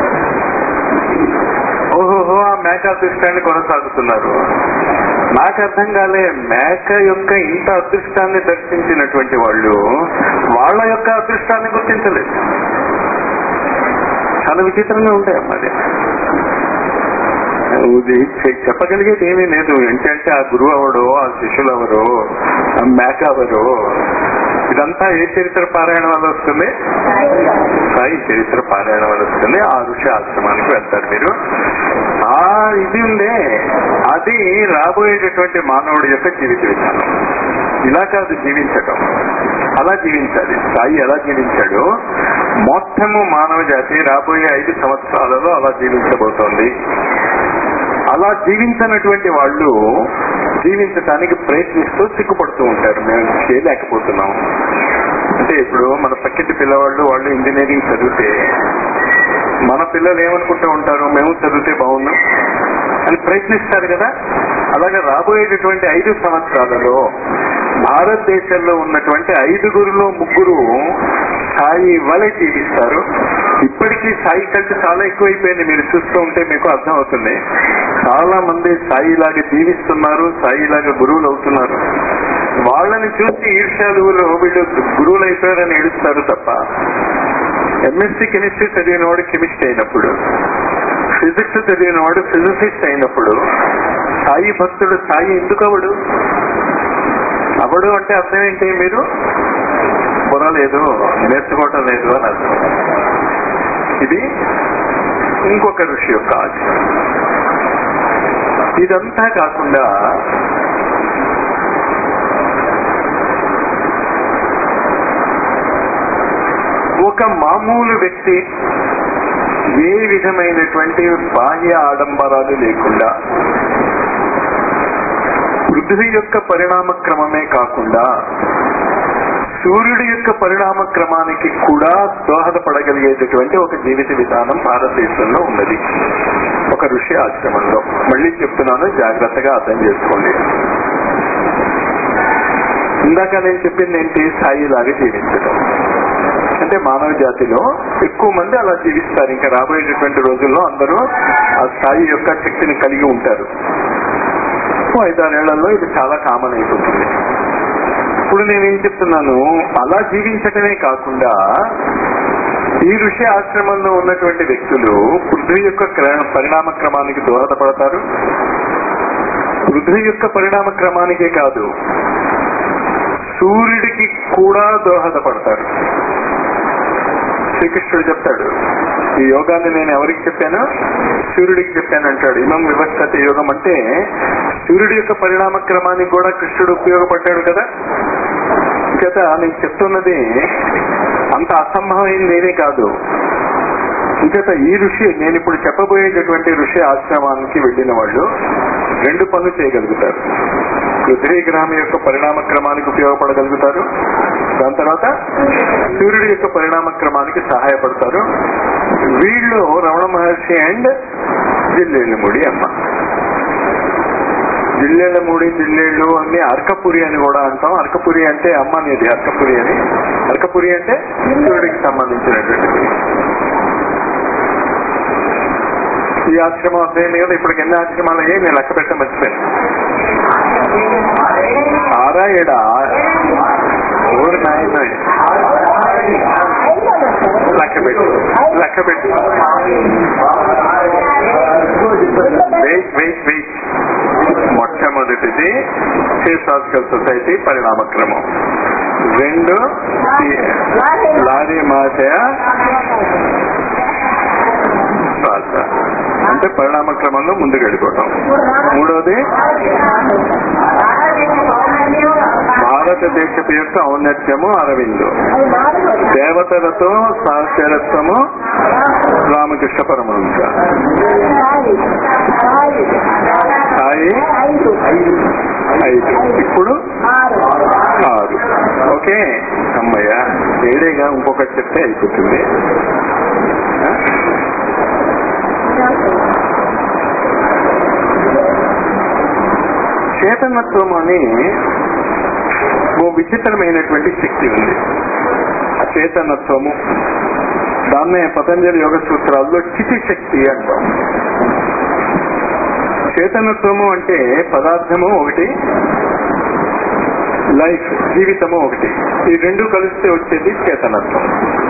ఓహోహో ఆ మేక అదృష్టాన్ని కొనసాగుతున్నారు నాకు అర్థం కాలే మేక యొక్క ఇంత అదృష్టాన్ని దర్శించినటువంటి వాళ్ళు వాళ్ళ యొక్క అదృష్టాన్ని గుర్తించలేదు చాలా విచిత్రంగా ఉంటాయి అన్నది ఇది చె- చెప్పగలిగేది ఏమీ లేదు ఏంటంటే ఆ గురువు అవడు ఆ శిష్యులు ఎవరు ఆ మేక ఎవరు ఇదంతా ఏ చరిత్ర పారాయణ వల్ల వస్తుంది సాయి చరిత్ర పారాయణ వల్ల వస్తుంది ఆ ఋషి ఆశ్రమానికి వెళ్తారు మీరు ఆ ఇది ఉందే అది రాబోయేటటువంటి మానవుడి యొక్క జీవిత విధానం ఇలా కాదు జీవించటం అలా జీవించాలి సాయి ఎలా జీవించాడు మొత్తము మానవ జాతి రాబోయే ఐదు సంవత్సరాలలో అలా జీవించబోతోంది అలా జీవించినటువంటి వాళ్ళు జీవించడానికి ప్రయత్నిస్తూ సిగ్గుపడుతూ ఉంటారు మేము చేయలేకపోతున్నాం అంటే ఇప్పుడు మన పక్కింటి పిల్లవాళ్ళు వాళ్ళు ఇంజనీరింగ్ చదివితే మన పిల్లలు ఏమనుకుంటూ ఉంటారు మేము చదివితే బాగున్నాం అని ప్రయత్నిస్తారు కదా అలాగే రాబోయేటటువంటి ఐదు సంవత్సరాలలో భారతదేశంలో ఉన్నటువంటి ఐదుగురులో ముగ్గురు సాయి వలె జీవిస్తారు ఇప్పటికీ సాయి కలిసి చాలా ఎక్కువైపోయింది మీరు చూస్తూ ఉంటే మీకు అర్థం అవుతుంది చాలా మంది సాయిలాగా జీవిస్తున్నారు సాయిలాగా గురువులు అవుతున్నారు వాళ్ళని చూసి ఈర్ష్యాలువులు వీళ్ళు గురువులు అయిపోయారని ఏడుస్తారు తప్ప ఎంఎస్సీ కెమిస్ట్రీ చదివిన వాడు కెమిస్ట్ అయినప్పుడు ఫిజిక్స్ చదివిన వాడు ఫిజిసిస్ట్ అయినప్పుడు సాయి భక్తుడు సాయి ఎందుకు అవడు అవడు అంటే అర్థం ఏంటి మీరు కొనలేదు నేర్చుకోవటం లేదు అని అర్థం ఇది ఇంకొక ఋషి యొక్క ఆచరణ ఇదంతా కాకుండా ఒక మామూలు వ్యక్తి ఏ విధమైనటువంటి బాహ్య ఆడంబరాలు లేకుండా పృథ్వీ యొక్క పరిణామ క్రమమే కాకుండా సూర్యుడి యొక్క పరిణామ క్రమానికి కూడా దోహదపడగలిగేటటువంటి ఒక జీవిత విధానం భారతదేశంలో ఉన్నది ఒక ఋషి ఆశ్రమంలో మళ్ళీ చెప్తున్నాను జాగ్రత్తగా అర్థం చేసుకోండి ఇందాక నేను చెప్పింది ఏంటి స్థాయిలాగా జీవించడం అంటే మానవ జాతిలో ఎక్కువ మంది అలా జీవిస్తారు ఇంకా రాబోయేటటువంటి రోజుల్లో అందరూ ఆ స్థాయి యొక్క శక్తిని కలిగి ఉంటారు ఓ ఐదారేళ్లలో ఇది చాలా కామన్ అయిపోతుంది ఇప్పుడు నేనేం చెప్తున్నాను అలా జీవించటమే కాకుండా ఈ ఋషి ఆశ్రమంలో ఉన్నటువంటి వ్యక్తులు పృథ్వీ యొక్క క్ర- పరిణామ క్రమానికి దోహదపడతారు పృథ్వీ యొక్క పరిణామ క్రమానికే కాదు సూర్యుడికి కూడా దోహదపడతారు శ్రీకృష్ణుడు చెప్తాడు ఈ యోగాన్ని నేను ఎవరికి చెప్పాను సూర్యుడికి చెప్పాను అంటాడు ఇమం వివక్షత యోగం అంటే సూర్యుడి యొక్క పరిణామ క్రమానికి కూడా కృష్ణుడు ఉపయోగపడ్డాడు కదా చేత నేను చెప్తున్నది అంత అసంభవమైంది ఏమీ కాదు ఇంకత ఈ ఋషి నేను ఇప్పుడు చెప్పబోయేటటువంటి ఋషి ఆశ్రమానికి వెళ్ళిన వాళ్ళు రెండు పనులు చేయగలుగుతారు పృథ్వీ గ్రహం యొక్క పరిణామ క్రమానికి ఉపయోగపడగలుగుతారు దాని తర్వాత సూర్యుడి యొక్క పరిణామ క్రమానికి సహాయపడతారు వీళ్ళు రమణ మహర్షి అండ్ జిల్లేళ్ళముడి అమ్మ జిల్లేళ్ళముడి జిల్లేళ్ళు అన్ని అర్కపురి అని కూడా అంటాం అర్కపురి అంటే అమ్మ అనేది అర్కపురి అని అర్కపురి అంటే సూర్యుడికి సంబంధించినటువంటిది ఈ ఆశ్రమం అధ్యయనం కదా ఇప్పటికి ఎన్ని ఆశ్రమాలు అయ్యాయి నేను లెక్క పెట్ట మర్చిపోయాను ఆరా ఏడా ఊరు నాయన లెక్క పెట్టు లెక్క పెట్టు వెయిట్ వెయిట్ వెయిట్ మొట్టమొదటిది ఫిలాసాఫికల్ సొసైటీ పరిణామక్రమం రెండు లారీ మాతయ శ్వాస అంటే పరిణామ క్రమంలో ముందుకు వెళ్ళిపోతాం మూడోది భారతదేశపు యొక్క ఔన్నత్యము అరవిందు దేవతలతో సహచరత్వము రామకృష్ణ పరమహంస స్థాయి ఐదు ఇప్పుడు ఆరు ఓకే అమ్మయ్య ఏడేగా ఇంకొకటి చెప్తే అయిపోతుంది ఆ? చేతనత్వం అని ఓ విచిత్రమైనటువంటి శక్తి ఉంది ఆ చేతనత్వము దాన్నే పతంజలి యోగ సూత్రాల్లో చితి శక్తి అంటాం చేతనత్వము అంటే పదార్థము ఒకటి లైఫ్ జీవితము ఒకటి ఈ రెండు కలిస్తే వచ్చేది చేతనత్వం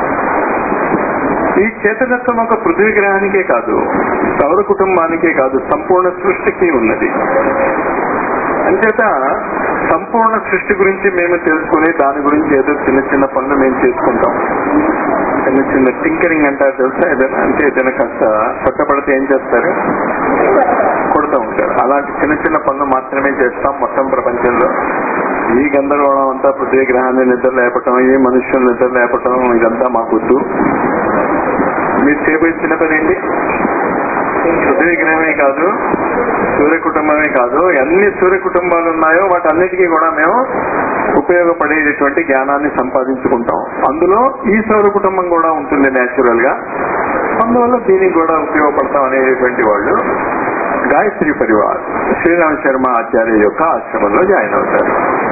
ఈ చేతనత్వం ఒక పృథ్వీ గ్రహానికే కాదు సౌర కుటుంబానికే కాదు సంపూర్ణ సృష్టికి ఉన్నది అంచేత సంపూర్ణ సృష్టి గురించి మేము తెలుసుకుని దాని గురించి ఏదో చిన్న చిన్న పనులు మేము చేసుకుంటాం చిన్న చిన్న టింకరింగ్ అంటారు తెలుసా ఏదైనా అంటే ఏదైనా కాస్త కొట్టపడితే ఏం చేస్తారు కొడుతూ ఉంటారు అలాంటి చిన్న చిన్న పనులు మాత్రమే చేస్తాం మొత్తం ప్రపంచంలో ఈ గందరగోళం అంతా పృథ్వీ గ్రహాన్ని నిద్ర లేపటం ఈ మనుషులు నిద్ర లేపటం ఇదంతా మాకొద్దు మీరు చేయబోయే చిన్న పని ఏంటి పృథ్వీ గ్రహమే కాదు సూర్య కుటుంబమే కాదు ఎన్ని సూర్య కుటుంబాలు ఉన్నాయో వాటన్నిటికీ కూడా మేము ఉపయోగపడేటటువంటి జ్ఞానాన్ని సంపాదించుకుంటాం అందులో ఈ సౌర కుటుంబం కూడా ఉంటుంది నేచురల్ గా అందువల్ల దీనికి కూడా ఉపయోగపడతాం అనేటువంటి వాళ్ళు గాయత్రి పరివార్ శ్రీరామ శర్మ ఆచార్య యొక్క ఆశ్రమంలో జాయిన్ అవుతారు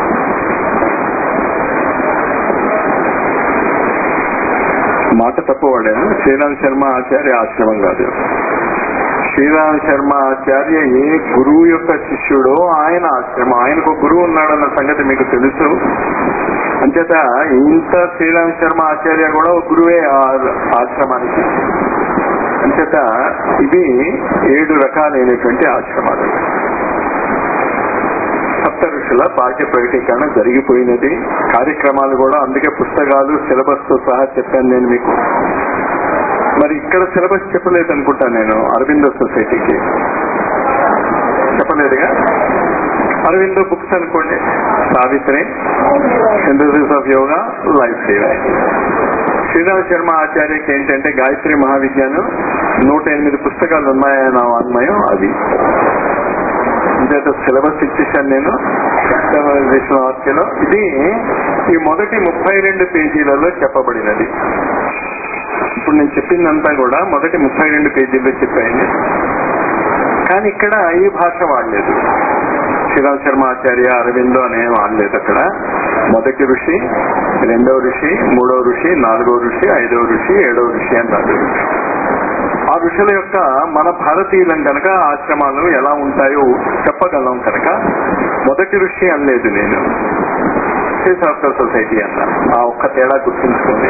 మాట తప్పవాడాను శ్రీరామ శర్మ ఆచార్య ఆశ్రమం కాదు శ్రీరామ శర్మ ఆచార్య ఏ గురువు యొక్క శిష్యుడో ఆయన ఆశ్రమం ఆయనకు ఒక గురువు ఉన్నాడన్న సంగతి మీకు తెలుసు అంచేత ఇంత శ్రీరామ శర్మ ఆచార్య కూడా ఒక గురువే ఆ ఆశ్రమానికి అంచేత ఇది ఏడు రకాలైనటువంటి ఆశ్రమాలు సప్త ఋషుల పాఠ్య ప్రకటీకరణ జరిగిపోయినది కార్యక్రమాలు కూడా అందుకే పుస్తకాలు సిలబస్ తో సహా చెప్పాను నేను మీకు మరి ఇక్కడ సిలబస్ చెప్పలేదు అనుకుంటా నేను అరవిందో సొసైటీకి చెప్పలేదుగా అరవిందో బుక్స్ అనుకోండి Savitri synthesis of yoga life save Sriram Sharma ఆచార్యకి ఏంటంటే గాయత్రి మహావిద్యాను నూట ఎనిమిది పుస్తకాలు ఉన్నాయన్న వాన్మయం అది ఇంత సిలబస్ ఇచ్చేసాను నేను విశ్వవాక్యలో ఇది ఈ మొదటి ముప్పై రెండు పేజీలలో చెప్పబడినది ఇప్పుడు నేను చెప్పిందంతా కూడా మొదటి ముప్పై రెండు పేజీల్లో చెప్పాను కానీ ఇక్కడ ఈ భాష వాడలేదు శ్రీరామ్ శర్మ ఆచార్య అరవిందో అనే వాడలేదు అక్కడ మొదటి ఋషి రెండవ ఋషి మూడవ ఋషి నాలుగవ ఋషి ఐదవ ఋషి ఏడవ ఋషి అన్నారు ఆ ఋషుల యొక్క మన భారతీయులం కనుక ఆశ్రమాలు ఎలా ఉంటాయో చెప్పగలం కనుక మొదటి ఋషి అనలేదు నేను సాఫ్ట్వేర్ సొసైటీ అన్న ఆ ఒక్క తేడా గుర్తుంచుకోండి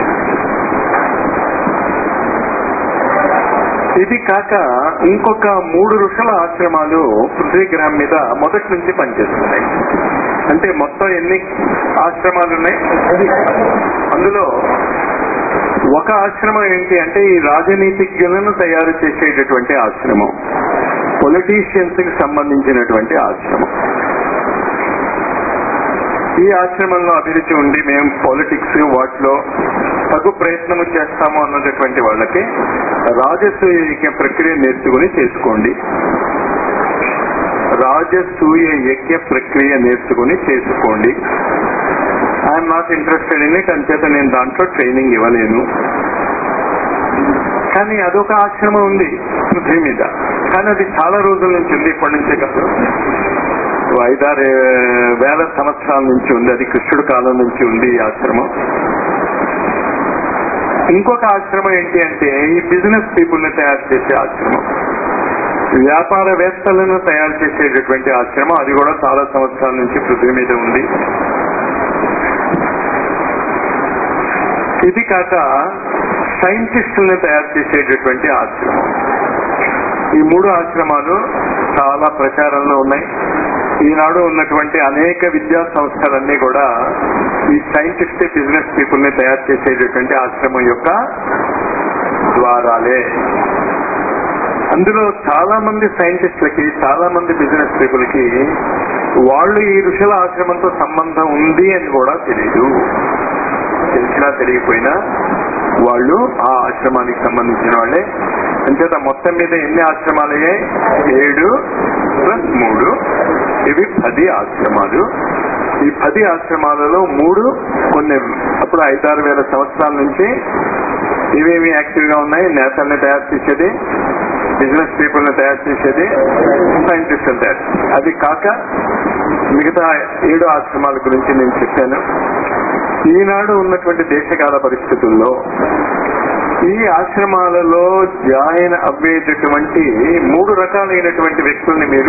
ఇది కాక ఇంకొక మూడు ఋషుల ఆశ్రమాలు పృథ్వీ గ్రహం మీద మొదటి నుంచి పనిచేస్తున్నాయి అంటే మొత్తం ఎన్ని ఆశ్రమాలు ఉన్నాయి అందులో ఒక ఆశ్రమం ఏంటి అంటే ఈ రాజనీతిజ్ఞులను తయారు చేసేటటువంటి ఆశ్రమం పొలిటీషియన్స్ కి సంబంధించినటువంటి ఆశ్రమం ఈ ఆశ్రమంలో అభిరుచి ఉండి మేము పాలిటిక్స్ వాటిలో తగు ప్రయత్నము చేస్తాము అన్నటువంటి వాళ్ళకి రాజసూయ ప్రక్రియ నేర్చుకుని చేసుకోండి రాజసూయ యజ్ఞ ప్రక్రియ నేర్చుకుని చేసుకోండి I'm not interested in it అంచేత నేను దాంట్లో ట్రైనింగ్ ఇవ్వలేను కానీ అదొక ఆశ్రమం ఉంది పృథ్వీ మీద కానీ అది చాలా రోజుల నుంచి ఉంది ఇప్పటి నుంచే కాదు ఓ ఐదారు వేల సంవత్సరాల నుంచి ఉంది అది కృష్ణుడు కాలం నుంచి ఉంది ఈ ఆశ్రమం ఇంకొక ఆశ్రమం ఏంటి అంటే ఈ బిజినెస్ పీపుల్ ని తయారు చేసే ఆశ్రమం వ్యాపారవేత్తలను తయారు చేసేటటువంటి ఆశ్రమం అది కూడా చాలా సంవత్సరాల నుంచి పృథ్వీ మీద ఉంది ఇది కాక సైంటిస్టులను తయారు చేసేటటువంటి ఆశ్రమం ఈ మూడు ఆశ్రమాలు చాలా ప్రచారంలో ఉన్నాయి ఈనాడు ఉన్నటువంటి అనేక విద్యా సంస్థలన్నీ కూడా ఈ సైంటిస్ట్ బిజినెస్ పీపుల్ ని తయారు చేసేటటువంటి ఆశ్రమం యొక్క ద్వారాలే అందులో చాలా మంది సైంటిస్టులకి చాలా మంది బిజినెస్ పీపుల్ కి వాళ్ళు ఈ ఋషుల ఆశ్రమంతో సంబంధం ఉంది అని కూడా తెలియదు తెలిసినా తెలియకపోయినా వాళ్ళు ఆ ఆశ్రమానికి సంబంధించిన వాళ్ళే అంచేత మొత్తం మీద ఎన్ని ఆశ్రమాలు అయ్యాయి ఏడు ప్లస్ మూడు ఇవి పది ఆశ్రమాలు ఈ పది ఆశ్రమాలలో మూడు కొన్ని అప్పుడు ఐదారు వేల సంవత్సరాల నుంచి ఇవేమి యాక్టివ్ గా ఉన్నాయి నేతల్ని తయారు చేసేది బిజినెస్ పీపుల్ ని తయారు చేసేది సైంటిస్ట్ తయారు అది కాక మిగతా ఏడు ఆశ్రమాల గురించి నేను చెప్పాను ఈనాడు ఉన్నటువంటి దేశకాల పరిస్థితుల్లో ఈ ఆశ్రమాలలో జాయిన్ అవ్వేటటువంటి మూడు రకాలైనటువంటి వ్యక్తుల్ని మీరు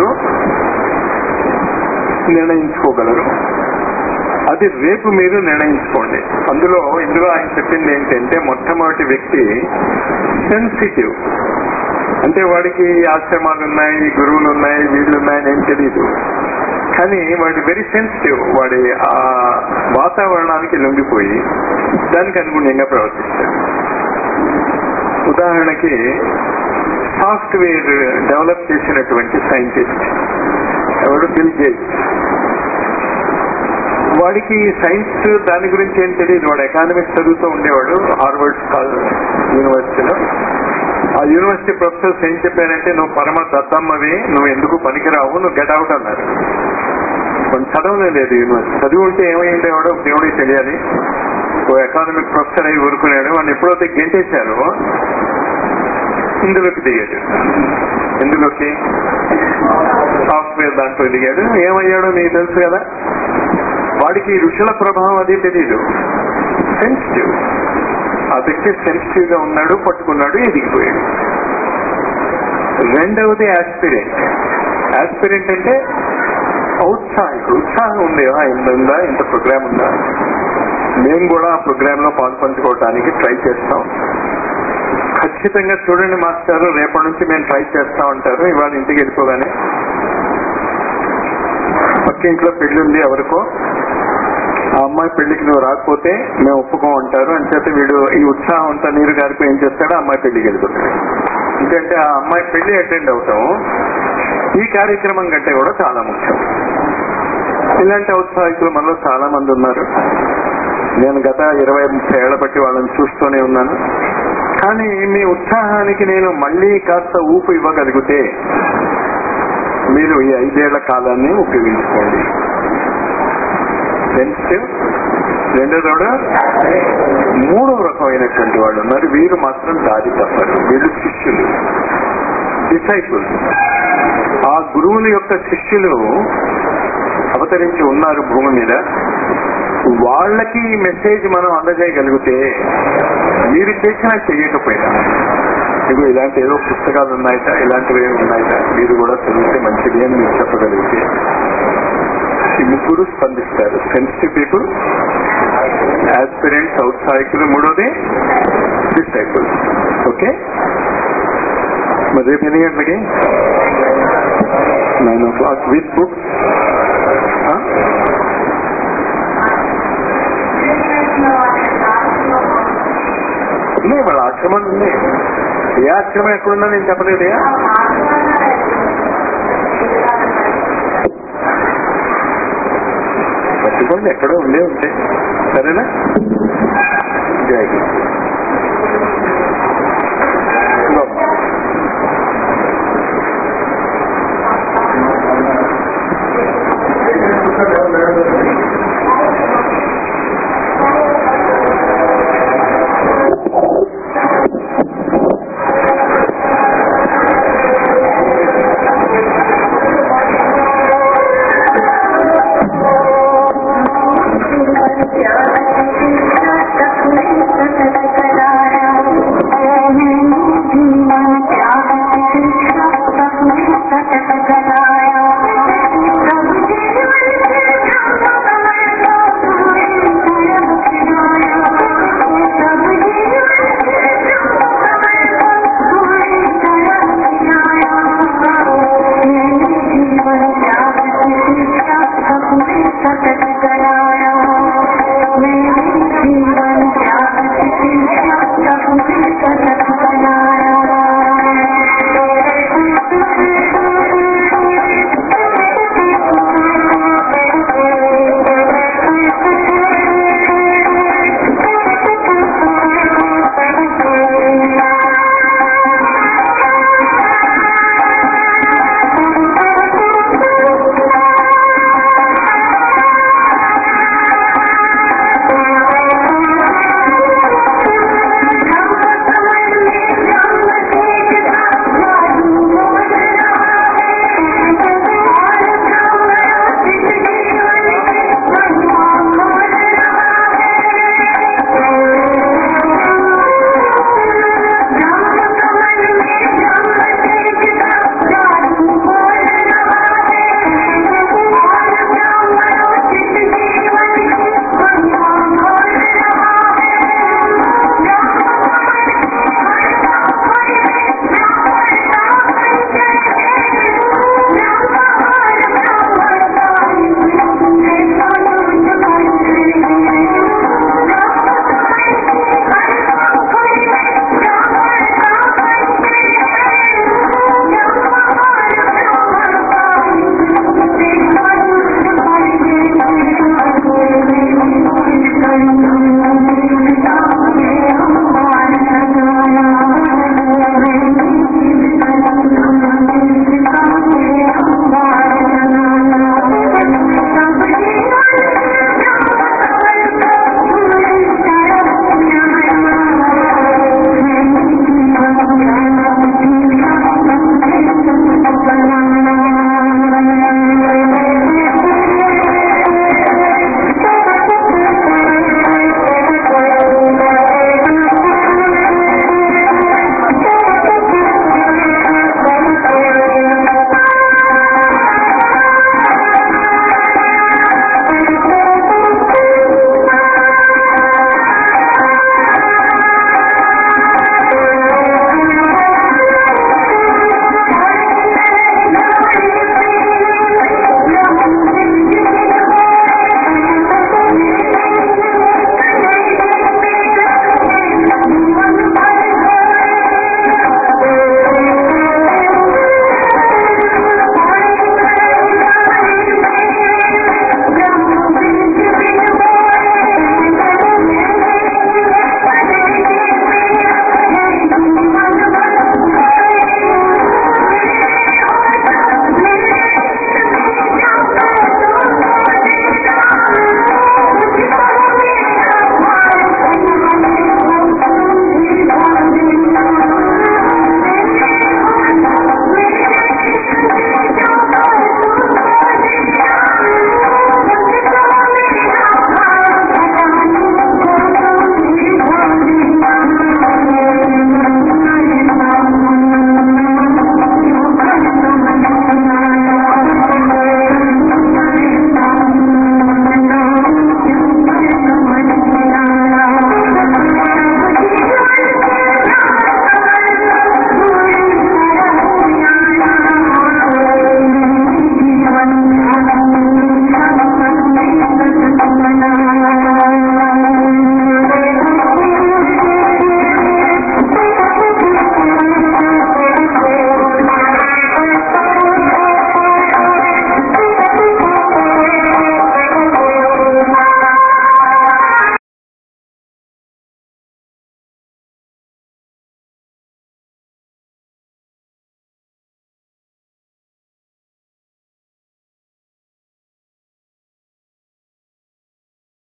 నిర్ణయించుకోగలరు అది రేపు మీరు నిర్ణయించుకోండి అందులో ఇందులో ఆయన చెప్పింది ఏంటంటే మొట్టమొదటి వ్యక్తి సెన్సిటివ్ అంటే వాడికి ఆశ్రమాలు ఉన్నాయి గురువులు ఉన్నాయి వీళ్ళు ఉన్నాయని ఏం తెలియదు కానీ వాడి వెరీ సెన్సిటివ్ వాడి ఆ వాతావరణానికి లొంగిపోయి దానికి అనుగుణంగా ప్రవర్తిస్తాడు ఉదాహరణకి సాఫ్ట్వేర్ డెవలప్ చేసినటువంటి సైంటిస్ట్ ఎవడు బిల్ గేట్స్ వాడికి సైన్స్ దాని గురించి ఏం తెలియదు వాడు ఎకానమిక్స్ చదువుతూ ఉండేవాడు హార్వర్డ్ యూనివర్సిటీలో ఆ యూనివర్సిటీ ప్రొఫెసర్స్ ఏం చెప్పారంటే నువ్వు పరమ దత్తమ్మవి నువ్వు ఎందుకు పనికిరావు నువ్వు గెట్ అవుట్ అన్నారు కొంచెం చదవలే లేదు యూనివర్సిటీ చదివి ఉంటే ఏమైంది ఎవడో దేవుడికి తెలియాలి ఓ ఎకానమిక్ ప్రొఫెసర్ అయి ఊరుకున్నాడు వాడిని ఎప్పుడైతే గెంటేశారో ఇందులోకి దిగాడు ఎందులోకి సాఫ్ట్వేర్ దాంట్లో దిగాడు ఏమయ్యాడో నీకు తెలుసు కదా వాడికి ఋషుల ప్రభావం అది తెలియదు సెన్సిటివ్ ఆ వ్యక్తి సెన్సిటివ్ గా ఉన్నాడు పట్టుకున్నాడు ఎదిగిపోయాడు రెండవది ఆస్పిరెంట్ ఆస్పిరెంట్ అంటే ఔత్సాహికుడు ఉత్సాహం ఉంది ఆ, ఇంత ఉందా ఇంత ప్రోగ్రామ్ ఉందా మేము కూడా ఆ ప్రోగ్రామ్ లో పాల్పంచుకోవడానికి ట్రై చేస్తాం ఖచ్చితంగా చూడండి మాస్టర్ రేపటి నుంచి మేము ట్రై చేస్తా ఉంటారు ఇవాళ ఇంటికి వెళ్ళిపోగానే పక్కింట్లో పెళ్లి ఉంది ఎవరికో ఆ అమ్మాయి పెళ్లికి నువ్వు రాకపోతే మేము ఒప్పుకో ఉంటారు అంచేత వీడు ఈ ఉత్సాహం అంతా నీరు గారిపై ఏం చేస్తాడో ఆ అమ్మాయి పెళ్లికి వెళ్ళిపోతాడు ఎందుకంటే ఆ అమ్మాయి పెళ్లి అటెండ్ అవుతాం ఈ కార్యక్రమం కంటే కూడా చాలా ముఖ్యం ఇలాంటి ఔత్సాహికులు మనలో చాలా మంది ఉన్నారు నేను గత ఇరవై ముప్పై ఏళ్ల బట్టి వాళ్ళని చూస్తూనే ఉన్నాను కానీ మీ ఉత్సాహానికి నేను మళ్ళీ కాస్త ఊపు ఇవ్వగలిగితే మీరు ఈ ఐదేళ్ల కాలాన్ని ఉపయోగించుకోండి సెన్సిటివ్ రెండోదోడు మూడో రకమైనటువంటి వాళ్ళు ఉన్నారు వీరు మాత్రం దారి తప్పరు వీళ్ళు శిష్యులు డిసైపుల్స్ ఆ గురువుల యొక్క శిష్యులు అవతరించి ఉన్నారు భూమి మీద వాళ్ళకి ఈ మెసేజ్ మనం అందజేయగలిగితే మీరు చేసినా చెయ్యకపోయినా ఇదిగో ఇలాంటి ఏదో పుస్తకాలు ఉన్నాయట ఇలాంటివి ఏమి ఉన్నాయట మీరు కూడా చదివితే మంచిది అని మీరు చెప్పగలిగితే ఈ ముగ్గురు స్పందిస్తారు సెన్సిటివ్ పీపుల్ ఆస్పిరెంట్స్ ఔత్సాహికులు మూడోది డిసైపుల్స్ ఓకే మరి రేపు ఎన్ని గంటలకి nine o'clock with books ఉన్నాయి వాళ్ళ ఆశ్రమాలు ఉన్నాయి ఏ ఆశ్రమం ఎక్కడుందో నేను చెప్పలేదే పట్టుకోండి ఎక్కడో ఉండే ఉంటాయి సరేనా జై గురు. ఇదిగో.